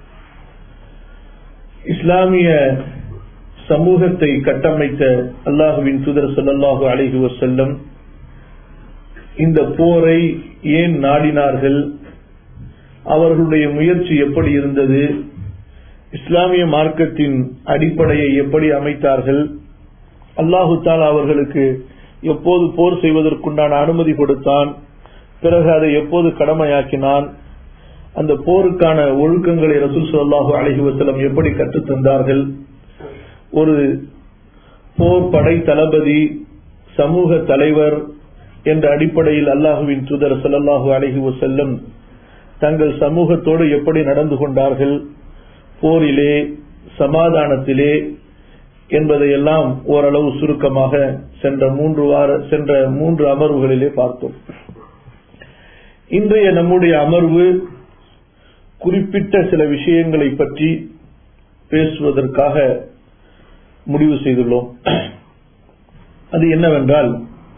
இஸ்லாமிய சமூகத்தை கட்டமைத்த அல்லாஹுவின் தூதர் ஸல்லல்லாஹு அலைஹி வஸல்லம் இந்த போரை ஏன் நாடினார்கள் அவர்களுடைய முயற்சி எப்படி இருந்தது இஸ்லாமிய மார்க்கத்தின் அடிப்படையை எப்படி அமைத்தார்கள் அல்லாஹு தாலா அவர்களுக்கு எப்போது போர் செய்வதற்குண்டான அனுமதி கொடுத்தான் பிறகு அதை எப்போது கடமையாக்கினான் அந்த போருக்கான ஒழுக்கங்களை ரசூல் ஸல்லல்லாஹு அலைஹி வஸல்லம் எப்படி கற்றுத் தந்தார்கள் ஒரு போர் படை தளபதி சமூக தலைவர் என்ற அடிப்படையில் அல்லாஹுவின் தூதர் ஸல்லல்லாஹு அலைஹி வஸல்லம் தங்கள் சமூகத்தோடு எப்படி நடந்து கொண்டார்கள் போரிலே சமாதானத்திலே என்பதையெல்லாம் ஓரளவு சுருக்கமாக சென்ற மூன்று வார சென்ற மூன்று அமர்வுகளிலே பார்த்தோம் இன்றைய நம்முடைய அமர்வு குறிப்பிட்ட சில விஷயங்களை பற்றி பேசுவதற்காக முடிவு செய்துள்ளோம் அது என்னவென்றால்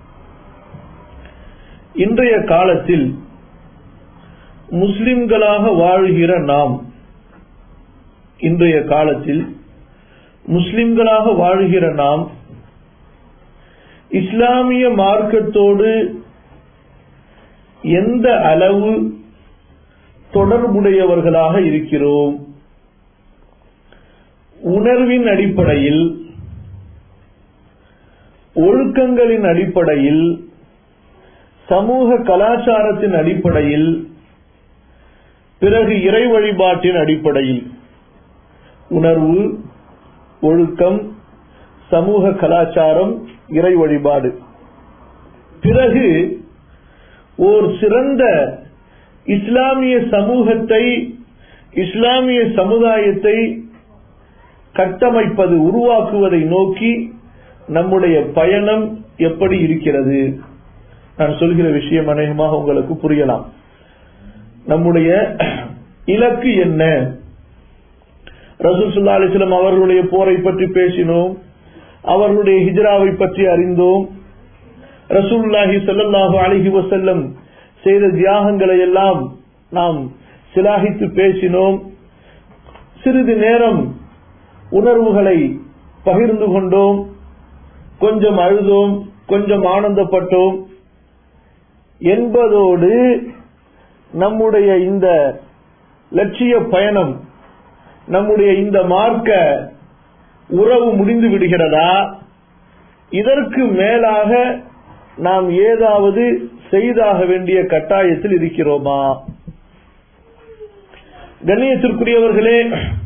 இன்றைய காலத்தில் முஸ்லிம்களாக வாழ்கிற நாம் இன்றைய காலத்தில் முஸ்லிம்களாக வாழ்கிற நாம் இஸ்லாமிய மார்க்கத்தோடு எந்த அளவு தொடர்புடையவர்களாக இருக்கிறோம் உணர்வின் அடிப்படையில் ஒழுக்கங்களின் அடிப்படையில் சமூக கலாச்சாரத்தின் அடிப்படையில் பிறகு இறை வழிபாட்டின் அடிப்படையில் உணர்வு ஒழுக்கம் சமூக கலாச்சாரம் இறை வழிபாடு பிறகு ஓர் சிறந்த இஸ்லாமிய சமூகத்தை இஸ்லாமிய சமுதாயத்தை கட்டமைப்பது உருவாக்குவதை நோக்கி நம்முடைய பயணம் எப்படி இருக்கிறது நான் சொல்கிற விஷயம் அநேகமாக உங்களுக்கு புரியலாம் நம்முடைய இலக்கு என்ன ரசூல் சுல்லா அலிஸ்லாம் அவர்களுடைய போரை பற்றி பேசினோம் அவர்களுடைய ஹிஜ்ராவை பற்றி அறிந்தோம் ரசூல்லாஹி சல்லாஹு அலிஹி வசல்லம் செய்த தியாகங்களை எல்லாம் நாம் சிலாகித்து பேசினோம் சிறிது நேரம் உணர்வுகளை பகிர்ந்து கொண்டோம் கொஞ்சம் அழுதோம் கொஞ்சம் ஆனந்தப்பட்டோம் என்பதோடு நம்முடைய இந்த லட்சிய பயணம் நம்முடைய இந்த மார்க்க உறவு முடிந்து விடுகிறதா இதற்கு மேலாக நாம் ஏதாவது செய்தாக வேண்டிய கட்டாயத்தில் இருக்கிறோமா கண்ணியத்திற்குரியவர்களே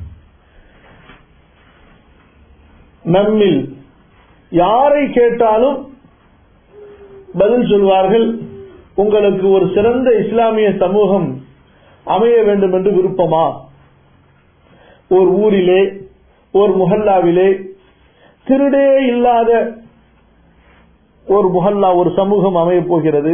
நம்மில் யாரை கேட்டாலும் பதில் சொல்வார்கள் உங்களுக்கு ஒரு சிறந்த இஸ்லாமிய சமூகம் அமைய வேண்டும் என்று விருப்பமா ஒரு ஊரிலே ஒரு முஹல்லாவிலே திருடே இல்லாத ஒரு முஹல்லா ஒரு சமூகம் அமையப் போகிறது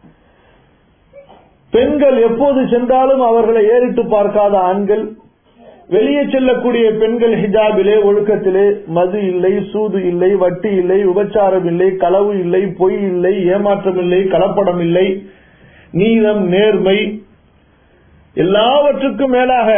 பெண்கள் எப்போது சென்றாலும் அவர்களை ஏறிட்டு பார்க்காத ஆண்கள் வெளியே செல்லக்கூடிய பெண்கள் ஹிஜாபிலே ஒழுக்கத்திலே மது இல்லை சூது இல்லை வட்டி இல்லை விபச்சாரம் இல்லை களவு இல்லை பொய் இல்லை ஏமாற்றம் இல்லை கலப்படம் இல்லை நீதம் நேர்மை எல்லாவற்றுக்கும் மேலாக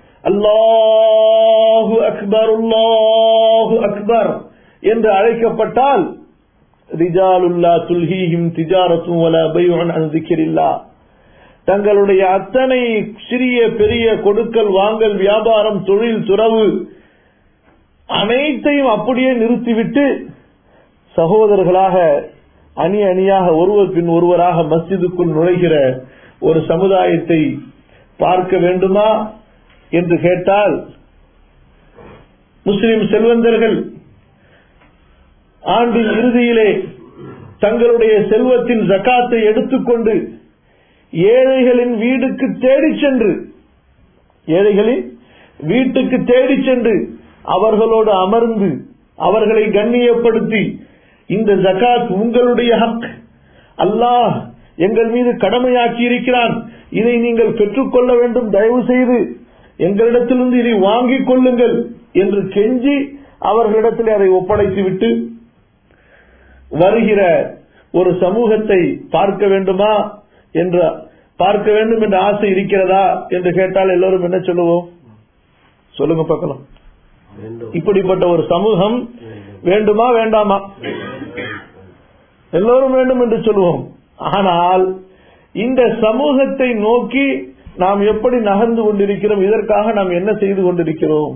அல்லாஹு அக்பர் அல்லாஹு அக்பர் என்று அழைக்கப்பட்டால் ரிஜாலுல்லா துல்ஹீஹிம் திஜாரத்தும் வல பைவன் அன்சிக்கிறில்லா தங்களுடைய அத்தனை சிறிய பெரிய கொடுக்கல் வாங்கல் வியாபாரம் தொழில் துறவு அனைத்தையும் அப்படியே நிறுத்திவிட்டு சகோதரர்களாக அணி அணியாக ஒருவர் பின் ஒருவராக மஸ்ஜிதுக்குள் நுழைகிற ஒரு சமுதாயத்தை பார்க்க வேண்டுமா என்று கேட்டால் முஸ்லிம் செல்வந்தர்கள் ஆண்டின் இறுதியிலே தங்களுடைய செல்வத்தின் ஜக்காத்தை எடுத்துக்கொண்டு ஏழைகளின் வீடுக்கு தேடி சென்று ஏழைகளின் வீட்டுக்கு தேடி சென்று அவர்களோடு அமர்ந்து அவர்களை கண்ணியப்படுத்தி இந்த ஜகாத் உங்களுடைய ஹக் அல்லாஹ் எங்கள் மீது கடமையாக்கி இருக்கிறான் இதை நீங்கள் பெற்றுக்கொள்ள வேண்டும் தயவு செய்து எங்களிடத்திலிருந்து இதை வாங்கிக் கொள்ளுங்கள் என்று கெஞ்சி அவர்களிடத்தில் அதை ஒப்படைத்து விட்டு வருகிற ஒரு சமூகத்தை பார்க்க வேண்டுமா என்ற பார்க்க வேண்டும் என்ற ஆசை இருக்கிறதா என்று கேட்டால் எல்லோரும் என்ன சொல்லுவோம் சொல்லுங்க பார்க்கலாம் இப்படிப்பட்ட ஒரு சமூகம் வேண்டுமா வேண்டாமா எல்லோரும் வேண்டும் என்று சொல்லுவோம் ஆனால் இந்த சமூகத்தை நோக்கி நாம் எப்படி நகர்ந்து கொண்டிருக்கிறோம் இதற்காக நாம் என்ன செய்து கொண்டிருக்கிறோம்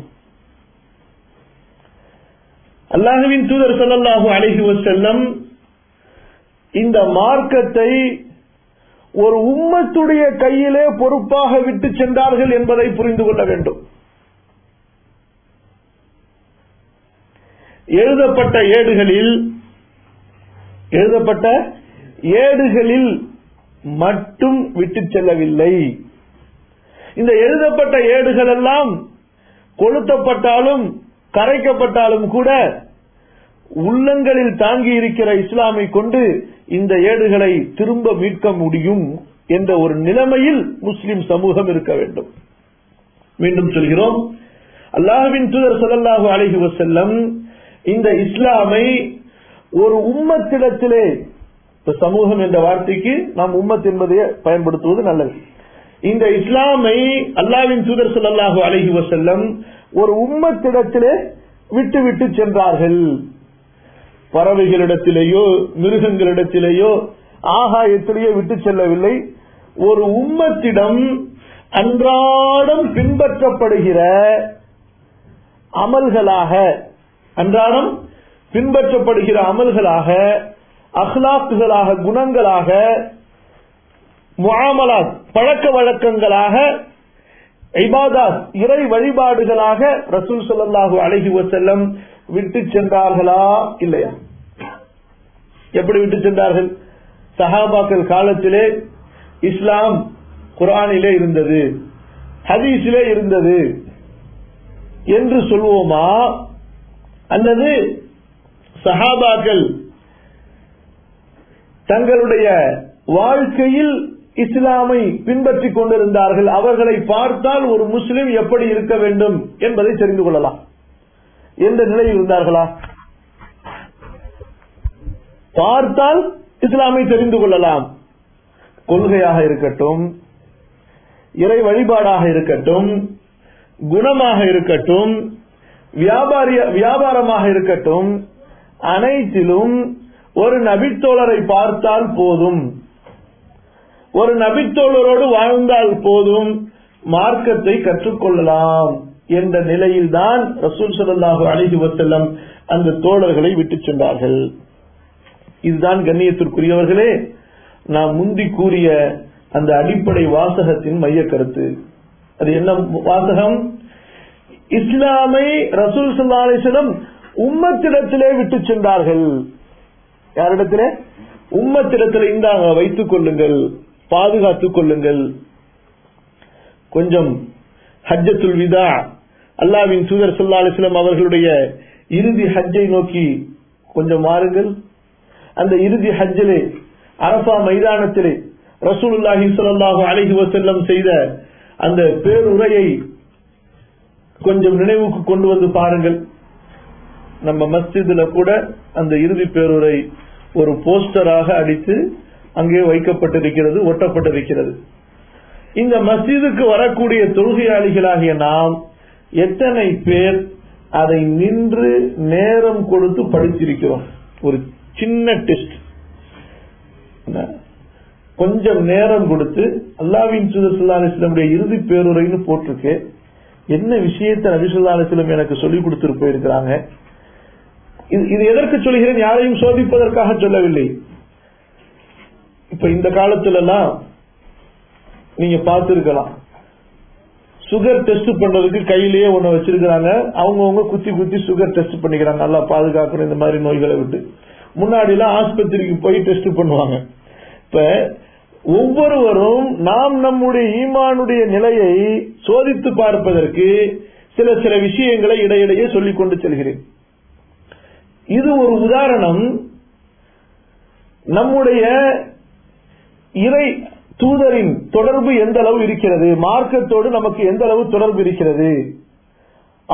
அல்லாஹுவின் தூதர் ஸல்லல்லாஹு அலைஹி வஸல்லம் இந்த மார்க்கத்தை ஒரு உம்மத்துடைய கையிலே பொறுப்பாக விட்டு சென்றார்கள் என்பதை புரிந்து கொள்ள வேண்டும் எழுதப்பட்ட ஏடுகளில் எழுதப்பட்ட ஏடுகளில் மட்டும் விட்டு செல்லவில்லை இந்த எழுதப்பட்ட ஏடுகள் எல்லாம் கொளுத்தப்பட்டாலும் கரைக்கப்பட்டாலும் கூட உள்ளங்களில் தாங்கி இருக்கிற இஸ்லாமை கொண்டு இந்த ஏடுகளை திரும்ப மீட்க முடியும் என்ற ஒரு நிலைமையில் முஸ்லிம் சமூகம் இருக்க வேண்டும் மீண்டும் சொல்கிறோம் அல்லாஹ்வின் தூதர் ஸல்லல்லாஹு அலைஹி வஸல்லம் இந்த இஸ்லாமை ஒரு உம்மத்திடத்திலே இப்ப சமூகம் என்ற வார்த்தைக்கு நாம் உம்மத் என்பதையே பயன்படுத்துவது நல்லது இந்த இஸ்லாமை அல்லாவின் தூதர் ஸல்லல்லாஹு அலைஹி வஸல்லம் ஒரு உம்மத்திடத்திலே விட்டு விட்டு சென்றார்கள் பறவைகளிடத்திலேயோ மிருகங்களிடத்திலேயோ ஆகாயத்திலேயோ விட்டு செல்லவில்லை ஒரு உம்மத்திடம் அன்றாடம் பின்பற்றப்படுகிற அமல்களாக அன்றாடம் பின்பற்றப்படுகிற அமல்களாக அஹ்லாக்குகளாக குணங்களாக முஆமலாத் பழக்க வழக்கங்களாக இபாதாத் இறை வழிபாடுகளாக ரசூல் ஸல்லல்லாஹு அலைஹி வஸல்லம் விட்டு சென்றார்களா இல்லையா எப்படி விட்டு சென்றார்கள் சஹாபாக்கள் காலத்திலே இஸ்லாம் குர்ஆனிலே இருந்தது ஹதீஸிலே இருந்தது என்று சொல்வோமா அல்லது சஹாபாக்கள் தங்களுடைய வாழ்க்கையில் இஸ்லாமை பின்பற்றிக் கொண்டிருந்தார்கள் அவர்களை பார்த்தால் ஒரு முஸ்லிம் எப்படி இருக்க வேண்டும் என்பதை தெரிந்து கொள்ளலாம் எந்த நிலையில் இருந்தார்களா பார்த்தால் இஸ்லாமை தெரிந்து கொள்ளலாம் கொள்கையாக இருக்கட்டும் இறை வழிபாடாக இருக்கட்டும் குணமாக இருக்கட்டும் வியாபாரிய வியாபாரமாக இருக்கட்டும் அனைத்திலும் ஒரு நபித்தோழரை பார்த்தால் போதும் ஒரு நபித்தோழரோடு வாழ்ந்தால் போதும் மார்க்கத்தை கற்றுக்கொள்ளலாம் என்ற நிலையில்தான் ரசூல் ஸல்லல்லாஹு அலைஹி வஸல்லம் அந்த தோழர்களை விட்டு சென்றார்கள் இதுதான் கண்ணியத்திற்குரியவர்களே நாம் முந்தி கூறிய அந்த அடிப்படை வாசகத்தின் மைய கருத்து அது என்ன வாசகம் இஸ்லாமை ரசூல் ஸல்லல்லாஹு அலைஹி வஸல்லம் உம்மத்திடத்திலே விட்டு சென்றார்கள் யாரிடத்திலே உம்மத்திடத்திலே இந்தாங்க வைத்துக் கொள்ளுங்கள் பாதுகாத்துக் கொள்ளுங்கள் கொஞ்சம் ஹஜ்ஜத்துல் விதா அல்லாவின் தூதர் ஸல்லல்லாஹு அலைஹி வஸல்லம் அவர்களுடைய இறுதி ஹஜ்ஜை நோக்கி கொஞ்சம் மாறுங்கள் அந்த இறுதி ஹஜ்ஜிலே அரபா மைதானத்திலே ரசூலுல்லாஹி ஸல்லல்லாஹு அலைஹி வஸல்லம் செய்த அந்த பேருரையை கொஞ்சம் நினைவுக்கு கொண்டு வந்து பாருங்கள் நம்ம மஸ்ஜிதுல கூட அந்த இறுதி பேருரை ஒரு போஸ்டராக அடித்து அங்கே வைக்கப்பட்டிருக்கிறது ஒட்டப்பட்டிருக்கிறது இந்த மஸ்ஜிதுக்கு வரக்கூடிய தொழுகையாளிகளாகிய நாம் எத்தனை பேர் அதை நின்று நேரம் கொடுத்து படித்திருக்கிறோம் ஒரு சின்ன டெஸ்ட் கொஞ்சம் நேரம் கொடுத்து அல்லாவின் சுல்லா அலிஸ்லமுடைய இறுதி பேருரைன்னு போட்டிருக்கு என்ன விஷயத்தை நபிசுல்லா அலிஸ்லம் எனக்கு சொல்லிக் கொடுத்துட்டு போயிருக்கிறாங்க இது இது எதற்கு சொல்கிறேன் யாரையும் சோதிப்பதற்காக சொல்லவில்லை இப்ப இந்த காலத்துல எல்லாம் நீங்க பார்த்திருக்கலாம் சுகர் டெஸ்ட் பண்றதுக்கு கையிலேயே ஒண்ணு வச்சிருக்கிறாங்க அவங்கவுங்க குத்தி குத்தி சுகர் டெஸ்ட் பண்ணிக்கிறாங்க நல்லா பாதுகாக்கணும் இந்த மாதிரி நோய்களை விட்டு முன்னாடி எல்லாம் ஆஸ்பத்திரிக்கு போய் டெஸ்ட் பண்ணுவாங்க இப்ப ஒவ்வொருவரும் நாம் நம்முடைய ஈமானுடைய நிலையை சோதித்து பார்ப்பதற்கு சில சில விஷயங்களை இடையிடையே சொல்லிக் கொண்டு செல்கிறேன் இது ஒரு உதாரணம் நம்முடைய இறை தூதரின் தொடர்பு எந்த அளவு இருக்கிறது மார்க்கத்தோடு நமக்கு எந்த அளவு தொடர்பு இருக்கிறது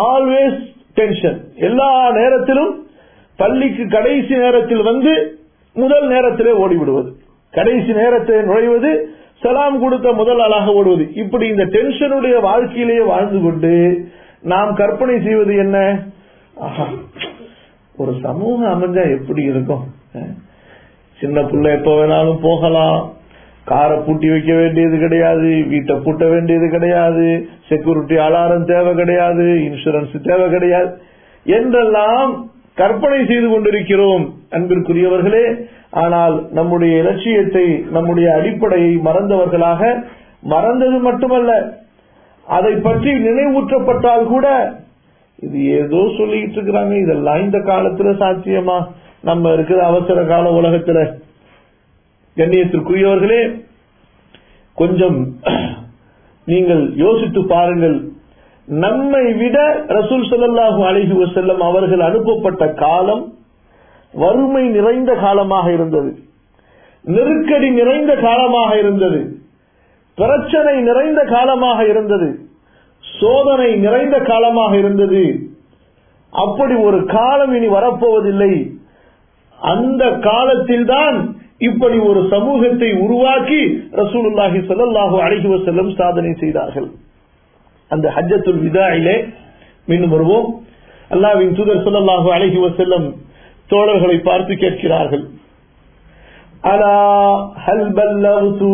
ஆல்வேஸ் டென்ஷன் எல்லா நேரத்திலும் பள்ளிக்கு கடைசி நேரத்தில் வந்து முதல் நேரத்திலே ஓடிவிடுவது கடைசி நேரத்தை நுழைவது சலாம் கொடுத்த முதல் ஆளாக ஓடுவது இப்படி இந்த டென்ஷனுடைய வாழ்க்கையிலேயே வாழ்ந்து கொண்டு நாம் கற்பனை செய்வது என்ன ஆஹா, ஒரு சமூகம் அமைஞ்சா எப்படி இருக்கும் அஹ், சின்ன பிள்ளை எப்ப வேணாலும் போகலாம் காரை பூட்டி வைக்க வேண்டியது கிடையாது வீட்டை பூட்ட வேண்டியது கிடையாது செக்யூரிட்டி அலாரம் தேவை கிடையாது இன்சூரன்ஸ் தேவை கிடையாது என்றெல்லாம் கற்பனை செய்து கொண்டிருக்கிறோம் அன்பிற்குரியவர்களே ஆனால் நம்முடைய இலட்சியத்தை நம்முடைய அடிப்படையை மறந்தவர்களாக மறந்தது மட்டுமல்ல அதை பற்றி நினைவூற்றப்பட்டால் கூட இது ஏதோ சொல்லிட்டு இருக்கிறாங்க இதெல்லாம் இந்த காலத்துல சாத்தியமா நம்ம இருக்கிற அவசர கால உலகத்துல கண்ணியத்திற்குரியவர்களே கொஞ்சம் நீங்கள் யோசித்து பாருங்கள் நம்மை விட ரசூல் ஸல்லல்லாஹு அலைஹி வஸல்லம் அவர்கள் அனுப்பப்பட்ட காலம் வறுமை நிறைந்த காலமாக இருந்தது நெருக்கடி நிறைந்த காலமாக இருந்தது பிரச்சனை நிறைந்த காலமாக இருந்தது சோதனை நிறைந்த காலமாக இருந்தது அப்படி ஒரு காலம் இனி வரப்போவதில்லை அந்த காலத்தில்தான் இப்படி ஒரு சமூகத்தை உருவாக்கி ரசூலுல்லாஹி ஸல்லல்லாஹு அலைஹி வஸல்லம் சாதனை செய்தார்கள் அந்த ஹஜ்ஜத்துல் விதாயிலே மீண்டும் வருவோம் அல்லாஹ்வின் தூதர் ஸல்லல்லாஹு அலைஹி வஸல்லம் தோழர்களை பார்த்து கேட்கிறார்கள் அலா ஹல் பல்லகுது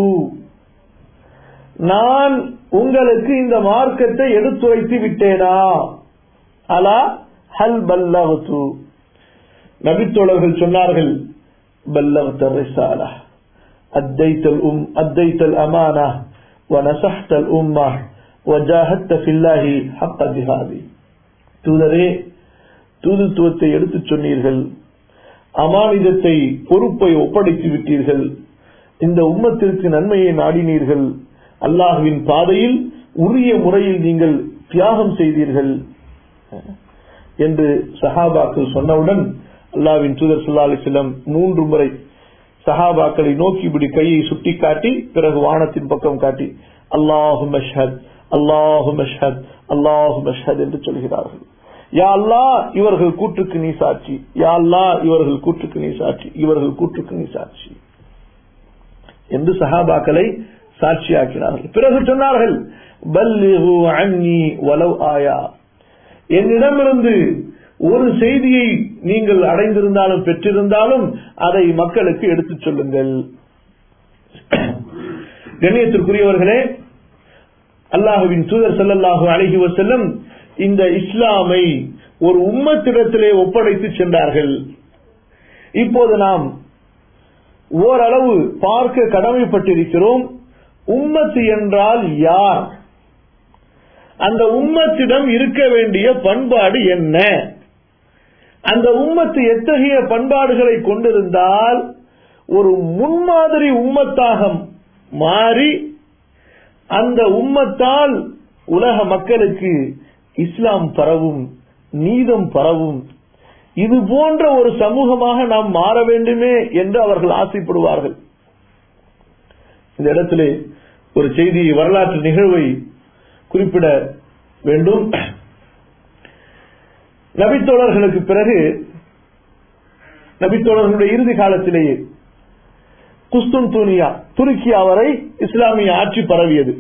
நான் உங்களுக்கு இந்த மார்க்கத்தை எடுத்துரைத்து விட்டேனா அலா ஹல் பல்லகுது நபித்தோழர்கள் சொன்னார்கள் بلغت الرسالة أديت الأم أديت الأمانة ونصحت الأمة وجاهدت في الله حق جهادي தூதரே தூதுத்துவத்தை எடுத்துச் சொன்னீர்கள் அமானிதத்தை பொறுப்பை ஒப்படைத்து விட்டீர்கள் இந்த உம்மத்திற்கு நன்மையை நாடினீர்கள் அல்லாஹுவின் பாதையில் உரிய முறையில் நீங்கள் தியாகம் செய்தீர்கள் என்று சஹாபாக்கள் சொன்னவுடன் அல்லாவின் தூதர் சுல்லா அலிஸ்லம் மூன்று முறை சஹாபாக்களை நோக்கி இப்படி கையை சுட்டி காட்டி பிறகு வானத்தின் பக்கம் காட்டி அல்லாஹு மஷ்ஹத் அல்லாஹு மஷ்ஹத் அல்லாஹு மஷ்ஹத் என்று சொல்கிறார்கள் யா அல்லா இவர்கள் கூற்றுக்கு நீ சாட்சி யா அல்லா இவர்கள் கூற்றுக்கு நீ சாட்சி இவர்கள் கூற்றுக்கு நீ சாட்சி என்று சஹாபாக்களை சாட்சியாக்கினார்கள் பிறகு சொன்னார்கள் பல்லிஹு அன்னி வலவ் ஆயா என்னிடமிருந்து ஒரு செய்தியை நீங்கள் அடைந்திருந்தாலும் பெற்றிருந்தாலும் அதை மக்களுக்கு எடுத்துச் சொல்லுங்கள் கண்ணியத்திற்குரியவர்களே அல்லாஹுவின் தூதர் ஸல்லல்லாஹு அலைஹி வஸல்லம் இந்த இஸ்லாமை ஒரு உம்மத்திடத்திலே ஒப்படைத்து சென்றார்கள் இப்போது நாம் ஓரளவு பார்க்க கடமைப்பட்டிருக்கிறோம் உம்மத்து என்றால் யார் அந்த உம்மத்திடம் இருக்க வேண்டிய பண்பாடு என்ன அந்த உம்மத்து எத்தகைய பண்பாடுகளை கொண்டிருந்தால் ஒரு முன்மாதிரி உம்மத்தாக மாறி அந்த உம்மத்தால் உலக மக்களுக்கு இஸ்லாம் பரவும் நீதம் பரவும் இது போன்ற ஒரு சமூகமாக நாம் மாற வேண்டுமே என்று அவர்கள் ஆசைப்படுவார்கள் இந்த இடத்திலே ஒரு செய்தி வரலாற்று நிகழ்வை குறிப்பிட வேண்டும் நபித்தோழர்களுக்கு பிறகு நபித்தோழர்களுடைய இறுதி காலத்திலேயே குஸ்துன் தூனியா துருக்கியா வரை இஸ்லாமிய ஆட்சி பரவியது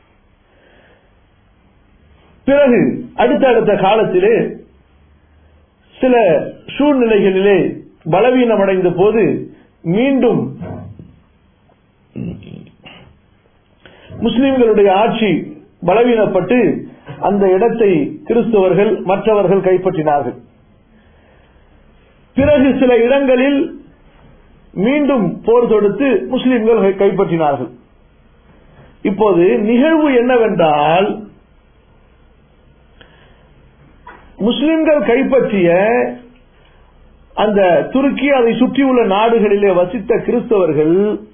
பிறகு அடுத்தடுத்த காலத்திலே சில சூழ்நிலைகளிலே பலவீனமடைந்த போது மீண்டும் முஸ்லிம்களுடைய ஆட்சி பலவீனப்பட்டு அந்த இடத்தை கிறிஸ்தவர்கள் மற்றவர்கள் கைப்பற்றினார்கள் பிறகு சில இடங்களில் மீண்டும் போர் தொடுத்து முஸ்லிம்கள் கைப்பற்றினார்கள் இப்போது நிகழ்வு என்னவென்றால் முஸ்லிம்கள் கைப்பற்றிய அந்த துருக்கி அதை சுற்றியுள்ள நாடுகளிலே வசித்த கிறிஸ்தவர்கள்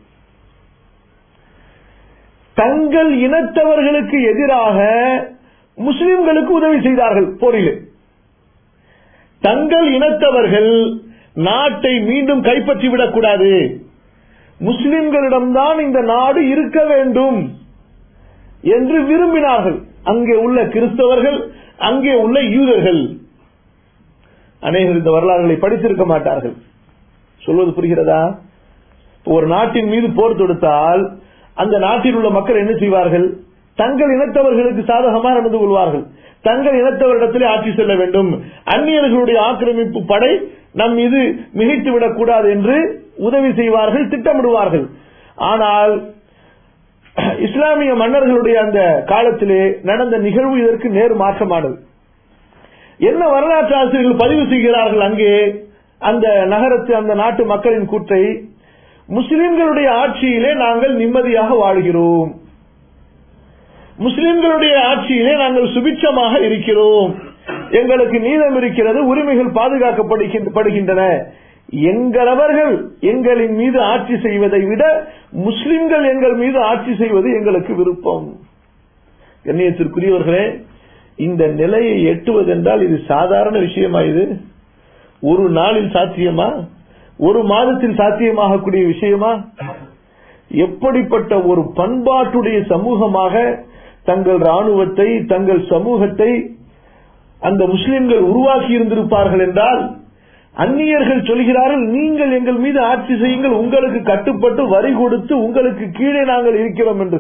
தங்கள் இனத்தவர்களுக்கு எதிராக முஸ்லிம்களுக்கு உதவி செய்தார்கள் போரிலே தங்கள் இனத்தவர்கள் நாட்டை மீண்டும் கைப்பற்றிவிடக் கூடாது முஸ்லிம்களிடம்தான் இந்த நாடு இருக்க வேண்டும் என்று விரும்பினார்கள் அங்கே உள்ள கிறிஸ்தவர்கள் அங்கே உள்ள யூதர்கள் அநேகர் இந்த வரலாறுகளை படித்திருக்க மாட்டார்கள் சொல்வது புரிகிறதா ஒரு நாட்டின் மீது போர் தொடுத்தால் அந்த நாட்டில் உள்ள மக்கள் என்ன செய்வார்கள் தங்கள் இனத்தவர்களுக்கு சாதகமாக நடந்து கொள்வார்கள் தங்கள் இனத்தவரிடத்திலே ஆட்சி செல்ல வேண்டும் அந்நியர்களுடைய ஆக்கிரமிப்பு படை நம் மீது மிகைத்து விடக்கூடாது என்று உதவி செய்வார்கள் திட்டமிடுவார்கள் ஆனால் இஸ்லாமிய மன்னர்களுடைய அந்த காலத்திலே நடந்த நிகழ்வு இதற்கு நேர் மாற்றமானது என்ன வரலாற்று ஆசிரியர்கள் பதிவு செய்கிறார்கள் அங்கே அந்த நகரத்து அந்த நாட்டு மக்களின் கூற்றை முஸ்லிம்களுடைய ஆட்சியிலே நாங்கள் நிம்மதியாக வாழ்கிறோம் முஸ்லிம்களுடைய ஆட்சியிலே நாங்கள் சுபிட்சமாக இருக்கிறோம் எங்களுக்கு நீதம் இருக்கிறது உரிமைகள் பாதுகாக்கப்படுகின்றன எங்களவர்கள் எங்களின் மீது ஆட்சி செய்வதை விட முஸ்லிம்கள் எங்கள் மீது ஆட்சி செய்வது எங்களுக்கு விருப்பம் கண்ணியத்திற்குரியவர்களே இந்த நிலையை எட்டுவதென்றால் இது சாதாரண விஷயமா இது ஒரு நாளில் சாத்தியமா ஒரு மாதத்தில் சாத்தியமாகக்கூடிய விஷயமா எப்படிப்பட்ட ஒரு பண்பாட்டுடைய சமூகமாக தங்கள் ராணுவத்தை தங்கள் சமூகத்தை அந்த முஸ்லிம்கள் உருவாக்கி இருந்திருப்பார்கள் என்றால் அந்நியர்கள் சொல்கிறார்கள் நீங்கள் எங்கள் மீது ஆட்சி செய்யுங்கள் உங்களுக்கு கட்டுப்பட்டு வரி கொடுத்து உங்களுக்கு கீழே நாங்கள் இருக்கிறோம் என்று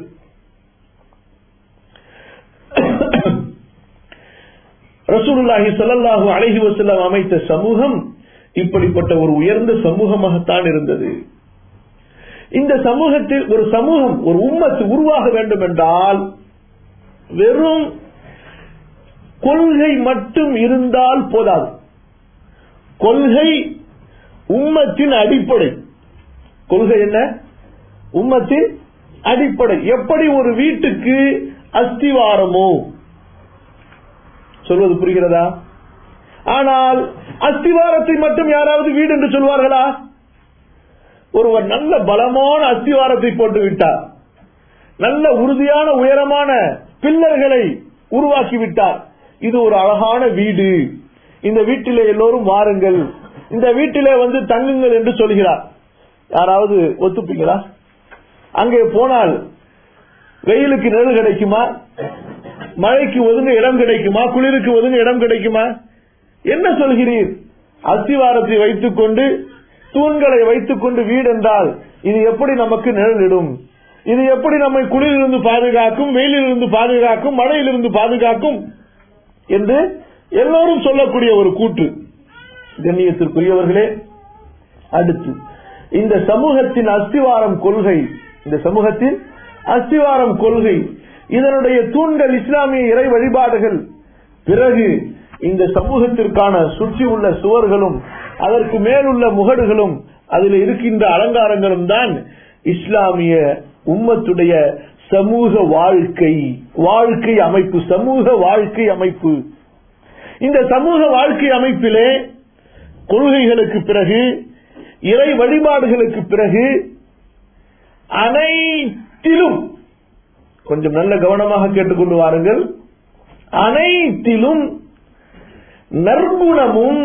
ரசூலுல்லாஹி ஸல்லல்லாஹு அலைஹி வஸல்லம் அமைத்த சமூகம் இப்படிப்பட்ட ஒரு உயர்ந்த சமூகமாகத்தான் இருந்தது இந்த சமூகத்தில் ஒரு சமூகம் ஒரு உம்மத்து உருவாக வேண்டும் என்றால் வெறும் கொள்கை மட்டும் இருந்தால் போதாது கொள்கை உம்மத்தின் அடிப்படை கொள்கை என்ன உம்மத்தின் அடிப்படை எப்படி ஒரு வீட்டுக்கு அஸ்திவாரமோ சொல்வது புரிகிறதா ஆனால் அஸ்திவாரத்தை மட்டும் யாராவது வீடு என்று சொல்வார்களா ஒருவர் நல்ல பலமான அஸ்திவாரத்தை போட்டு விட்டார் நல்ல உறுதியான உயரமான பில்லர்களை உருவாக்கி விட்டார் இது ஒரு அழகான வீடு இந்த வீட்டிலே எல்லோரும் வாருங்கள் இந்த வீட்டிலே வந்து தங்குங்கள் என்று சொல்கிறார் யாராவது ஒத்துப்பீங்களா அங்கே போனால் வெயிலுக்கு நிழல் கிடைக்குமா மழைக்கு ஒதுங்க இடம் கிடைக்குமா குளிருக்கு ஒதுங்க இடம் கிடைக்குமா என்ன சொல்கிறீர் அஸ்திவாரத்தை வைத்துக் கொண்டு தூண்களை வைத்துக் கொண்டு வீடு என்றால் இது எப்படி நமக்கு நிழலிடும் இது எப்படி நம்மை குளிரிலிருந்து பாதுகாக்கும் வெயிலிலிருந்து பாதுகாக்கும் மழையிலிருந்து பாதுகாக்கும் என்று எல்லோரும் சொல்லக்கூடிய ஒரு கூற்று கண்ணியத்திற்குரியவர்களே அடுத்து இந்த சமூகத்தின் அஸ்திவாரம் கொள்கை இந்த சமூகத்தின் அஸ்திவாரம் கொள்கை இதனுடைய தூண்கள் இஸ்லாமிய இறை வழிபாடுகள் பிறகு இந்த சமூகத்திற்கான சுற்றி உள்ள சுவர்களும் அதற்கு மேலுள்ள முகடுகளும் அதில் இருக்கின்ற அலங்காரங்களும் தான் இஸ்லாமிய உம்மத்துடைய சமூக வாழ்க்கை வாழ்க்கை அமைப்பு சமூக வாழ்க்கை அமைப்பு இந்த சமூக வாழ்க்கை அமைப்பிலே கொள்கைகளுக்கு பிறகு இறை வழிபாடுகளுக்கு பிறகு அனைத்திலும் கொஞ்சம் நல்ல கவனமாக கேட்டுக்கொண்டு வாருங்கள் அனைத்திலும் நற்குணமும்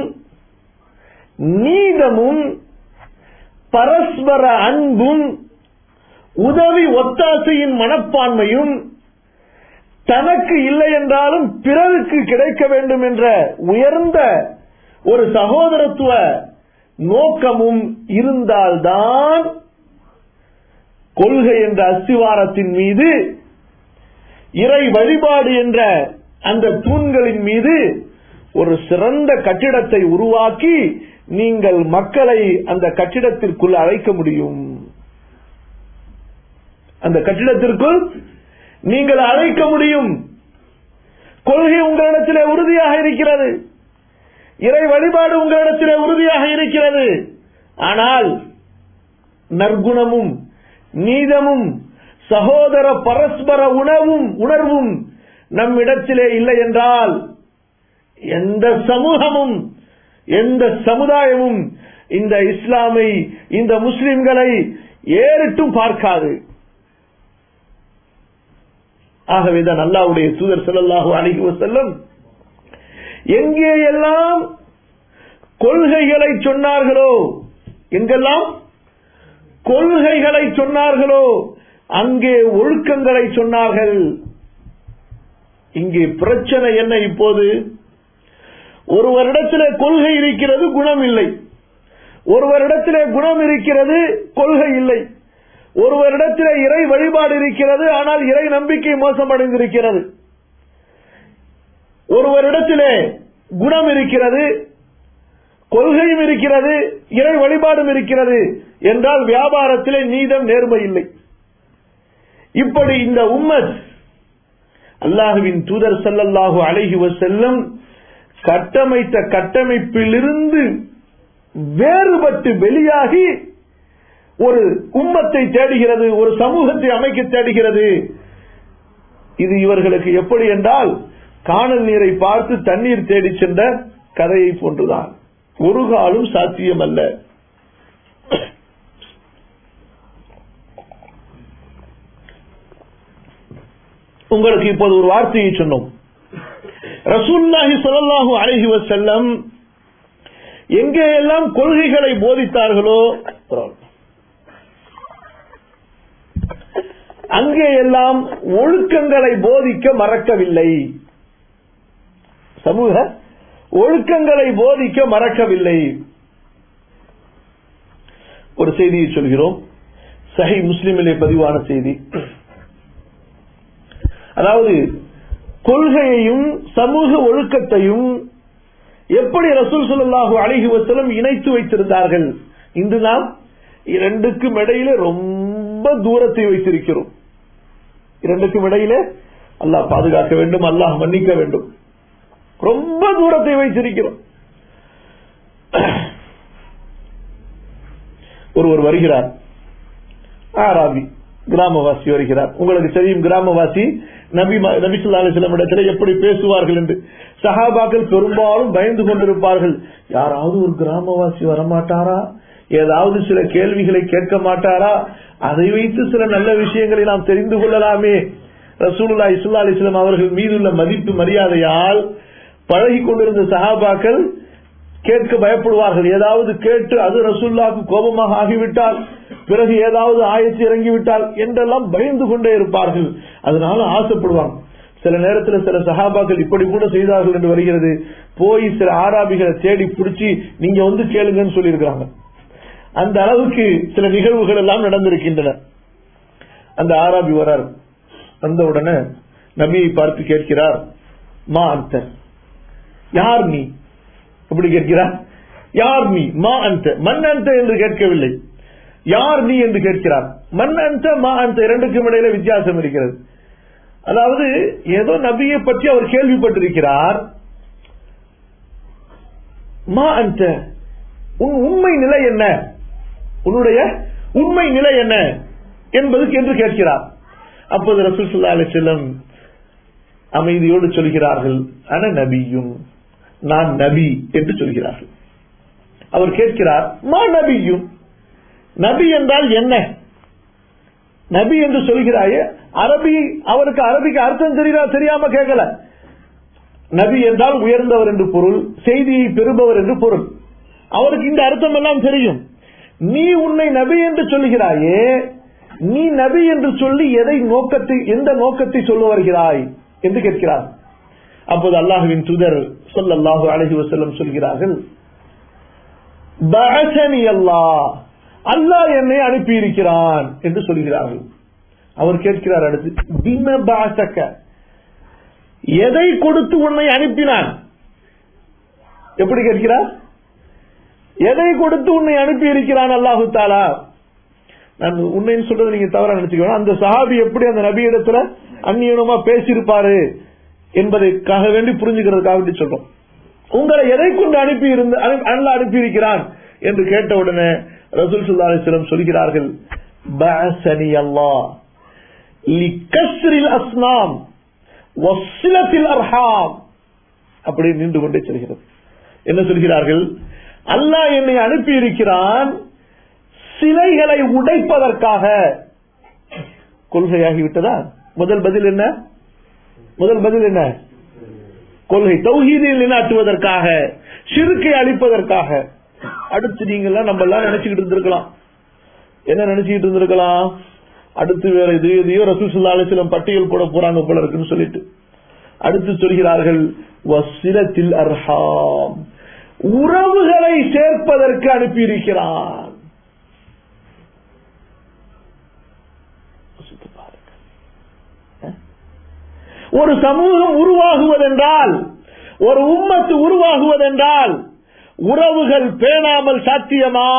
நீதமும் பரஸ்பர அன்பும் உதவி ஒத்தாசையின் மனப்பான்மையும் தனக்கு இல்லை என்றாலும் பிறருக்கு கிடைக்க வேண்டும் என்ற உயர்ந்த ஒரு சகோதரத்துவ நோக்கமும் இருந்தால்தான் கொள்கை என்ற அஸ்திவாரத்தின் மீது இறை வழிபாடு என்ற அந்த தூண்களின் மீது ஒரு சிறந்த கட்டிடத்தை உருவாக்கி நீங்கள் மக்களை அந்த கட்டிடத்திற்குள் அழைக்க முடியும் அந்த கட்டிடத்திற்குள் நீங்கள் அழைக்க முடியும் கொள்கை உங்களிடத்திலே உறுதியாக இருக்கிறது இறை வழிபாடு உங்களிடத்திலே உறுதியாக இருக்கிறது ஆனால் நற்குணமும் நீதமும் சகோதர பரஸ்பர உணவும் உணர்வும் நம்மிடத்திலே இல்லை என்றால் எந்த சமூகமும் எந்த சமுதாயமும் இந்த இஸ்லாமை இந்த முஸ்லிம்களை ஏறிட்டும் பார்க்காது ஆகவேதான் அல்லாவுடைய தூதர் செல்லல்லாஹு அணுகி செல்லும் எங்கே எல்லாம் கொள்கைகளை சொன்னார்களோ எங்கெல்லாம் கொள்கைகளை சொன்னார்களோ அங்கே ஒழுக்கங்களை சொன்னார்கள் இங்கே பிரச்சனை என்ன இப்போது ஒருவரிடத்தில் கொள்கை இருக்கிறது குணம் இல்லை ஒருவரிடத்திலே குணம் இருக்கிறது கொள்கை இல்லை ஒருவரிடத்திலே இறை வழிபாடு இருக்கிறது ஆனால் இறை நம்பிக்கை மோசமடைந்திருக்கிறது ஒருவரிடத்திலே குணம் இருக்கிறது கொள்கையும் இருக்கிறது இறை வழிபாடும் இருக்கிறது என்றால் வியாபாரத்திலே நீதம் நேர்மை இல்லை இப்படி இந்த உம்மத் அல்லாஹுவின் தூதர் ஸல்லல்லாஹு அலைஹி வஸல்லம் கட்டமைத்த கட்டமைப்பிலிருந்து வேறுபட்டு வெளியாகி ஒரு உம்மத்தை தேடுகிறது ஒரு சமூகத்தை அமைக்க தேடுகிறது இது இவர்களுக்கு எப்படி என்றால் காணல் நீரை பார்த்து தண்ணீர் தேடி சென்ற கதையை போன்றுதான் ஒரு காலும் சாத்தியம் அல்ல உங்களுக்கு இப்போது ஒரு வார்த்தையை சொன்னோம் ரசூல்லாஹி ஸல்லல்லாஹு அலைஹி வஸல்லம் எங்கே எல்லாம் கொள்கைகளை போதித்தார்களோ அங்கே எல்லாம் ஒழுக்கங்களை போதிக்க மறக்கவில்லை சமூக ஒழுக்கங்களை போதிக்க மறக்கவில்லை ஒரு செய்தியை சொல்கிறோம் சஹி முஸ்லிமிலே பதிவான செய்தி அதாவது கொள்கையையும் சமூக ஒழுக்கத்தையும் எப்படி ரசூல் ஸல்லல்லாஹு அலைஹி வஸல்லம் இணைத்து வைத்திருந்தார்கள் இன்று நாம் இரண்டுக்கும் இடையிலே ரொம்ப தூரத்தை வைத்திருக்கிறோம் இரண்டுக்கும் இடையிலே அல்லாஹ் பாதுகாக்க வேண்டும் அல்லாஹ் மன்னிக்க வேண்டும் ரொம்ப தூரத்தை வைத்திருக்கிறோம் ஒருவர் வருகிறார் ஆராபி கிராமவாசி வருகிறார் உங்களுக்கு தெரியும் கிராமவாசி நபி நபிசுல்லா அலிஸ்லாம் இடத்துல எப்படி பேசுவார்கள் என்று சஹாபாக்கள் பெரும்பாலும் பயந்து கொண்டிருப்பார்கள் யாராவது ஒரு கிராமவாசி வரமாட்டாரா ஏதாவது சில கேள்விகளை கேட்க மாட்டாரா அதை வைத்து சில நல்ல விஷயங்களை நாம் தெரிந்து கொள்ளலாமே ரசூலுல்லா இஸ்லா அலிஸ்லாம் அவர்கள் மீதுள்ள மதிப்பு மரியாதையால் பழகி கொண்டிருந்த சஹாபாக்கள் கேட்க பயப்படுவார்கள் ஏதாவது கேட்டு அது ரசூல்லாவுக்கு கோபமாக ஆகிவிட்டால் பிறகு ஏதாவது ஆயத்து இறங்கிவிட்டால் என்றெல்லாம் பயந்து கொண்டே இருப்பார்கள் அதனால ஆசைப்படுவாங்க சில நேரத்தில் சில சகாபாக்கள் இப்படி கூட செய்தார்கள் என்று வருகிறது போய் சில ஆராபிகளை தேடி பிடிச்சி நீங்க வந்து கேளுங்கன்னு சொல்லியிருக்கிறாங்க அந்த அளவுக்கு சில நிகழ்வுகள் எல்லாம் நடந்திருக்கின்றன அந்த ஆராபி வரார் வந்த உடனே நபியை பார்த்து கேட்கிறார் மா அந்த யார் நீ எப்படி கேட்கிறார் யார் நீ மா அந்த மண் அந்த என்று கேட்கவில்லை யார் நீ என்று கேட்கிறார் மண் அந்த மா அந்த இரண்டுக்கும் இடையில வித்தியாசம் இருக்கிறது அதாவது ஏதோ நபியை பற்றி அவர் கேள்விப்பட்டிருக்கிறார் மா அந்த உன் உண்மை நிலை என்ன உன்னுடைய உண்மை நிலை என்ன என்பதுக்கு என்று கேட்கிறார் அப்போது ரசூல் சுல்லா அலி செல்லம் அமைதியோடு சொல்கிறார்கள் அன நபியும் நான் நபி என்று சொல்கிறார்கள் அவர் கேட்கிறார் மா நபியும் நபி என்றால் என்ன நபி என்று சொல்கிறாயே அரபி அவருக்கு அரபிக்கு அர்த்தம் தெரியா தெரியாம கேட்கல நபி என்றால் உயர்ந்தவர் என்று பொருள் செய்தியை பெறுபவர் என்று பொருள் அவருக்கு இந்த அர்த்தம் எல்லாம் தெரியும் நீ உன்னை நபி என்று சொல்லுகிறாயே நீ நபி என்று சொல்லி எதை நோக்கத்தை எந்த நோக்கத்தை சொல்ல வருகிறாய் என்று கேட்கிறார் அப்போது அல்லாஹுவின் தூதர் சொல்லல்லாஹு அலஹி வசல்லம் சொல்கிறார்கள் அல்லாஹ் அல்லாஹ் என்னை அனுப்பி இருக்கிறான் என்று சொல்கிறார்கள் அவர் கேட்கிறார் அடுத்து பிம பாசக்க எதை கொடுத்து உன்னை அனுப்பினான் எப்படி கேட்கிறார் எதை கொடுத்து உன்னை அனுப்பி இருக்கிறான் அல்லாஹு தாலா நான் உன்னைன்னு சொல்றது நீங்க தவறா நினைச்சுக்கணும் அந்த சஹாபி எப்படி அந்த நபி இடத்துல அந்நியனமா பேசியிருப்பாரு என்பதற்காக வேண்டி புரிஞ்சுக்கிறதுக்காக வேண்டி சொல்றோம் உங்களை எதை கொண்டு அனுப்பி இருந்து அல்ல அனுப்பி இருக்கிறான் என்று கேட்ட உடனே ரசூல் சுல்லா அலிஸ்லம் சொல்கிறார்கள் பஅசனி அல்லாஹ் லிகஸ்ரில் அஸ்னாம் வஸ்ஸிலத்தில் அர்ஹாம் அப்படி நின்று கொண்டே சொல்கிறது என்ன சொல்கிறார்கள் அல்லாஹ் என்னை அனுப்பி இருக்கிறான் சிலைகளை உடைப்பதற்காக கொள்கையாகிவிட்டதா முதல் பதில் என்ன முதல் பதில் என்ன கொள்கை தௌஹீதில் நிலைநாட்டுவதற்காக சிறுக்கை அழிப்பதற்காக அடுத்து நீங்க நம்ம எல்லாம் நினைச்சுக்கிட்டு இருந்திருக்கலாம் என்ன நினைச்சுக்கிட்டு இருந்திருக்கலாம் அடுத்து வேற இது எதையோ ரசூசுல்லா அலிஸ்லம் பட்டியல் போட போறாங்க போல இருக்குன்னு சொல்லிட்டு அடுத்து சொல்கிறார்கள் வசிலத்தில் அர்ஹாம் உறவுகளை சேர்ப்பதற்கு அனுப்பியிருக்கிறான் யோசித்து பாருங்க. அஹ்? ஒரு சமூகம் உருவாகுவதென்றால் ஒரு உம்மத்து உருவாகுவதென்றால் உறவுகள் பேணாமல் சாத்தியமா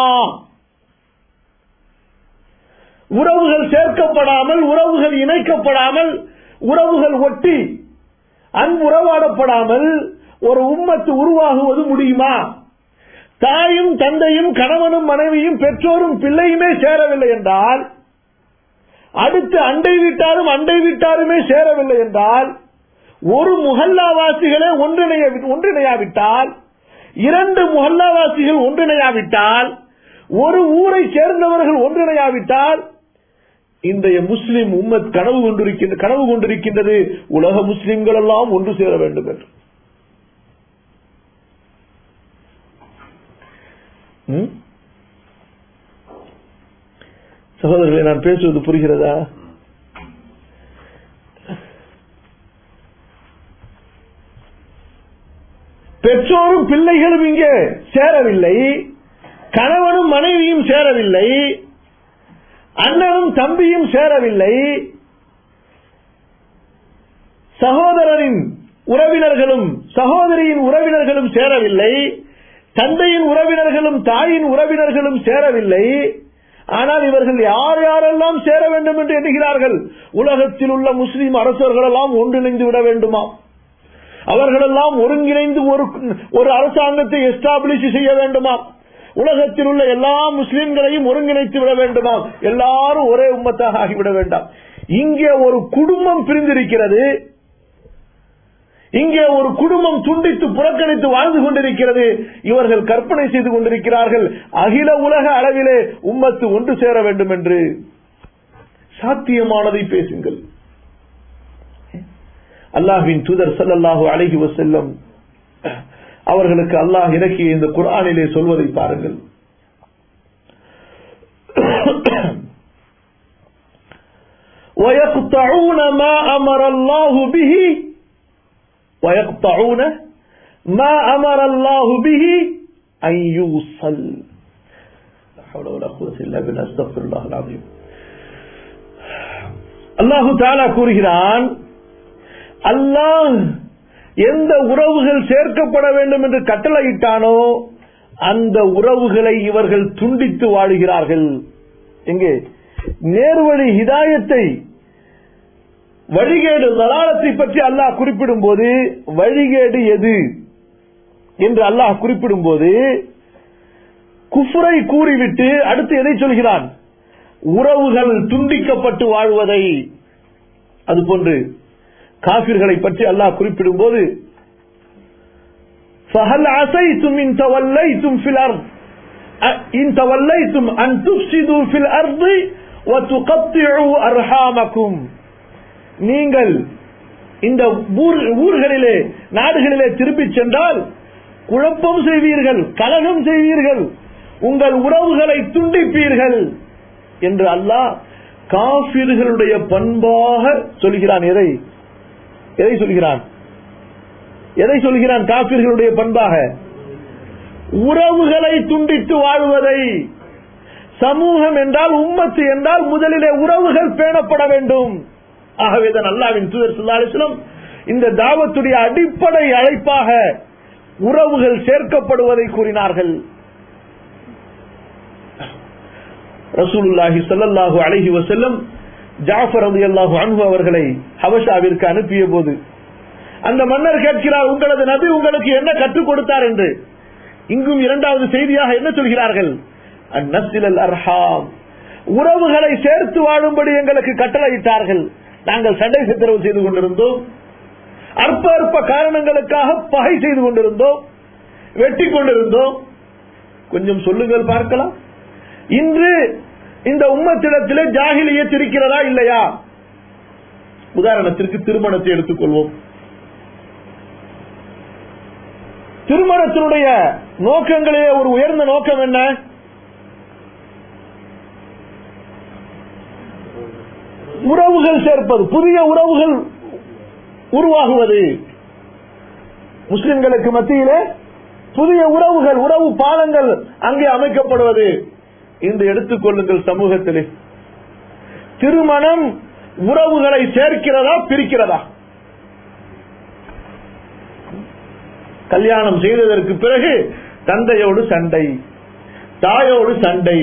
உறவுகள் சேர்க்கப்படாமல் உறவுகள் இணைக்கப்படாமல் உறவுகள் ஒட்டி அன்புறவாடப்படாமல் ஒரு உம்மத்து உருவாகுவது முடியுமா தாயும் தந்தையும் கணவனும் மனைவியும் பெற்றோரும் பிள்ளையுமே சேரவில்லை என்றால் அடுத்து அண்டை வீட்டாரும் அண்டை வீட்டாருமே சேரவில்லை என்றால் ஒரு முகல்லாவாசிகளே ஒன்றிணைய ஒன்றிணையாவிட்டால் இரண்டு முகல்லாவாசிகள் ஒன்றிணையாவிட்டால் ஒரு ஊரை சேர்ந்தவர்கள் ஒன்றிணையாவிட்டால் இன்றைய முஸ்லிம் உம்மத் கனவு கொண்டிருக்கின்ற கனவு கொண்டிருக்கின்றது உலக முஸ்லிம்கள் எல்லாம் ஒன்று சேர வேண்டும் என்று ம்? சகோதரர்களை நான் பேசுவது புரிகிறதா பெற்றோரும் பிள்ளைகளும் இங்கே சேரவில்லை கணவனும் மனைவியும் சேரவில்லை அண்ணனும் தம்பியும் சேரவில்லை சகோதரரின் உறவினர்களும் சகோதரியின் உறவினர்களும் சேரவில்லை தந்தையின் உறவினர்களும் தாயின் உறவினர்களும் சேரவில்லை ஆனால் இவர்கள் யார் யாரெல்லாம் சேர வேண்டும் என்று எண்ணுகிறார்கள் உலகத்தில் உள்ள முஸ்லிம் அரசர்கள் எல்லாம் ஒன்றிணைந்து விட வேண்டுமா அவர்களெல்லாம் ஒருங்கிணைந்து ஒரு ஒரு அரசாங்கத்தை எஸ்டாப்ளிஷ் செய்ய வேண்டுமா உலகத்தில் உள்ள எல்லா முஸ்லிம்களையும் ஒருங்கிணைத்து விட வேண்டுமா எல்லாரும் ஒரே உம்மத்தாக ஆகிவிட வேண்டாம் இங்கே ஒரு குடும்பம் பிரிந்திருக்கிறது இங்கே ஒரு குடும்பம் துண்டித்து புறக்கணித்து வாழ்ந்து கொண்டிருக்கிறது இவர்கள் கற்பனை செய்து கொண்டிருக்கிறார்கள் அகில உலக அளவிலே உம்மத்து ஒன்று சேர வேண்டும் என்று சாத்தியமானதை பேசுங்கள் அல்லாஹ்வின் தூதர் ஸல்லல்லாஹு அலைஹி வஸல்லம் அவர்களுக்கு அல்லாஹ் இறக்கிய இந்த குர்ஆனிலே சொல்வதை பாருங்கள் ويقطعون ما أمر الله به ويقطعون ما أمر الله به أن يوصل لا حول ولا قوة إلا بالله استغفر الله العظيم அல்லாஹு தாலா கூறுகிறான் அல்லாஹ் எந்த உறவுகள் சேர்க்கப்பட வேண்டும் என்று கட்டளையிட்டானோ அந்த உறவுகளை இவர்கள் துண்டித்து வாழுகிறார்கள் எங்கே நேர்வழி ஹிதாயத்தை வழிகேடு நலாலத்தை பற்றி அல்லாஹ் குறிப்பிடும் போது வழிகேடு எது என்று அல்லாஹ் குறிப்பிடும் போது குஃப்ரை கூறிவிட்டு அடுத்து எதை சொல்கிறான் உறவுகள் துண்டிக்கப்பட்டு வாழ்வதை அதுபோன்று காபிர்களை பற்றி அல்லாஹ் குறிப்பிடும் போது فهل عسيتم إن توليتم في الأرض إن توليتم أن تفسدوا في الأرض وتقطعوا أرحامكم நீங்கள் இந்த ஊர்- ஊர்களிலே நாடுகளிலே திரும்பிச் சென்றால் குழப்பம் செய்வீர்கள் கலகம் செய்வீர்கள் உங்கள் உறவுகளை துண்டிப்பீர்கள் என்று அல்லாஹ் காபிர்களுடைய பண்பாக சொல்கிறான் எதை எதை சொல்கிறான் எதை சொல்கிறான் காபிர்களுடைய பண்பாக உறவுகளை துண்டித்து வாழ்வதை சமூகம் என்றால் உம்மத்து என்றால் முதலிலே உறவுகள் பேணப்பட வேண்டும் ஆகவேதான் அல்லாவின் தூதர் ஸல்லல்லாஹு அலைஹி வஸல்லம் இந்த தாவத்துடைய அடிப்படை அழைப்பாக உறவுகள் சேர்க்கப்படுவதை கூறினார்கள் ரசூலுல்லாஹி ஸல்லல்லாஹு அலைஹி வஸல்லம் ஜாஃபர் ரலியல்லாஹு அன்ஹு அவர்களை ஹபஷாவிற்கு அனுப்பிய போது அந்த மன்னர் கேட்கிறார் உங்களது நபி உங்களுக்கு என்ன கற்றுக் கொடுத்தார் என்று இங்கும் இரண்டாவது செய்தியாக என்ன சொல்கிறார்கள் அந்நஸ்ஸிலல் அர்ஹாம் உறவுகளை சேர்த்து வாழும்படி எங்களுக்கு கட்டளையிட்டார்கள் நாங்கள் சண்டை சத்திரவு செய்து கொண்டிருந்தோம் அற்ப அற்ப காரணங்களுக்காக பகை செய்து கொண்டிருந்தோம் வெட்டி கொண்டிருந்தோம் கொஞ்சம் சொல்லுங்கள் பார்க்கலாம் இன்று இந்த உம்மத்திடத்திலே ஜாகிலியத் இருக்கிறதா இல்லையா உதாரணத்திற்கு திருமணத்தை எடுத்துக்கொள்வோம் திருமணத்தினுடைய நோக்கங்களே ஒரு உயர்ந்த நோக்கம் என்ன உறவுகள் சேர்ப்பது புதிய உறவுகள் உருவாகுவது முஸ்லிம்களுக்கு மத்தியிலே புதிய உறவுகள் உறவு பாலங்கள் அங்கே அமைக்கப்படுவது இந்த எடுத்துக்கொள்ளுங்கள் சமூகத்திலே திருமணம் உறவுகளை சேர்க்கிறதா பிரிக்கிறதா கல்யாணம் செய்ததற்கு பிறகு தந்தையோடு சண்டை தாயோடு சண்டை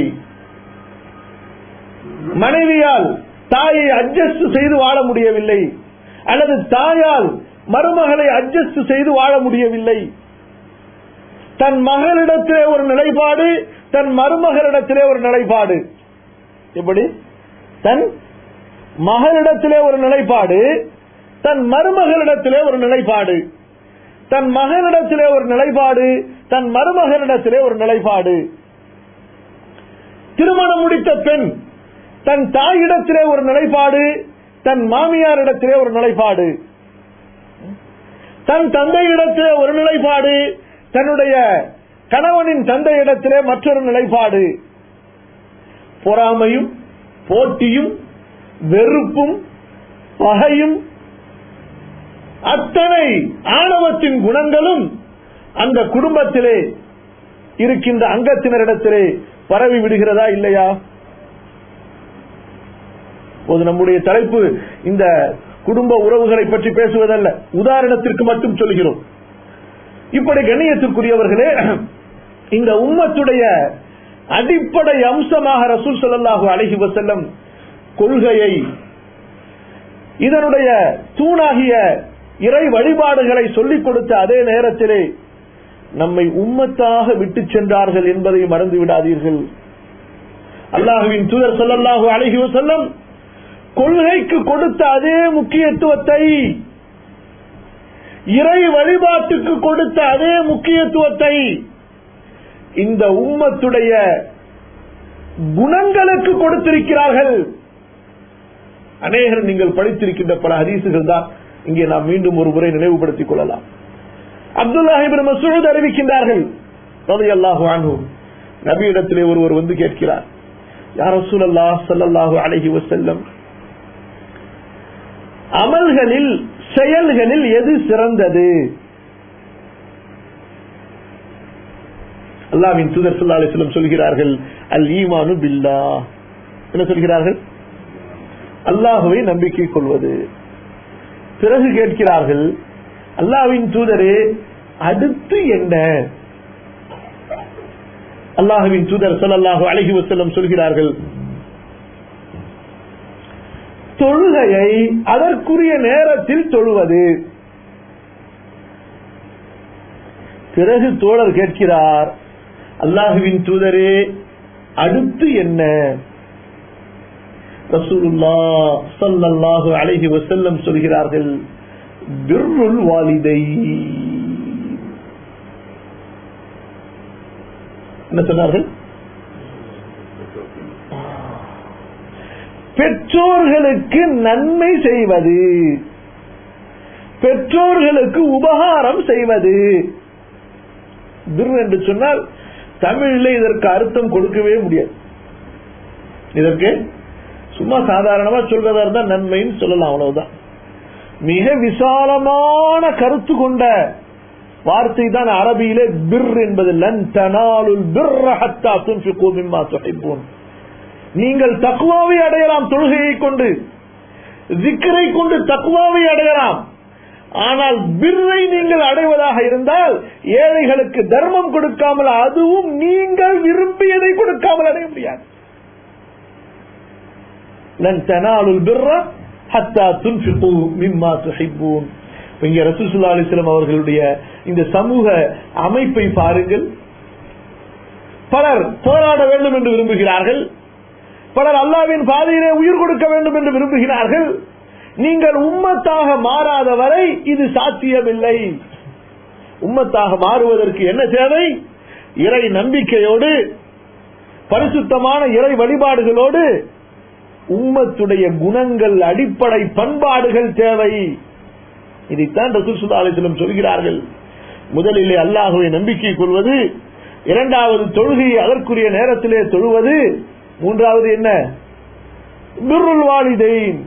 மனைவியால் தாயை அட்ஜஸ்ட் செய்து வாழ முடியவில்லை அல்லது தாயால் மருமகளை அட்ஜஸ்ட் செய்து வாழ முடியவில்லை தன் மகளிடத்திலே ஒரு நிலைப்பாடு தன் மருமகளிடத்திலே ஒரு நிலைப்பாடு எப்படி தன் மகளிடத்திலே ஒரு நிலைப்பாடு தன் மருமகளிடத்திலே ஒரு நிலைப்பாடு தன் மகனிடத்திலே ஒரு நிலைப்பாடு தன் மருமகனிடத்திலே ஒரு நிலைப்பாடு திருமணம் முடித்த பெண் தன் தாயிடத்திலே ஒரு நிலைப்பாடு தன் மாமியாரிடத்திலே ஒரு நிலைப்பாடு தன் தந்தையிடத்திலே ஒரு நிலைப்பாடு தன்னுடைய கணவனின் தந்தையிடத்திலே மற்றொரு நிலைப்பாடு பொறாமையும் போட்டியும் வெறுப்பும் பகையும் அத்தனை ஆணவத்தின் குணங்களும் அந்த குடும்பத்திலே இருக்கின்ற அங்கத்தினரிடத்திலே பரவி விடுகிறதா இல்லையா போது நம்முடைய தலைப்பு இந்த குடும்ப உறவுகளை பற்றி பேசுவதல்ல உதாரணத்திற்கு மட்டும் சொல்கிறோம் இப்படி கண்ணியத்திற்குரியவர்களே இந்த உம்மத்துடைய அடிப்படை அம்சமாக ரசூல் ஸல்லல்லாஹு அலைஹி வஸல்லம் கொள்கையை இதனுடைய தூணாகிய இறை வழிபாடுகளை சொல்லிக் கொடுத்த அதே நேரத்திலே நம்மை உம்மத்தாக விட்டு சென்றார்கள் என்பதை மறந்து விடாதீர்கள் அல்லாஹுவின் தூதர் ஸல்லல்லாஹு அலைஹி வஸல்லம் கொள்கைக்கு கொடுத்த அதே முக்கியத்துவத்தை இறை வழிபாட்டுக்கு கொடுத்த அதே முக்கியத்துவத்தை இந்த உம்மத்துடைய குணங்களுக்கு கொடுத்திருக்கிறார்கள் அநேகர் நீங்கள் படித்திருக்கின்ற பல ஹதீசுகள் தான் இங்கே நாம் மீண்டும் ஒரு முறை நினைவுபடுத்திக் கொள்ளலாம் அப்துல்லாஹிபின் மசூத் அறிவிக்கின்றார்கள் ரலியல்லாஹு அன்ஹு நபியிடத்திலே ஒருவர் வந்து கேட்கிறார் யார் ரசூலல்லாஹ் ஸல்லல்லாஹு அலைஹி வஸல்லம் அமல்களில் செயல்களில் எது சிறந்தது அல்லாவின் தூதர் ஸல்லல்லாஹு அலைஹி வஸல்லம் சொல்கிறார்கள் அல் ஈமானு பில்லா என்ன சொல்கிறார்கள் அல்லாஹுவை நம்பிக்கை கொள்வது பிறகு கேட்கிறார்கள் அல்லாவின் தூதரே அடுத்து என்ன அல்லாஹுவின் தூதர் ஸல்லல்லாஹு அலைஹி வஸல்லம் சொல்கிறார்கள் தொழுகையை அதற்குரிய நேரத்தில் தொழுவது பிறகு தோழர் கேட்கிறார் அல்லாஹுவின் தூதரே அடுத்து என்ன ரசூலுல்லா ஸல்லல்லாஹு அலைஹி வஸல்லம் சொல்கிறார்கள் பிர்ருல் வாலிதை என்ன சொன்னார்கள் பெற்றோர்களுக்கு நன்மை செய்வது பெற்றோர்களுக்கு உபகாரம் செய்வது பிர் என்று சொன்னால் தமிழில் இதற்கு அர்த்தம் கொடுக்கவே முடியாது இதற்கு சும்மா சாதாரணமா சொல்றதா இருந்தா நன்மைன்னு சொல்லலாம் அவ்வளவுதான் மிக விசாலமான கருத்து கொண்ட வார்த்தை தான் அரபியிலே பிர் என்பது லன் தனாலுல் பிர்ர ஹத்தா துன்ஃபிகு மிம்மா துஹிப்பூன் நீங்கள் தக்குவாவை அடையலாம் தொழுகையை கொண்டு திக்கரை கொண்டு தக்குவாவை அடையலாம் ஆனால் பிர்ரை நீங்கள் அடைவதாக இருந்தால் ஏழைகளுக்கு தர்மம் கொடுக்காமல் அதுவும் நீங்கள் விரும்பியதை கொடுக்காமல் அடைய முடியாது லன் தனாலுல் பிர்ர ஹத்தா துன்ஃபிகு மிம்மா துஹிப்பூன் இங்க ரசூலுல்லாஹி அலைஹி வஸல்லம் அவர்களுடைய இந்த சமூக அமைப்பை பாருங்கள் பலர் போராட வேண்டும் என்று விரும்புகிறார்கள் பலர் அல்லாவின் பாதையிலே உயிர் கொடுக்க வேண்டும் என்று விரும்புகிறார்கள் நீங்கள் உம்மத்தாக மாறாத வரை இது சாத்தியமில்லை உம்மத்தாக மாறுவதற்கு என்ன தேவை இறை நம்பிக்கையோடு பரிசுத்தமான இறை வழிபாடுகளோடு உம்மத்துடைய குணங்கள் அடிப்படை பண்பாடுகள் தேவை இதைத்தான் ரசூசுல்லா அலிஸ்லம் சொல்கிறார்கள் முதலிலே அல்லாஹுவை நம்பிக்கை கொள்வது இரண்டாவது தொழுகையை அதற்குரிய நேரத்திலே தொழுவது மூன்றாவது என்ன பிர்ருல் வாலிதைன்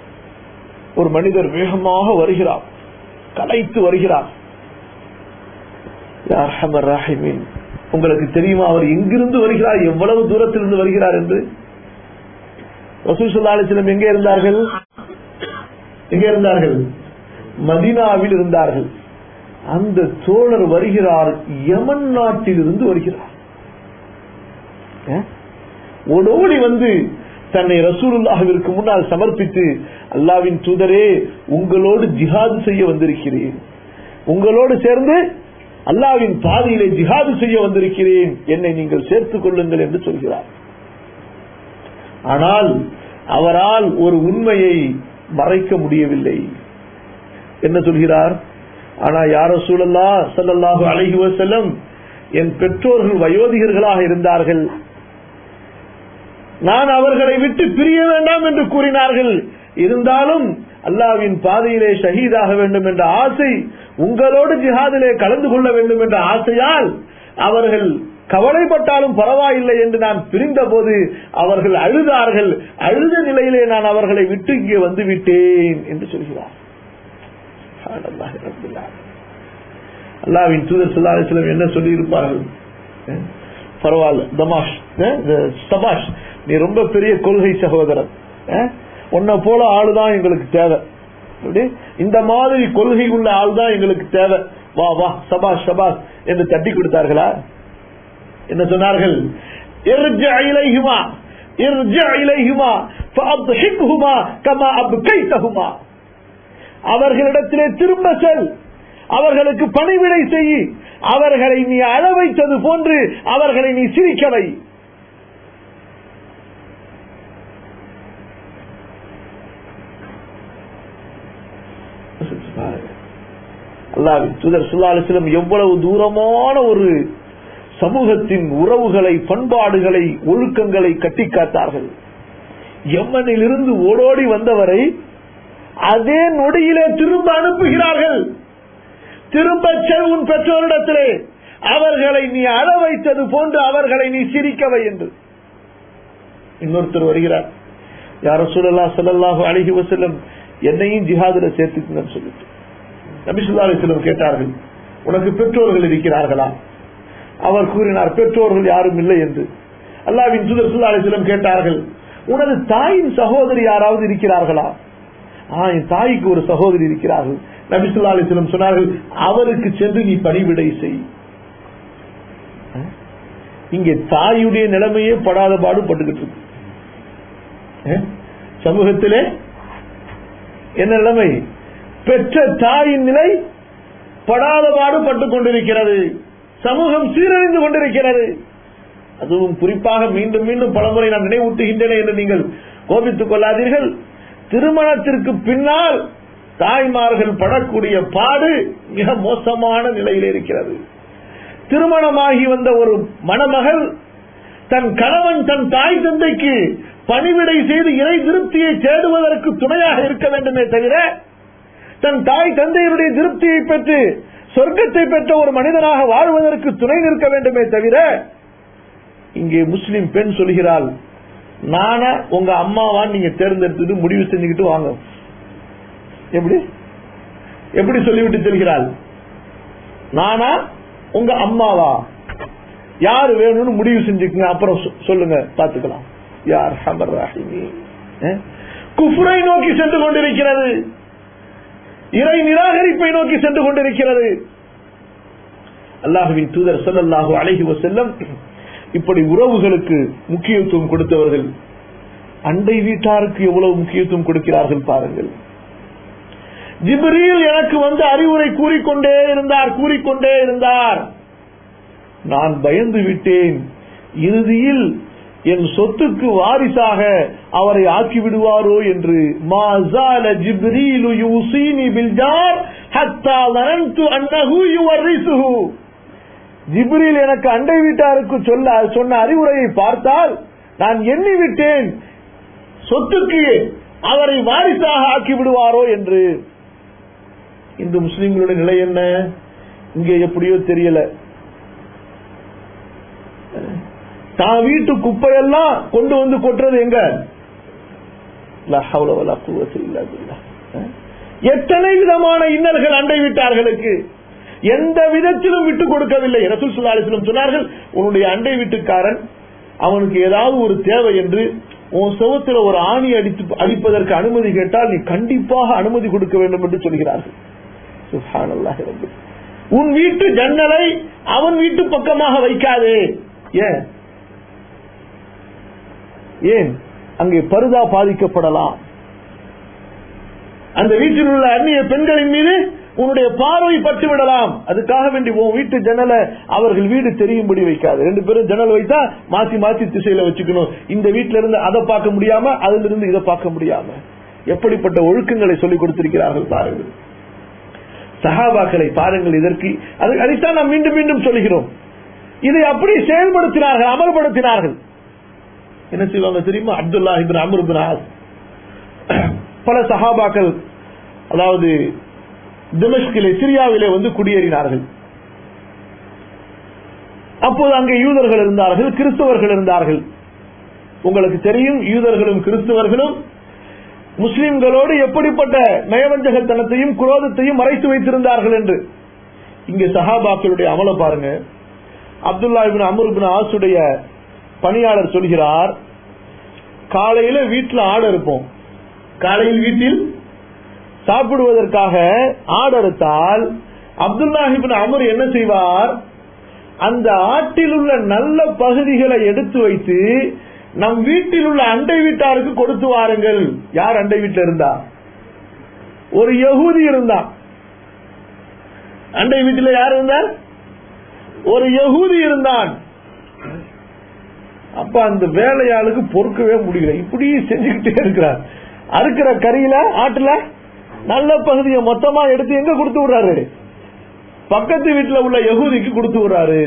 ஒரு மனிதர் வேகமாக வருகிறார் கலைத்து வருகிறார் யா அர்ஹமர் ராஹிமீன். உங்களுக்கு தெரியுமா அவர் எங்கிருந்து வருகிறார் எவ்வளவு தூரத்திலிருந்து வருகிறார் என்று ரசூல் ஸல்லல்லாஹு அலைஹி வஸல்லம் எங்கே இருந்தார்கள் எங்கே இருந்தார்கள் மதீனாவில் இருந்தார்கள் அந்த தோழர் வருகிறார் யமன் நாட்டிலிருந்து வருகிறார் அஹ்? ஓடோடி வந்து தன்னை ரசூலுல்லாஹிற்கு முன்னால் சமர்ப்பித்து அல்லாவின் தூதரே உங்களோடு ஜிஹாது செய்ய வந்திருக்கிறேன் உங்களோடு சேர்ந்து அல்லாவின் பாதையிலே ஜிஹாது செய்ய வந்திருக்கிறேன் என்னை நீங்கள் சேர்த்துக் கொள்ளுங்கள் என்று சொல்கிறார் ஆனால் அவரால் ஒரு உண்மையை மறைக்க முடியவில்லை என்ன சொல்கிறார் ஆனா யார சூழல்லா ஸல்லல்லாஹு அலைஹி வஸல்லம் என் பெற்றோர்கள் வயோதிகர்களாக இருந்தார்கள் நான் அவர்களை விட்டு பிரிய வேண்டாம் என்று கூறினார்கள் இருந்தாலும் அல்லாவின் பாதையிலே ஷஹீதாக வேண்டும் என்ற ஆசை உங்களோடு ஜிஹாதிலே கலந்து கொள்ள வேண்டும் என்ற ஆசையால் அவர்கள் கவலைப்பட்டாலும் பரவாயில்லை என்று நான் பிரிந்த போது அவர்கள் அழுதார்கள் அழுத நிலையிலே நான் அவர்களை விட்டு இங்கே வந்து விட்டேன் என்று சொல்கிறார் சுப்ஹானல்லாஹி ரப்பில் ஆலமீன். அல்லாஹ்வின் தூதர் ஸல்லல்லாஹு அலைஹி வஸல்லம் என்ன சொல்லி இருப்பார்கள் பரவாயில்ல தமாஷ் அஹ், இந்த சபாஷ் நீ ரொம்ப பெரிய கொள்கை சகோதரன் அஹ், உன்னை போல ஆளுதான் எங்களுக்கு தேவை அப்படி? இந்த மாதிரி கொள்கை உள்ள ஆள் தான் எங்களுக்கு தேவை வா வா சபாஷ் சபாஷ் என்று தட்டி கொடுத்தார்களா என்ன சொன்னார்கள் ارجع إليهما ارجع إليهما فأضحكهما كما أبكيتهما அவர்களிடத்திலே திரும்ப செல் அவர்களுக்கு பணிவிடை செய் அவர்களை நீ அழ வைத்தது போன்று அவர்களை நீ சிரிக்க வை அல்லாவின் தூதர் சுல்லாலிசிலம் எவ்வளவு தூரமான ஒரு சமூகத்தின் உறவுகளை பண்பாடுகளை ஒழுக்கங்களை கட்டி காத்தார்கள் எம்மனில் இருந்து ஓடோடி வந்தவரை அதே நொடியிலே திரும்ப அனுப்புகிறார்கள் திரும்ப செல் உன் பெற்றோரிடத்திலே அவர்களை நீ அழ வைத்தது போன்று அவர்களை நீ சிரிக்கவை என்று இன்னொருத்தர் வருகிறார் யார சொல்லலா சொல்லலாஹு அழகி வசல்லம் என்னையும் ஜிஹாதுல சேர்த்துக்குங்கன்னு சொல்லிட்டு நபிசுல்லா அலிஸ்லம் கேட்டார்கள் உனக்கு பெற்றோர்கள் இருக்கிறார்களா அவர் கூறினார் பெற்றோர்கள் யாரும் இல்லை என்று அல்லாவின் சுதர் சுல்லா அலிஸ்லம் கேட்டார்கள் உனது தாயின் சகோதரி யாராவது இருக்கிறார்களா ஆ என் தாய்க்கு ஒரு சகோதரி இருக்கிறார்கள் நபிசுல்லா அலிஸ்லம் சொன்னார்கள் அவருக்கு சென்று நீ பணிவிடை செய் இங்கே தாயுடைய நிலைமையே படாத பாடு பட்டுக்கிட்டு இருக்கு அஹ்? சமூகத்திலே என்ன நிலைமை பெற்ற தாயின் நிலை படாத பாடு பட்டுக் கொண்டிருக்கிறது சமூகம் சீரழிந்து கொண்டிருக்கிறது அதுவும் குறிப்பாக மீண்டும் மீண்டும் பலமுறை நான் நினைவூட்டுகின்றேன் என்று நீங்கள் கோபித்துக் கொள்ளாதீர்கள் திருமணத்திற்கு பின்னால் தாய்மார்கள் படக்கூடிய பாடு மிக மோசமான நிலையில் இருக்கிறது திருமணமாகி வந்த ஒரு மணமகள் தன் கணவன் தன் தாய் தந்தைக்கு பணிவிடை செய்து இறை திருப்தியை தேடுவதற்கு துணையாக இருக்க வேண்டுமே தவிர தன் தாய் தந்தையருடைய திருப்தியை பெற்று சொர்க்கத்தை பெற்ற ஒரு மனிதனாக வாழ்வதற்கு துணை நிற்க வேண்டுமே தவிர இங்கே முஸ்லிம் பெண் சொல்கிறாள் நான உங்க அம்மாவான் நீங்க தேர்ந்தெடுத்துட்டு முடிவு செஞ்சுக்கிட்டு வாங்க எப்படி எப்படி சொல்லிவிட்டு செல்கிறாள் நானா உங்க அம்மாவா யாரு வேணும்னு முடிவு செஞ்சுக்கங்க அப்புறம் சொ- சொல்லுங்க பாத்துக்கலாம் யார் ஹமர் ராஹிமி குஃப்ரை நோக்கி சென்று கொண்டிருக்கிறது இறை நிராகரிப்பை நோக்கி சென்று கொண்டிருக்கிறது அல்லாஹுவின் தூதர் ஸல்லல்லாஹு அலைஹி வஸல்லம் இப்படி உறவுகளுக்கு முக்கியத்துவம் கொடுத்தவர்கள் அண்டை வீட்டாருக்கு எவ்வளவு முக்கியத்துவம் கொடுக்கிறார்கள் பாருங்கள் ஜிப்ரீல் எனக்கு வந்து அறிவுரை கூறிக்கொண்டே இருந்தார் கூறிக்கொண்டே இருந்தார் நான் பயந்து விட்டேன் இறுதியில் என் சொத்துக்கு வாரிசாக அவரை ஆக்கி விடுவாரோ என்று மா زال جبريل يوصيني بالجار حتى ظننت انه يورثه ஜிப்ரீல் எனக்கு அண்டை வீட்டாருக்கு சொல்ல சொன்ன அறிவுரையை பார்த்தால் நான் எண்ணி விட்டேன் சொத்துக்கு அவரை வாரிசாக ஆக்கி விடுவாரோ என்று இந்த முஸ்லிம்களுடைய நிலை என்ன இங்கே எப்படியோ தெரியல தான் வீட்டு குப்பையெல்லாம் கொண்டு வந்து கொட்டுறது எங்க லா ஹவ்ல வலா குவத்த இல்லா பில்லா. அஹ்? எத்தனை விதமான இன்னல்கள் அண்டை வீட்டார்களுக்கு எந்த விதத்திலும் விட்டுக் கொடுக்கவில்லை ரசூல் சுல்லா அலிஸ்லம் சொன்னார்கள் உன்னுடைய அண்டை வீட்டுக்காரன் அவனுக்கு ஏதாவது ஒரு தேவை என்று உன் சுவத்துல ஒரு ஆணி அடித்து அடிப்பதற்கு அனுமதி கேட்டால் நீ கண்டிப்பாக அனுமதி கொடுக்க வேண்டும் என்று சொல்கிறார்கள் சுப்ஹானல்லாஹி ரப்பி. உன் வீட்டு ஜன்னலை அவன் வீட்டு பக்கமாக வைக்காதே ஏன் ஏன் அங்கே பருதா பாதிக்கப்படலாம் அந்த வீட்டில் உள்ள அந்நிய பெண்களின் மீது உன்னுடைய பார்வை பட்டு விடலாம் அதுக்காக வேண்டி உன் வீட்டு ஜன்னலை அவர்கள் வீடு தெரியும்படி வைக்காது ரெண்டு பேரும் ஜன்னல் வைத்தா மாத்தி மாத்தி திசையில வச்சுக்கணும் இந்த வீட்டுல இருந்து அதை பார்க்க முடியாம அதுல இருந்து இதை பார்க்க முடியாம எப்படிப்பட்ட ஒழுக்கங்களை சொல்லிக் கொடுத்திருக்கிறார்கள் பாருங்கள் சஹாபாக்களை பாருங்கள் இதற்கு அது அதைத்தான் நாம் மீண்டும் மீண்டும் சொல்கிறோம் இதை அப்படி செயல்படுத்தினார்கள் அமல்படுத்தினார்கள் என்ன செய்வாங்க தெரியுமா Abdullah ibn Amr ibn Aas பல சஹாபாக்கள் அதாவது திமஷ்கிலே சிரியாவிலே வந்து குடியேறினார்கள் அப்போது அங்கே யூதர்கள் இருந்தார்கள் கிறிஸ்தவர்கள் இருந்தார்கள் உங்களுக்கு தெரியும் யூதர்களும் கிறிஸ்தவர்களும் முஸ்லிம்களோடு எப்படிப்பட்ட நயவஞ்சகத்தனத்தையும் குரோதத்தையும் மறைத்து வைத்திருந்தார்கள் என்று இங்கே சஹாபாக்களுடைய அமல பாருங்க அப்துல்லா இபின் அமர் இபின் ஆசுடைய பணியாளர் சொல்கிறார் காலையில வீட்டில் ஆடு இருப்போம் காலையில் வீட்டில் சாப்பிடுவதற்காக ஆடு அறுத்தால் அப்துல்லாஹிபின் அமர் என்ன செய்வார் அந்த ஆட்டில் உள்ள நல்ல பகுதிகளை எடுத்து வைத்து நம் வீட்டில் உள்ள அண்டை வீட்டாருக்கு கொடுத்து வாருங்கள் யார் அண்டை வீட்டில் இருந்தா ஒரு யகூதி இருந்தான் அண்டை வீட்டில் யார் இருந்தார் ஒரு யகூதி இருந்தான் அப்ப அந்த வேலையாளுக்கு பொறுக்கவே முடியல இப்படி செஞ்சுக்கிட்டே இருக்கிறார் அறுக்கிற கறியில ஆட்டுல நல்ல பகுதியை மொத்தமா எடுத்து எங்க கொடுத்து விடுறாரு பக்கத்து வீட்டுல உள்ள யகூதிக்கு கொடுத்து விடுறாரு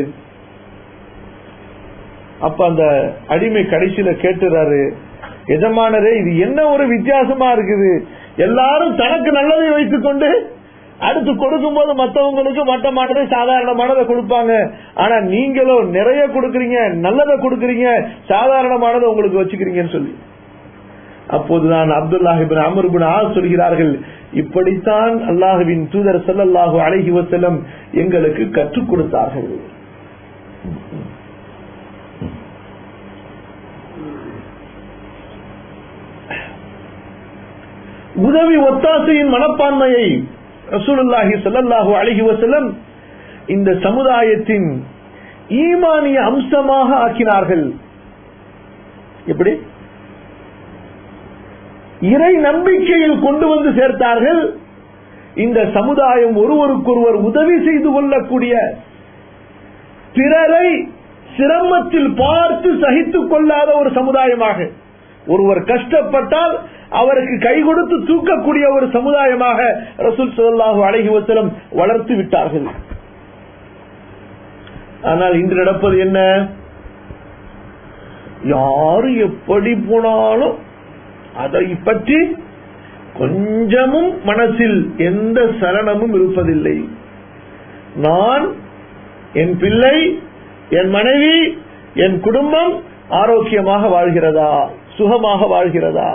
அப்ப அந்த அடிமை கடைசியில கேட்டுறாரு எஜமானரே இது என்ன ஒரு வித்தியாசமா இருக்குது எல்லாரும் தனக்கு நல்லதை வைத்துக் கொண்டு அடுத்து கொடுக்கும் போது மற்றவங்களுக்கு மட்டமானதை சாதாரணமானதை கொடுப்பாங்க ஆனா நீங்களும் நிறைய கொடுக்கறீங்க நல்லதை கொடுக்கறீங்க சாதாரணமானதை உங்களுக்கு வச்சுக்கிறீங்கன்னு சொல்லி அப்போதுதான் அப்துல்லாஹிபின் அமர்பின் ஆ சொல்கிறார்கள் இப்படித்தான் அல்லாஹுவின் தூதர் ஸல்லல்லாஹு அலைஹி வஸல்லம் எங்களுக்கு கற்றுக் கொடுத்தார்கள் உதவி ஒத்தாசையின் மனப்பான்மையை ரசூலுல்லாஹி ஸல்லல்லாஹு அலைஹி வஸல்லம் இந்த சமுதாயத்தின் ஈமானிய அம்சமாக ஆக்கினார்கள் எப்படி இறை நம்பிக்கையில் கொண்டு வந்து சேர்த்தார்கள் இந்த சமுதாயம் ஒருவருக்கொருவர் உதவி செய்து கொள்ளக்கூடிய பிறரை சிரமத்தில் பார்த்து சகித்துக் கொள்ளாத ஒரு சமுதாயமாக ஒருவர் கஷ்டப்பட்டால் அவருக்கு கை கொடுத்து தூக்கக்கூடிய ஒரு சமுதாயமாக ரசூல் ஸல்லல்லாஹு அலைஹி வஸல்லம் வளர்த்து விட்டார்கள் ஆனால் இன்று நடப்பது என்ன யாரு எப்படி போனாலும் அதை பற்றி கொஞ்சமும் மனசில் எந்த சலனமும் இருப்பதில்லை நான் என் பிள்ளை என் மனைவி என் குடும்பம் ஆரோக்கியமாக வாழ்கிறதா சுகமாக வாழ்கிறதா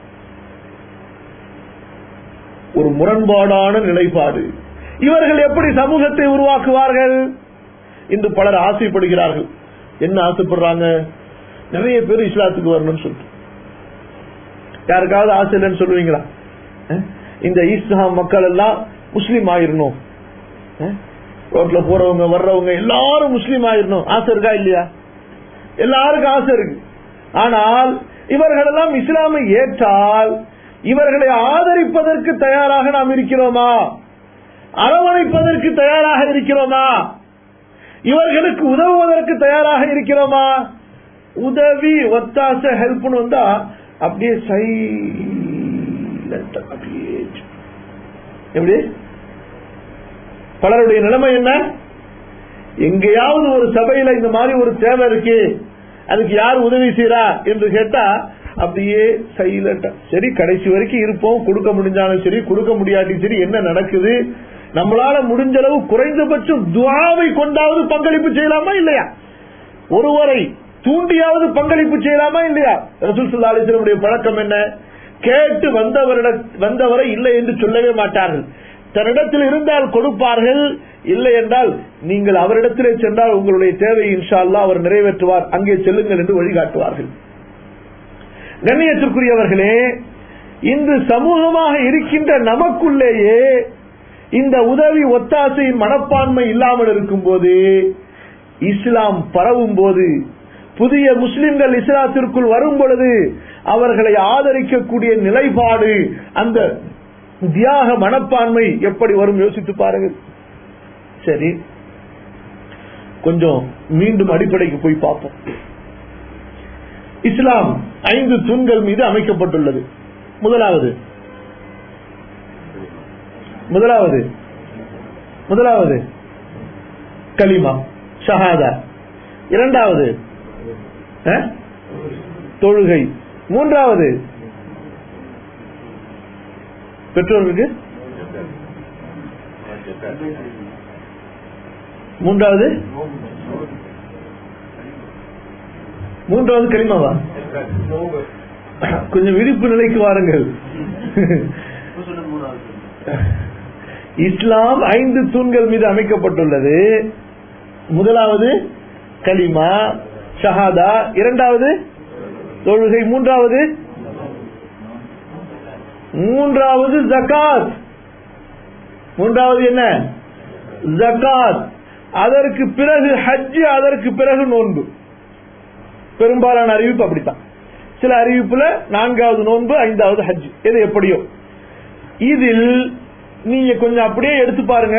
ஒரு முரண்பாடான நிலைப்பாடு இவர்கள் எப்படி சமூகத்தை உருவாக்குவார்கள் இன்று பலர் ஆசைப்படுகிறார்கள் என்ன ஆசைப்படுறாங்க நிறைய பேர் இஸ்லாத்துக்கு வரணும்னு சொல்லிட்டு யாருக்காவது ஆசை இல்லைன்னு சொல்லுவீங்களா அஹ்? இந்த இஸ்லாம் மக்கள் எல்லாம் முஸ்லீம் ஆயிரணும் அஹ்? ரோட்ல போறவங்க வர்றவங்க எல்லாரும் முஸ்லீம் ஆயிரணும் ஆசை இருக்கா இல்லையா எல்லாருக்கும் ஆசை இருக்கு ஆனால் இவர்கள் எல்லாம் இஸ்லாமை ஏற்றால் இவர்களை ஆதரிப்பதற்கு தயாராக நாம் இருக்கிறோமா அரவணைப்பதற்கு தயாராக இருக்கிறோமா இவர்களுக்கு உதவுவதற்கு தயாராக இருக்கிறோமா உதவி ஒத்தாச ஹெல்ப்னு வந்தா அப்படியே சைலண்ட் அப்படியே எப்படி பலருடைய நிலைமை என்ன எங்கேயாவது ஒரு சபையில இந்த மாதிரி ஒரு தேவை இருக்கு அதுக்கு யார் உதவி செய்யறா என்று கேட்டா அப்படியே சைலண்டா சரி கடைசி வரைக்கும் இருப்போம் கொடுக்க முடிஞ்சாலும் சரி கொடுக்க முடியாட்டியும் சரி என்ன நடக்குது நம்மளால முடிஞ்ச அளவு குறைந்தபட்சம் துவாவை கொண்டாவது பங்களிப்பு செய்யலாமா இல்லையா ஒருவரை தூண்டியாவது பங்களிப்பு செய்யலாமா இல்லையா ரசூல் சுல்லா அலிஸ்லமுடைய பழக்கம் என்ன கேட்டு வந்தவரிட வந்தவரை இல்லை என்று சொல்லவே மாட்டார்கள் தன்னிடத்தில் இருந்தால் கொடுப்பார்கள் இல்லை என்றால் நீங்கள் அவரிடத்திலே சென்றால் உங்களுடைய தேவை இன்ஷா அல்லாஹ் அவர் நிறைவேற்றுவார் அங்கே செல்லுங்கள் என்று வழிகாட்டுவார்கள் கண்ணியத்திற்குரியவர்களே இன்று சமூகமாக இருக்கின்ற நமக்குள்ளேயே இந்த உதவி ஒத்தாசையின் மனப்பான்மை இல்லாமல் இருக்கும் போது இஸ்லாம் பரவும் போது புதிய முஸ்லிம்கள் இஸ்லாத்திற்குள் வரும் பொழுது அவர்களை ஆதரிக்கக்கூடிய நிலைப்பாடு அந்த தியாக மனப்பான்மை எப்படி வரும் யோசித்து பாருங்கள் சரி கொஞ்சம் மீண்டும் அடிப்படைக்கு போய் பார்ப்போம் இஸ்லாம் ஐந்து தூண்கள் மீது அமைக்கப்பட்டுள்ளது முதலாவது முதலாவது முதலாவது கலிமா ஷஹாதா இரண்டாவது அஹ், தொழுகை மூன்றாவது பெற்றோர்களுக்கு மூன்றாவது மூன்றாவது கலிமாவா கொஞ்சம் விழிப்பு நிலைக்கு வாருங்கள் இஸ்லாம் ஐந்து தூண்கள் மீது அமைக்கப்பட்டுள்ளது முதலாவது கலிமா ஷஹாதா இரண்டாவது தொழுகை மூன்றாவது மூன்றாவது ஜகாத் மூன்றாவது என்ன ஜகாத் அதற்கு பிறகு ஹஜ் அதற்கு பிறகு நோன்பு பெரும்பாலான அறிவிப்பு அப்படித்தான் சில அறிவிப்புல நான்காவது நோன்பு ஐந்தாவது ஹஜ் எது எப்படியோ இதில் நீங்க கொஞ்சம் அப்படியே எடுத்து பாருங்க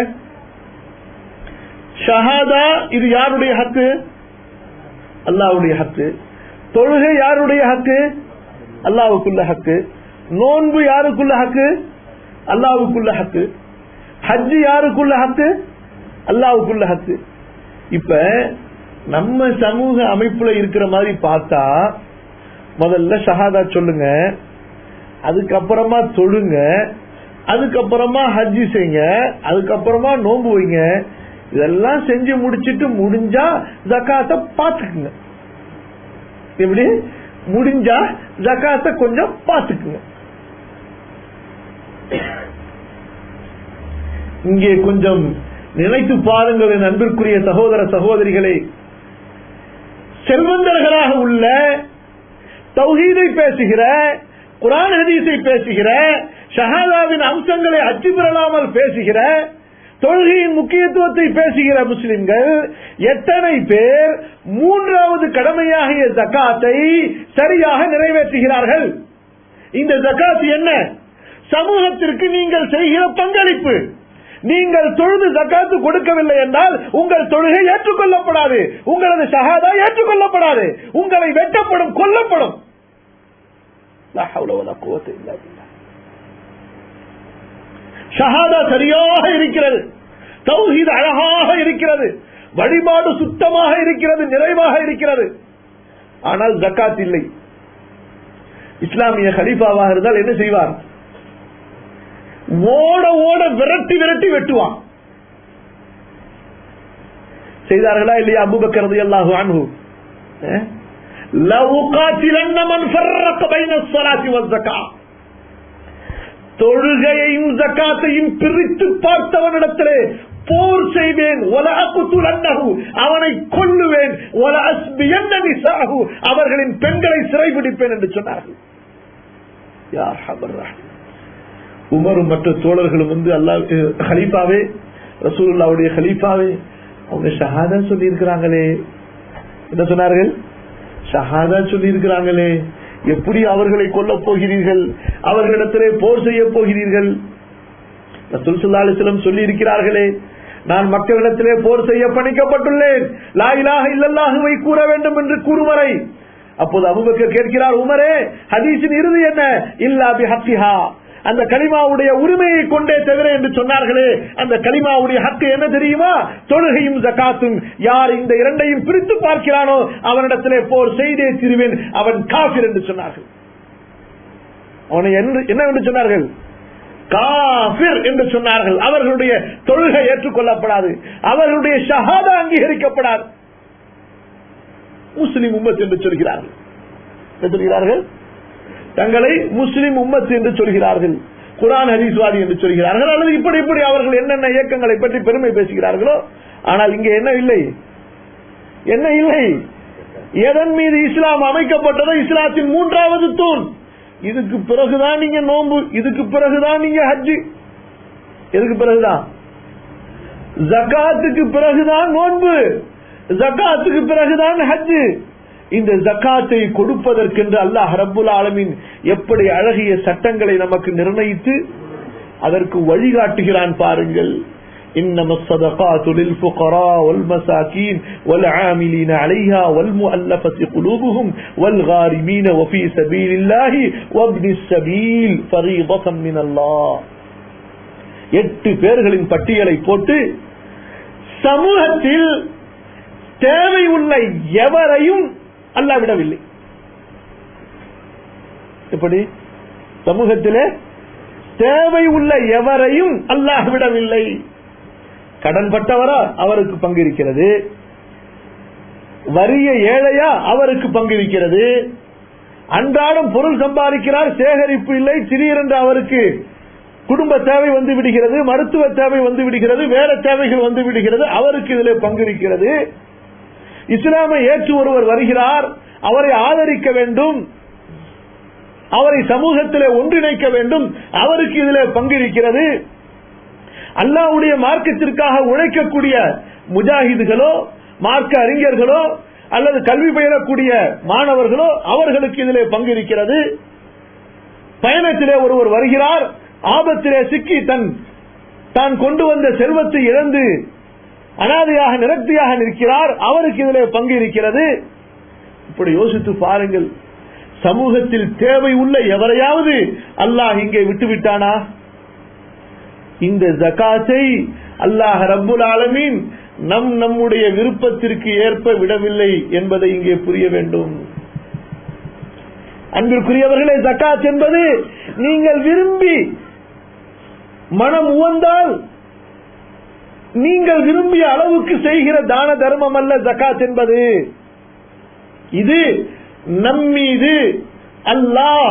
ஷஹாதா இது யாருடைய ஹக்கு அல்லாவுடைய ஹக்கு தொழுகை யாருடைய ஹக்கு அல்லாவுக்குள்ள ஹக்கு நோன்பு யாருக்குள்ள ஹக்கு அல்லாவுக்குள்ள ஹக்கு ஹஜ் யாருக்குள்ள ஹக்கு அல்லாவுக்குள்ள ஹக்கு இப்ப நம்ம சமூக அமைப்புல இருக்கிற மாதிரி பார்த்தா முதல்ல ஷஹாதா சொல்லுங்க அதுக்கப்புறமா தொழுங்க அதுக்கப்புறமா ஹஜ்ஜி செய்யுங்க அதுக்கப்புறமா நோன்பு வைங்க இதெல்லாம் செஞ்சு முடிச்சிட்டு முடிஞ்சா ஜக்காத்த பாத்துக்குங்க எப்படி முடிஞ்சா ஜக்காத்த கொஞ்சம் பாத்துக்குங்க இங்கே கொஞ்சம் நினைத்து பாருங்கள் என் அன்பிற்குரிய சகோதர சகோதரிகளை செல்வந்தர்களாக உள்ள தௌஹீதை பேசுகிற குரான் ஹதீஸை பேசுகிற ஷஹாதாவின் அம்சங்களை அச்சு பெறலாமல் பேசுகிற தொழுகையின் முக்கியத்துவத்தை பேசுகிற முஸ்லிம்கள் எத்தனை பேர் மூன்றாவது கடமையாகிய ஜக்காத்தை சரியாக நிறைவேற்றுகிறார்கள் இந்த ஜக்காத் என்ன சமூகத்திற்கு நீங்கள் செய்கிற பங்களிப்பு நீங்கள் தொழுது ஜக்காத்து கொடுக்கவில்லை என்றால் உங்கள் தொழுகை ஏற்றுக்கொள்ளப்படாது உங்களது ஷஹாதா ஏற்றுக்கொள்ளப்படாது உங்களை வெட்டப்படும் கொல்லப்படும் லா ஹவ்ல வலா குவத்த இல்லா பில்லாஹ். ஷஹாதா சரியாக இருக்கிறது தௌஹீத் அழகாக இருக்கிறது வழிபாடு சுத்தமாக இருக்கிறது நிறைவாக இருக்கிறது ஆனால் ஜக்காத் இல்லை இஸ்லாமிய கலீஃபாவாக இருந்தால் என்ன செய்வார் ஓட ஓட விரட்டி விரட்டி வெட்டுவான் செய்தார்களா இல்லையா அபுபக்கர் ரலியல்லாஹு அன்ஹு அஹ்? லவுகாத்திலன்ன மன் ஃபர்ரக பைன ஸலாத்தி வஸ்ஸகாத் தொழுகையையும் ஜக்காத்தையும் பிரித்து பார்த்தவனிடத்திலே போர் செய்வேன் ஒல அகுத்துலன்னஹு அவனை கொல்லுவேன் ஒல அஸ்பியன்ன நிசாஹு அவர்களின் பெண்களை சிறைபிடிப்பேன் என்று சொன்னார்கள் யார் ஹபர் ரஹ்மான் உமரும் மற்ற தோழர்களும் வந்து அல்லாஹ் ஹலீஃபாவே ரசூலுல்லாவுடைய ஹலீஃபாவே அவங்க ஷஹாதா சொல்லி இருக்கிறாங்களே என்ன சொன்னார்கள் ஷஹாதா சொல்லி இருக்கிறாங்களே எப்படி அவர்களை கொல்லப் போகிறீர்கள் அவர்களிடத்திலே போர் செய்ய போகிறீர்கள் ரசூல் ஸல்லல்லாஹு அலைஹி வஸல்லம் சொல்லி இருக்கிறார்களே நான் மக்களிடத்திலே போர் செய்ய பணிக்கப்பட்டுள்ளேன் லா இலாஹ இல்லல்லாஹுவை கூற வேண்டும் என்று கூறுவரை அப்போது அபூபக்கர் கேட்கிறார் உமரே ஹதீஸின் இறுதி என்ன இல்லா பி ஹத்திஹா அந்த கலிமாவுடைய உரிமையை கொண்டே தவிர என்று சொன்னார்களே அந்த கலிமாவுடைய ஹக்கு என்ன தெரியுமா தொழுகையும் ஜகாத்தும் யார் இந்த இரண்டையும் பிரித்து பார்க்கிறானோ அவனிடத்திலே போர் செய்தே திருவேன் அவன் காபிர் என்று சொன்னார்கள் அவனை என்ன என்னவென்று சொன்னார்கள் காபிர் என்று சொன்னார்கள் அவர்களுடைய தொழுகை ஏற்றுக்கொள்ளப்படாது அவர்களுடைய ஷஹாதா அங்கீகரிக்கப்படாது முஸ்லிம் உம்மத் என்று சொல்கிறார்கள் என்ன சொல்கிறார்கள் தங்களை முஸ்லிம் உம்மத் என்று சொல்கிறார்கள் குரான் ஹதீஸ்வாதி என்று சொல்கிறார்கள் அல்லது இப்படி இப்படி அவர்கள் என்னென்ன இயக்கங்களை பற்றி பெருமை பேசுகிறார்களோ ஆனால் இங்கே என்ன இல்லை என்ன இல்லை எதன் மீது இஸ்லாம் அமைக்கப்பட்டதோ இஸ்லாத்தின் மூன்றாவது தூண் இதுக்கு பிறகுதான் நீங்க நோன்பு இதுக்கு பிறகுதான் நீங்க ஹஜ்ஜு எதுக்கு பிறகுதான் ஜக்காத்துக்கு பிறகுதான் நோன்பு ஜக்காத்துக்கு பிறகுதான் ஹஜ்ஜு இந்த ஜக்காத்தை கொடுப்பதற்கென்று அல்லாஹ் ரப்புல் ஆலமின் எப்படி அழகிய சட்டங்களை நமக்கு நிர்ணயித்து அதற்கு வழிகாட்டுகிறான் பாருங்கள் إنما الصدقات للفقراء والمساكين والعاملين عليها والمؤلفة قلوبهم والغارمين وفي سبيل الله وابن السبيل فريضة من الله எட்டு பேர்களின் பட்டியலை போட்டு சமூகத்தில் தேவை உள்ள எவரையும் அல்லாஹ் விடவில்லை எப்படி சமூகத்திலே தேவை உள்ள எவரையும் அல்லாஹ் விடவில்லை கடன்பட்டவரா அவருக்கு பங்கு இருக்கிறது வறிய ஏழையா அவருக்கு பங்கு இருக்கிறது அன்றாடம் பொருள் சம்பாதிக்கிறார் சேகரிப்பு இல்லை திடீரென்று அவருக்கு குடும்ப தேவை வந்து விடுகிறது மருத்துவ தேவை வந்து விடுகிறது வேற தேவைகள் வந்து விடுகிறது அவருக்கு இதில் பங்கு இருக்கிறது இஸ்லாமை ஏற்று ஒருவர் வருகிறார் அவரை ஆதரிக்க வேண்டும் அவரை சமூகத்திலே ஒன்றிணைக்க வேண்டும் அவருக்கு இதில் பங்கு இருக்கிறது அல்லாவுடைய மார்க்கத்திற்காக உழைக்கக்கூடிய முஜாஹிதுகளோ மார்க்க அறிஞர்களோ அல்லது கல்வி பயிலக்கூடிய மாணவர்களோ அவர்களுக்கு இதிலே பங்கு இருக்கிறது பயணத்திலே ஒருவர் வருகிறார் ஆபத்திலே சிக்கி தன் தான் கொண்டு வந்த செல்வத்தை இழந்து அனாதையாக நிரக்தியாக நிற்கிறார் அவருக்கு இதிலே பங்கு இருக்கிறது இப்படி யோசித்து பாருங்கள் சமூகத்தில் தேவை உள்ள எவரையாவது அல்லாஹ் இங்கே விட்டுவிட்டானா இந்த ஜகாத்தை அல்லாஹ் ரப்புல் ஆலமீன் நம் நம்முடைய விருப்பத்திற்கு ஏற்ப விடவில்லை என்பதை இங்கே புரிய வேண்டும் அன்பிற்குரியவர்களே ஜக்காத் என்பது நீங்கள் விரும்பி மனம் உவந்தால் நீங்கள் விரும்பிய அளவுக்கு செய்கிற தான தர்மம் அல்ல ஜக்காத் என்பது இது நம்மீது அல்லாஹ்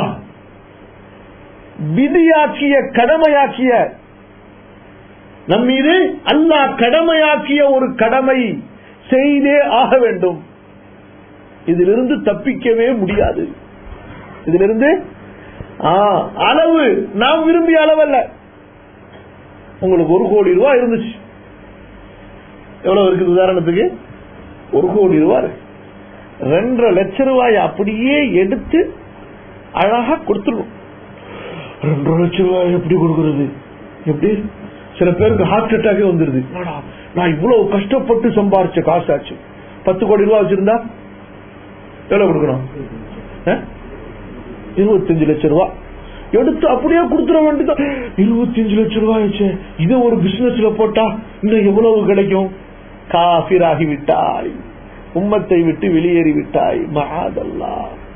விதியாக்கிய கடமையாக்கிய நம்மீது அல்லாஹ் கடமையாக்கிய ஒரு கடமை செய்தே ஆக வேண்டும் இதிலிருந்து தப்பிக்கவே முடியாது இதிலிருந்து அளவு நாம் விரும்பிய அளவல்ல உங்களுக்கு ஒரு கோடி ரூபாய் இருந்துச்சு எவ்வளவு இருக்குது உதாரணத்துக்கு ஒரு கோடி ரூபாய் ரெண்டரை லட்சம் ரூபாய் அப்படியே எடுத்து அழகா கொடுத்துடணும் ரெண்டரை லட்சம் ரூபாய் எப்படி கொடுக்கறது எப்படி சில பேருக்கு ஹார்ட் அட்டாக்கே வந்துருது நான் இவ்வளவு கஷ்டப்பட்டு சம்பாரிச்ச காசாச்சு பத்து கோடி ரூபாய் வச்சிருந்தா எவ்வளவு கொடுக்கணும் இருபத்தஞ்சு லட்சம் ரூபாய் எடுத்து அப்படியே கொடுத்துட வேண்டியதான் இருபத்தஞ்சு லட்சம் ரூபாய் இதை ஒரு பிசினஸ்ல போட்டா இன்னும் எவ்வளவு கிடைக்கும் காபிராகி விட்டாய் உம்மத்தை விட்டு வெளியேறி விட்டாய் மகாதல்லா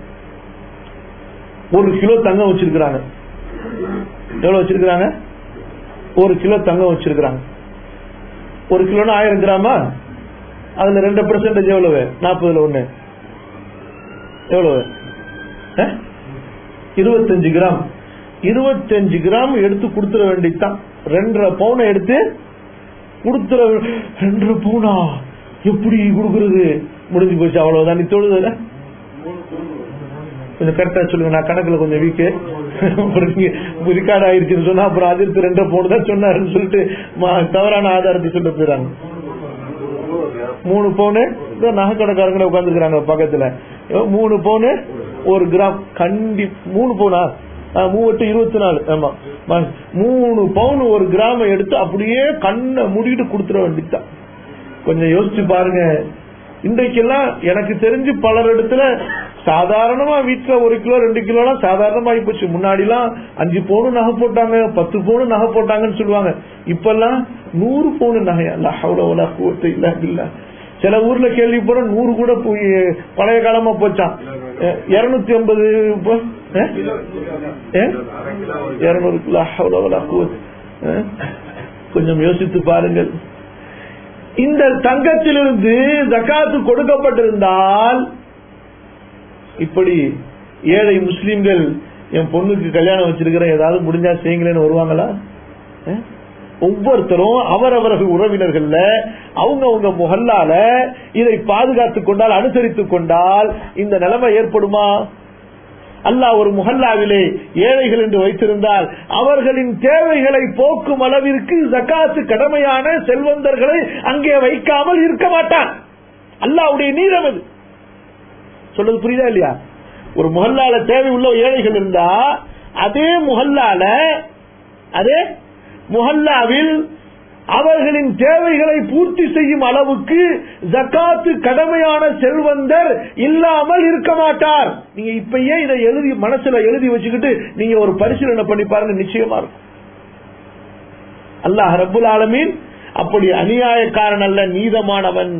ஒரு கிலோ தங்கம் வச்சிருக்கிறாங்க எவ்வளவு வச்சிருக்கிறாங்க ஒரு கிலோ தங்கம் வச்சிருக்கிறாங்க ஒரு கிலோனா ஆயிரம் கிராமா அதுல ரெண்டு பெர்சன்டேஜ் எவ்வளவு நாற்பதுல ஒண்ணு எவ்வளவு இருபத்தஞ்சு கிராம் இருபத்தஞ்சு கிராம் எடுத்து கொடுத்துட வேண்டியதுதான் ரெண்டரை பவுனை எடுத்து கொடுத்துட ரெண்டரை பவுனா எப்படி கொடுக்கறது முடிஞ்சு போச்சு அவ்வளவுதான் நீ தொழுதுல கொஞ்சம் கரெக்டா சொல்லுங்க நான் கணக்குல கொஞ்சம் வீக்கு ரிகார்ட் ஆயிருச்சுன்னு சொன்னா அப்புறம் அதிர்த்து ரெண்டரை பவுன் தான் சொன்னாருன்னு சொல்லிட்டு தவறான ஆதாரத்தை சொல்ல போயிறாங்க மூணு பவுனு நகை கடைக்காரங்கள உட்காந்துருக்காங்க பக்கத்துல மூணு பவுனு ஒரு கிராம் கண்டி மூணு பவுனா மூவட்டு இருபத்தி நாலு ஆமா மூணு பவுன் ஒரு கிராம எடுத்து அப்படியே கண்ணை மூடிட்டு கொடுத்துட வேண்டியதுதான் கொஞ்சம் யோசிச்சு பாருங்க இன்றைக்கெல்லாம் எனக்கு தெரிஞ்சு பலர் இடத்துல சாதாரணமா வீட்டுல ஒரு கிலோ ரெண்டு கிலோ எல்லாம் சாதாரணமா போச்சு முன்னாடி எல்லாம் அஞ்சு பவுனு நகை போட்டாங்க பத்து பவுனு நகை போட்டாங்கன்னு சொல்லுவாங்க இப்பெல்லாம் நூறு பவுனு நகை அல்ல கூவத்தை இல்ல இல்ல சில ஊர்ல கேள்விப்பட நூறு கூட போய் பழைய காலமா போச்சான் இருநூத்தி ஐம்பது இருநூறு கிலோ அவ்வளவு கொஞ்சம் யோசித்து பாருங்கள் இந்த தங்கத்திலிருந்து ஜக்காத்து கொடுக்கப்பட்டிருந்தால் இப்படி ஏழை முஸ்லிம்கள் என் பொண்ணுக்கு கல்யாணம் வச்சிருக்கிறேன் ஏதாவது முடிஞ்சா செய்யுங்களேன்னு வருவாங்களா அஹ்? ஒவ்வொருத்தரும் அவரவர்கள் உறவினர்கள்ல அவங்க அவங்க முகல்லால இதை பாதுகாத்துக் கொண்டால் அனுசரித்துக் கொண்டால் இந்த நிலைமை ஏற்படுமா அல்லாஹ் ஒரு முகல்லாவிலே ஏழைகள் என்று வைத்திருந்தால் அவர்களின் தேவைகளை போக்கும் அளவிற்கு ஜக்காத்து கடமையான செல்வந்தர்களை அங்கே வைக்காமல் இருக்க மாட்டான் அல்லாவுடைய நீரம் அது சொல்றது புரியுதா இல்லையா ஒரு முகல்லால தேவை உள்ள ஏழைகள் இருந்தா அதே முகல்லால அதே முகல்லாவில் அவர்களின் தேவைகளை பூர்த்தி செய்யும் அளவுக்கு ஜக்காத்து கடமையான செல்வந்தர் இல்லாமல் இருக்க மாட்டார் நீங்க இப்பயே இதை எழுதி மனசுல எழுதி வச்சுக்கிட்டு நீங்க ஒரு பரிசீலனை பண்ணி பாருங்க நிச்சயமா இருக்கும் அல்லாஹ் ரப்புல் ஆலமீன் அப்படி அநியாயக்காரன் அல்ல நீதமானவன்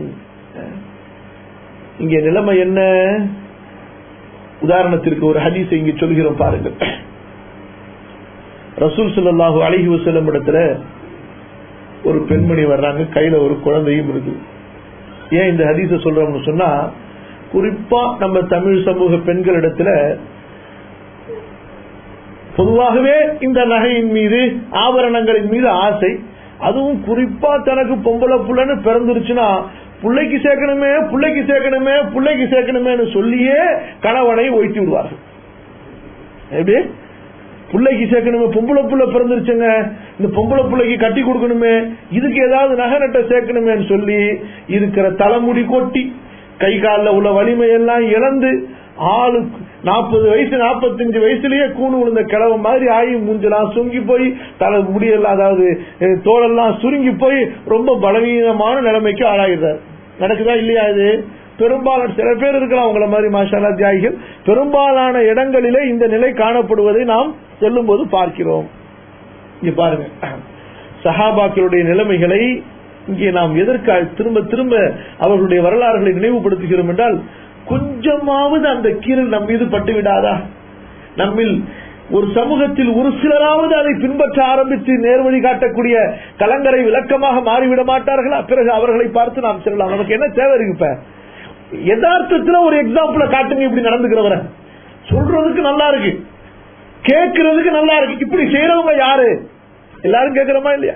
இங்க நிலைமை என்ன உதாரணத்திற்கு ஒரு ஹதீஸ் இங்க சொல்கிறோம் பாருங்கள் ரசூல் ஸல்லல்லாஹு அலைஹி வஸல்லம் இடத்துல ஒரு பெண்மணி வர்றாங்க கையில ஒரு குழந்தையும் இருக்கு ஏன் இந்த ஹதீஸ சொல்றோம்னு சொன்னா குறிப்பா நம்ம தமிழ் சமூக பெண்களிடத்துல பொதுவாகவே இந்த நகையின் மீது ஆபரணங்களின் மீது ஆசை அதுவும் குறிப்பா தனக்கு பொம்பளை புள்ளன்னு பிறந்துருச்சுன்னா பிள்ளைக்கு சேர்க்கணுமே பிள்ளைக்கு சேர்க்கணுமே பிள்ளைக்கு சேர்க்கணுமேன்னு சொல்லியே கணவனை ஒய்த்தி விடுவார்கள் எப்படி பிள்ளைக்கு சேர்க்கணுமே பொம்பளை புள்ள பிறந்துருச்சுங்க இந்த பொம்பளை பிள்ளைக்கு கட்டி கொடுக்கணுமே இதுக்கு ஏதாவது நகை நட்டை சேர்க்கணுமேன்னு சொல்லி இருக்கிற தலைமுடி கொட்டி கை காலில் உள்ள வலிமை எல்லாம் இழந்து ஆளு நாற்பது வயசு நாற்பத்தஞ்சு வயசுலயே கூணு விழுந்த கிழவ மாதிரி ஆகி மூஞ்செல்லாம் சுருங்கி போய் தலை முடியெல்லாம் அதாவது அஹ், தோலெல்லாம் சுருங்கி போய் ரொம்ப பலவீனமான நிலைமைக்கு ஆளாகிறார் நடக்குதா இல்லையா இது பெரும்பாலான சில பேர் இருக்கலாம் உங்களை மாதிரி மாஷாலா தியாகிகள் பெரும்பாலான இடங்களிலே இந்த நிலை காணப்படுவதை நாம் செல்லும் போது பார்க்கிறோம் இங்க பாருங்க சஹாபாக்களுடைய நிலைமைகளை இங்கே நாம் எதற்காக திரும்ப திரும்ப அவர்களுடைய வரலாறுகளை நினைவுபடுத்துகிறோம் என்றால் கொஞ்சமாவது அந்த கீரல் நம் மீது பட்டு விடாதா நம்மில் ஒரு சமூகத்தில் ஒரு சிலராவது அதை பின்பற்ற ஆரம்பித்து நேர்வழி காட்டக்கூடிய கலங்கரை விளக்கமாக மாறிவிட மாட்டார்களா பிறகு அவர்களை பார்த்து நாம் செல்லலாம் நமக்கு என்ன தேவை இருக்கு இப்ப யதார்த்தத்துல ஒரு எக்ஸாம்பிள காட்டுங்க இப்படி நடந்துக்கிறவரை சொல்றதுக்கு நல்லா இருக்கு கேட்கறதுக்கு நல்லா இருக்கு இப்படி செய்யறவங்க யாரு எல்லாரும் கேட்கிறோமா இல்லையா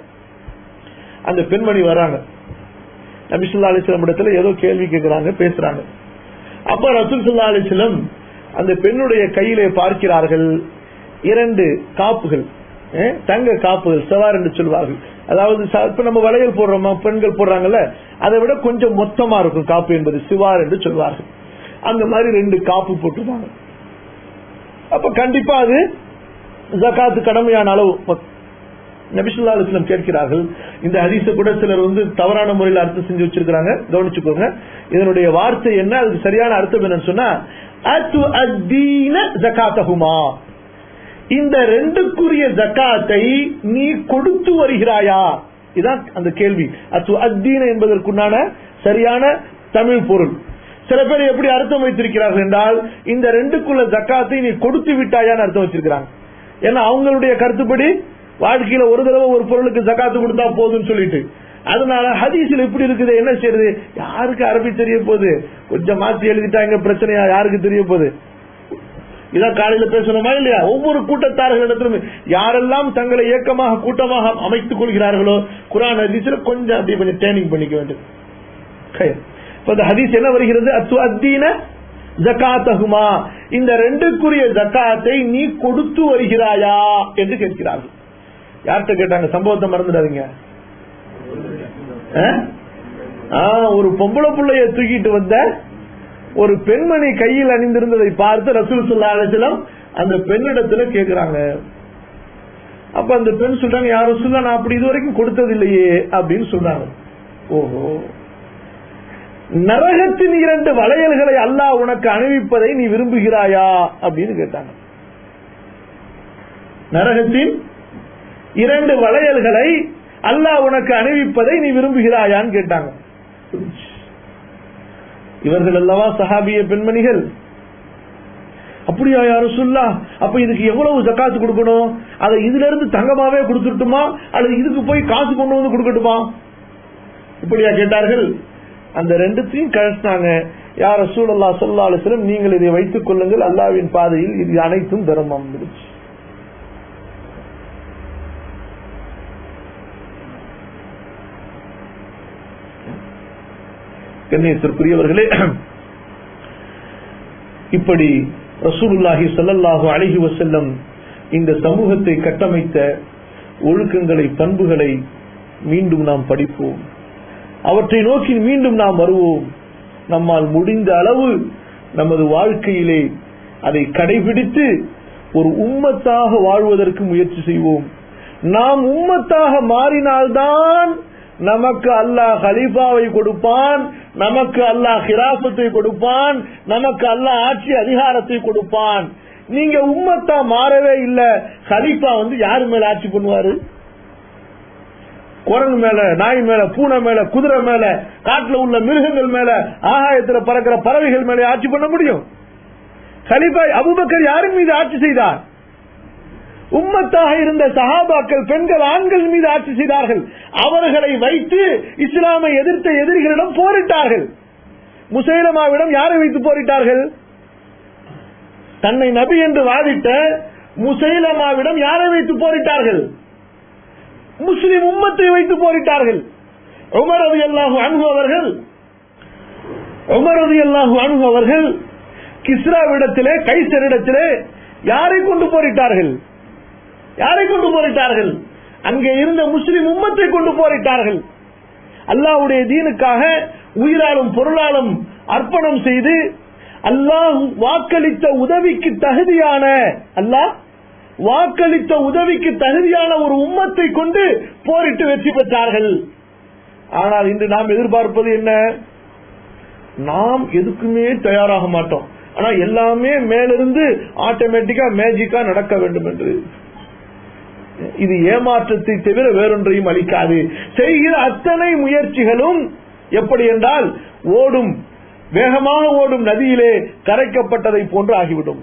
அந்த பெண்மணி வராங்க நபிசுல்லா அலிஸ்லாம் இடத்துல ஏதோ கேள்வி கேட்கிறாங்க பேசுறாங்க அப்ப ரசூல் சுல்லா அலிஸ்லம் அந்த பெண்ணுடைய கையிலே பார்க்கிறார்கள் இரண்டு காப்புகள் அஹ், தங்க காப்புகள் சவார் என்று சொல்வார்கள் அதாவது ச- இப்ப நம்ம வளையல் போடுறோமா பெண்கள் போடுறாங்கல்ல அதை விட கொஞ்சம் மொத்தமா இருக்கும் காப்பு என்பது சிவார் என்று சொல்வார்கள் அந்த மாதிரி ரெண்டு காப்பு போட்டிருப்பாங்க அப்ப கண்டிப்பா அது ஜகாத்து கடமையான அளவு நபிசுல்லா அலுவலம் கேட்கிறார்கள் இந்த ஹதீஸ கூட சிலர் வந்து தவறான முறையில் அர்த்தம் செஞ்சு வச்சிருக்காங்க கவனிச்சுக்கோங்க இதனுடைய வார்த்தை என்ன அதுக்கு சரியான அர்த்தம் என்னன்னு சொன்னா அத்து அத்தீன ஜகாத்தகுமா இந்த ரெண்டுக்குரிய ஜக்காத்தை நீ கொடுத்து வருகிறாயா இதான் அந்த கேள்வி அத்து அத்தீன என்பதற்குண்டான சரியான தமிழ் பொருள் சில பேர் எப்படி அர்த்தம் வைத்திருக்கிறார்கள் என்றால் இந்த ரெண்டுக்குள்ள ஜக்காத்தை நீ கொடுத்து விட்டாயான்னு அர்த்தம் வச்சிருக்கிறாங்க ஏன்னா அவங்களுடைய கருத்துப்படி வாழ்க்கையில ஒரு தடவை ஒரு பொருளுக்கு ஜக்காத்து கொடுத்தா போதும்னு சொல்லிட்டு அதனால ஹதீஸ்ல எப்படி இருக்குது என்ன செய்யறது யாருக்கு அரபி தெரிய போகுது கொஞ்சம் மாத்தி எழுதிட்டாங்க பிரச்சனையா யாருக்கு தெரிய போகுது இதான் காலையில பேசணுமா இல்லையா ஒவ்வொரு கூட்டத்தார்களிடத்திலும் யாரெல்லாம் தங்களை இயக்கமாக கூட்டமாக அமைத்துக் கொள்கிறார்களோ குரான் ஹதீஸ்ல கொஞ்சம் அப்படியே கொஞ்சம் ட்ரைனிங் பண்ணிக்க வேண்டும் கயிறு. இப்ப இந்த ஹதீஸ் என்ன வருகிறது அத்து அத்தீன ஜக்காத்தகுமா இந்த ரெண்டுக்குரிய ஜக்காத்தை நீ கொடுத்து வருகிறாயா என்று கேட்கிறார்கள் யார்கிட்ட கேட்டாங்க சம்பவத்தை மறந்துடாதீங்க ஆ? ஆ, ஒரு பொம்பளை புள்ளைய தூக்கிட்டு வந்த ஒரு பெண்மணி கையில் அணிந்திருந்ததை பார்த்து ரசூல் சுல்லா அலிஸ்லாம் அந்த பெண்ணிடத்துல கேக்குறாங்க அப்ப அந்த பெண் சொல்றாங்க யாரும் சொல்ல நான் அப்படி இது வரைக்கும் கொடுத்தது இல்லையே அப்படின்னு சொல்றாங்க ஓஹோ நரகத்தின் இரண்டு வளையல்களை அல்லாஹ் உனக்கு அணிவிப்பதை நீ விரும்புகிறாயா அப்படின்னு கேட்டாங்க நரகத்தின் இரண்டு வளையல்களை அல்லாஹ் உனக்கு அணிவிப்பதை நீ விரும்புகிறாயான்னு கேட்டாங்க இவர்கள் அல்லவா சஹாபிய பெண்மணிகள் அப்படியா யாரும் சொல்லா அப்ப இதுக்கு எவ்வளவு ஜக்காத்து கொடுக்கணும் அதை இதுல இருந்து தங்கமாவே கொடுத்துட்டுமா அல்லது இதுக்கு போய் காசு கொண்டு வந்து கொடுக்கட்டுமா இப்படியா கேட்டார்கள் அந்த ரெண்டுத்தையும் கழிச்சிட்டாங்க யார் ரசூலுல்லா ஸல்லல்லாஹு அலைஹி வஸல்லம் நீங்கள் இதை வைத்துக் கொள்ளுங்கள் அல்லாஹ்வின் பாதையில் இது அனைத்தும் தர்மம் இருந்துச்சு கண்ணியத்திற்குரியவர்களே இப்படி ரசூலுல்லாஹி ஸல்லல்லாஹு அலைஹி வஸல்லம் இந்த சமூகத்தை கட்டமைத்த ஒழுக்கங்களை பண்புகளை மீண்டும் நாம் படிப்போம் அவற்றை நோக்கி மீண்டும் நாம் வருவோம் நம்மால் முடிந்த அளவு நமது வாழ்க்கையிலே அதை கடைபிடித்து ஒரு உம்மத்தாக வாழ்வதற்கு முயற்சி செய்வோம் நாம் உம்மத்தாக மாறினால்தான் நமக்கு அல்லாஹ் ஹலீஃபாவை கொடுப்பான் நமக்கு அல்லாஹ் ஹிராபத்தை கொடுப்பான் நமக்கு அல்லாஹ் ஆட்சி அதிகாரத்தை கொடுப்பான் நீங்க உம்மத்தா மாறவே இல்ல ஹலீஃபா வந்து யாரு மேல ஆட்சி பண்ணுவாரு குரங்கு மேல நாய் மேல பூனை மேல குதிரை மேல காட்டுல உள்ள மிருகங்கள் மேல ஆகாயத்துல பறக்கிற பறவைகள் மேல ஆட்சி பண்ண முடியும் கலிபா அபுபக்கர் யாரின் மீது ஆட்சி செய்தார் உம்மத்தாக இருந்த சஹாபாக்கள் பெண்கள் ஆண்கள் மீது ஆட்சி செய்தார்கள் அவர்களை வைத்து இஸ்லாமை எதிர்த்த எதிரிகளிடம் போரிட்டார்கள் முசைலமாவிடம் யாரை வைத்து போரிட்டார்கள் தன்னை நபி என்று வாதிட்ட முசைலமாவிடம் யாரை வைத்து போரிட்டார்கள் முஸ்லிம் உம்மத்தை வைத்து போரிட்டார்கள் உமர் ரவி அல்லாஹு அணுகு அவர்கள் உமர் ரவி அல்லாஹு அணுகு அவர்கள் கிஸ்ராவிடத்திலே கைசரிடத்திலே யாரை கொண்டு போரிட்டார்கள் யாரை கொண்டு போரிட்டார்கள் அங்கே இருந்த முஸ்லிம் உம்மத்தை கொண்டு போரிட்டார்கள் அல்லாஹ்வுடைய தீனுக்காக உயிராலும் பொருளாலும் அர்ப்பணம் செய்து அல்லாஹ் வாக்களித்த உதவிக்கு தகுதியான அல்லாஹ் வாக்களித்த உதவிக்கு தகுதியான ஒரு உம்மத்தை கொண்டு போரிட்டு வெற்றி பெற்றார்கள் ஆனால் இன்று நாம் எதிர்பார்ப்பது என்ன நாம் எதுக்குமே தயாராக மாட்டோம் ஆனா எல்லாமே மேலிருந்து ஆட்டோமேட்டிக்கா மேஜிக்கா நடக்க வேண்டும் என்று இது ஏமாற்றத்தை தவிர வேறொன்றையும் அளிக்காது செய்கிற அத்தனை முயற்சிகளும் எப்படி என்றால் ஓடும் வேகமாக ஓடும் நதியிலே கரைக்கப்பட்டதை போன்று ஆகிவிடும்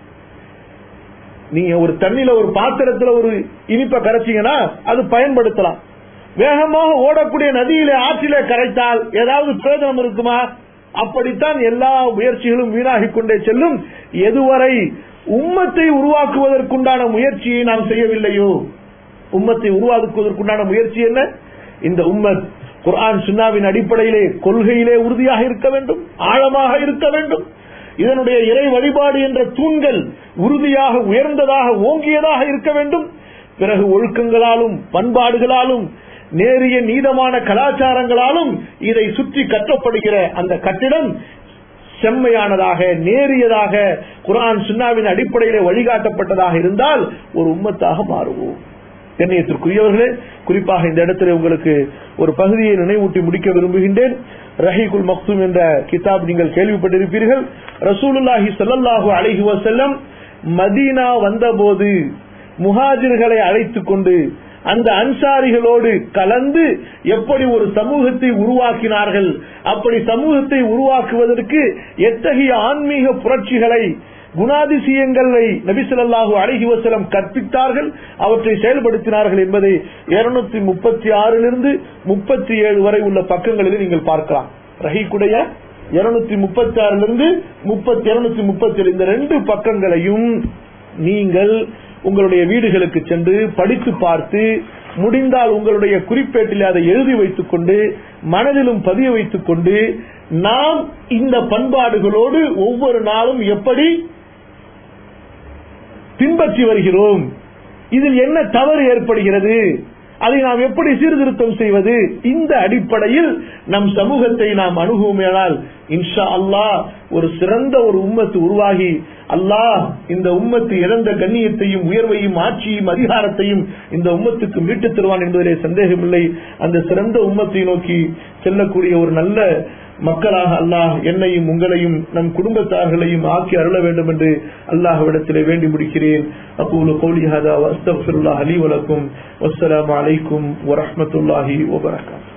நீங்க ஒரு தண்ணியில ஒரு பாத்திரத்துல ஒரு இனிப்பை கரைச்சீங்கன்னா அது பயன்படுத்தலாம் வேகமாக ஓடக்கூடிய நதியிலே ஆற்றிலே கரைத்தால் ஏதாவது பிரயோஜனம் இருக்குமா அப்படித்தான் எல்லா முயற்சிகளும் வீணாகிக் கொண்டே செல்லும் எதுவரை உம்மத்தை உருவாக்குவதற்குண்டான முயற்சியை நாம் செய்யவில்லையோ உம்மத்தை உருவாக்குவதற்குண்டான முயற்சி என்ன இந்த உம்மத் குர்ஆன் சுன்னாவின் அடிப்படையிலே கொள்கையிலே உறுதியாக இருக்க வேண்டும் ஆழமாக இருக்க வேண்டும் இதனுடைய இறை வழிபாடு என்ற தூண்கள் உறுதியாக உயர்ந்ததாக ஓங்கியதாக இருக்க வேண்டும் பிறகு ஒழுக்கங்களாலும் பண்பாடுகளாலும் நேரிய நீதமான கலாச்சாரங்களாலும் இதை சுற்றி கட்டப்படுகிற அந்த கட்டிடம் செம்மையானதாக நேரியதாக குரான் சுன்னாவின் அடிப்படையிலே வழிகாட்டப்பட்டதாக இருந்தால் ஒரு உம்மத்தாக மாறுவோம் கண்ணியத்திற்குரியவர்களே குறிப்பாக இந்த இடத்துல உங்களுக்கு ஒரு பகுதியை நினைவூட்டி முடிக்க விரும்புகின்றேன் ரஹீகுல் மக்தூம் என்ற கிதாப் நீங்கள் கேள்விப்பட்டிருப்பீர்கள் ரசூலுல்லாஹி ஸல்லல்லாஹு அலைஹி வஸல்லம் மதீனா வந்தபோது முஹாஜிர்களை அழைத்துக் கொண்டு அந்த அன்சாரிகளோடு கலந்து எப்படி ஒரு சமூகத்தை உருவாக்கினார்கள் அப்படி சமூகத்தை உருவாக்குவதற்கு எத்தகைய ஆன்மீக புரட்சிகளை குணாதிசயங்களை நபிசல்லாஹு அழகி வசலம் கற்பித்தார்கள் அவற்றை செயல்படுத்தினார்கள் என்பதை இருநூத்தி முப்பத்தி ஆறிலிருந்து முப்பத்தி ஏழு வரை உள்ள பக்கங்களில் நீங்கள் பார்க்கலாம் ரஹீக்குடைய இருநூத்தி முப்பத்தி ஆறிலிருந்து முப்பத்தி இருநூத்தி முப்பத்தி ஏழு இந்த ரெண்டு பக்கங்களையும் நீங்கள் உங்களுடைய வீடுகளுக்கு சென்று படித்து பார்த்து முடிந்தால் உங்களுடைய குறிப்பேட்டில் அதை எழுதி வைத்துக் கொண்டு மனதிலும் பதிய வைத்துக் கொண்டு நாம் இந்த பண்பாடுகளோடு ஒவ்வொரு நாளும் எப்படி பின்பற்றி வருகிறோம் இதில் என்ன தவறு ஏற்படுகிறது அதை நாம் எப்படி சீர்திருத்தம் செய்வது இந்த அடிப்படையில் நம் சமூகத்தை நாம் அணுகுமையானால் இன்ஷா அல்லாஹ் ஒரு சிறந்த ஒரு உம்மத்து உருவாகி அல்லாஹ் இந்த உம்மத்து இழந்த கண்ணியத்தையும் உயர்வையும் ஆட்சியும் அதிகாரத்தையும் இந்த உம்மத்துக்கு மீட்டுத் தருவான் என்பதிலே சந்தேகமில்லை அந்த சிறந்த உம்மத்தை நோக்கி செல்லக்கூடிய ஒரு நல்ல மக்களாக அல்லாஹ் என்னையும் உங்களையும் நம் குடும்பத்தார்களையும் ஆக்கி அருள வேண்டும் என்று அல்லாஹ்விடத்திலே வேண்டி முடிக்கிறேன் அப்போது கோலி ஹதா அஸ்தபிருல்லா அலி வலக்கும் வஸ்ஸலாமு அலைக்கும் வரஹ்மத்துல்லாஹி வபரகாத்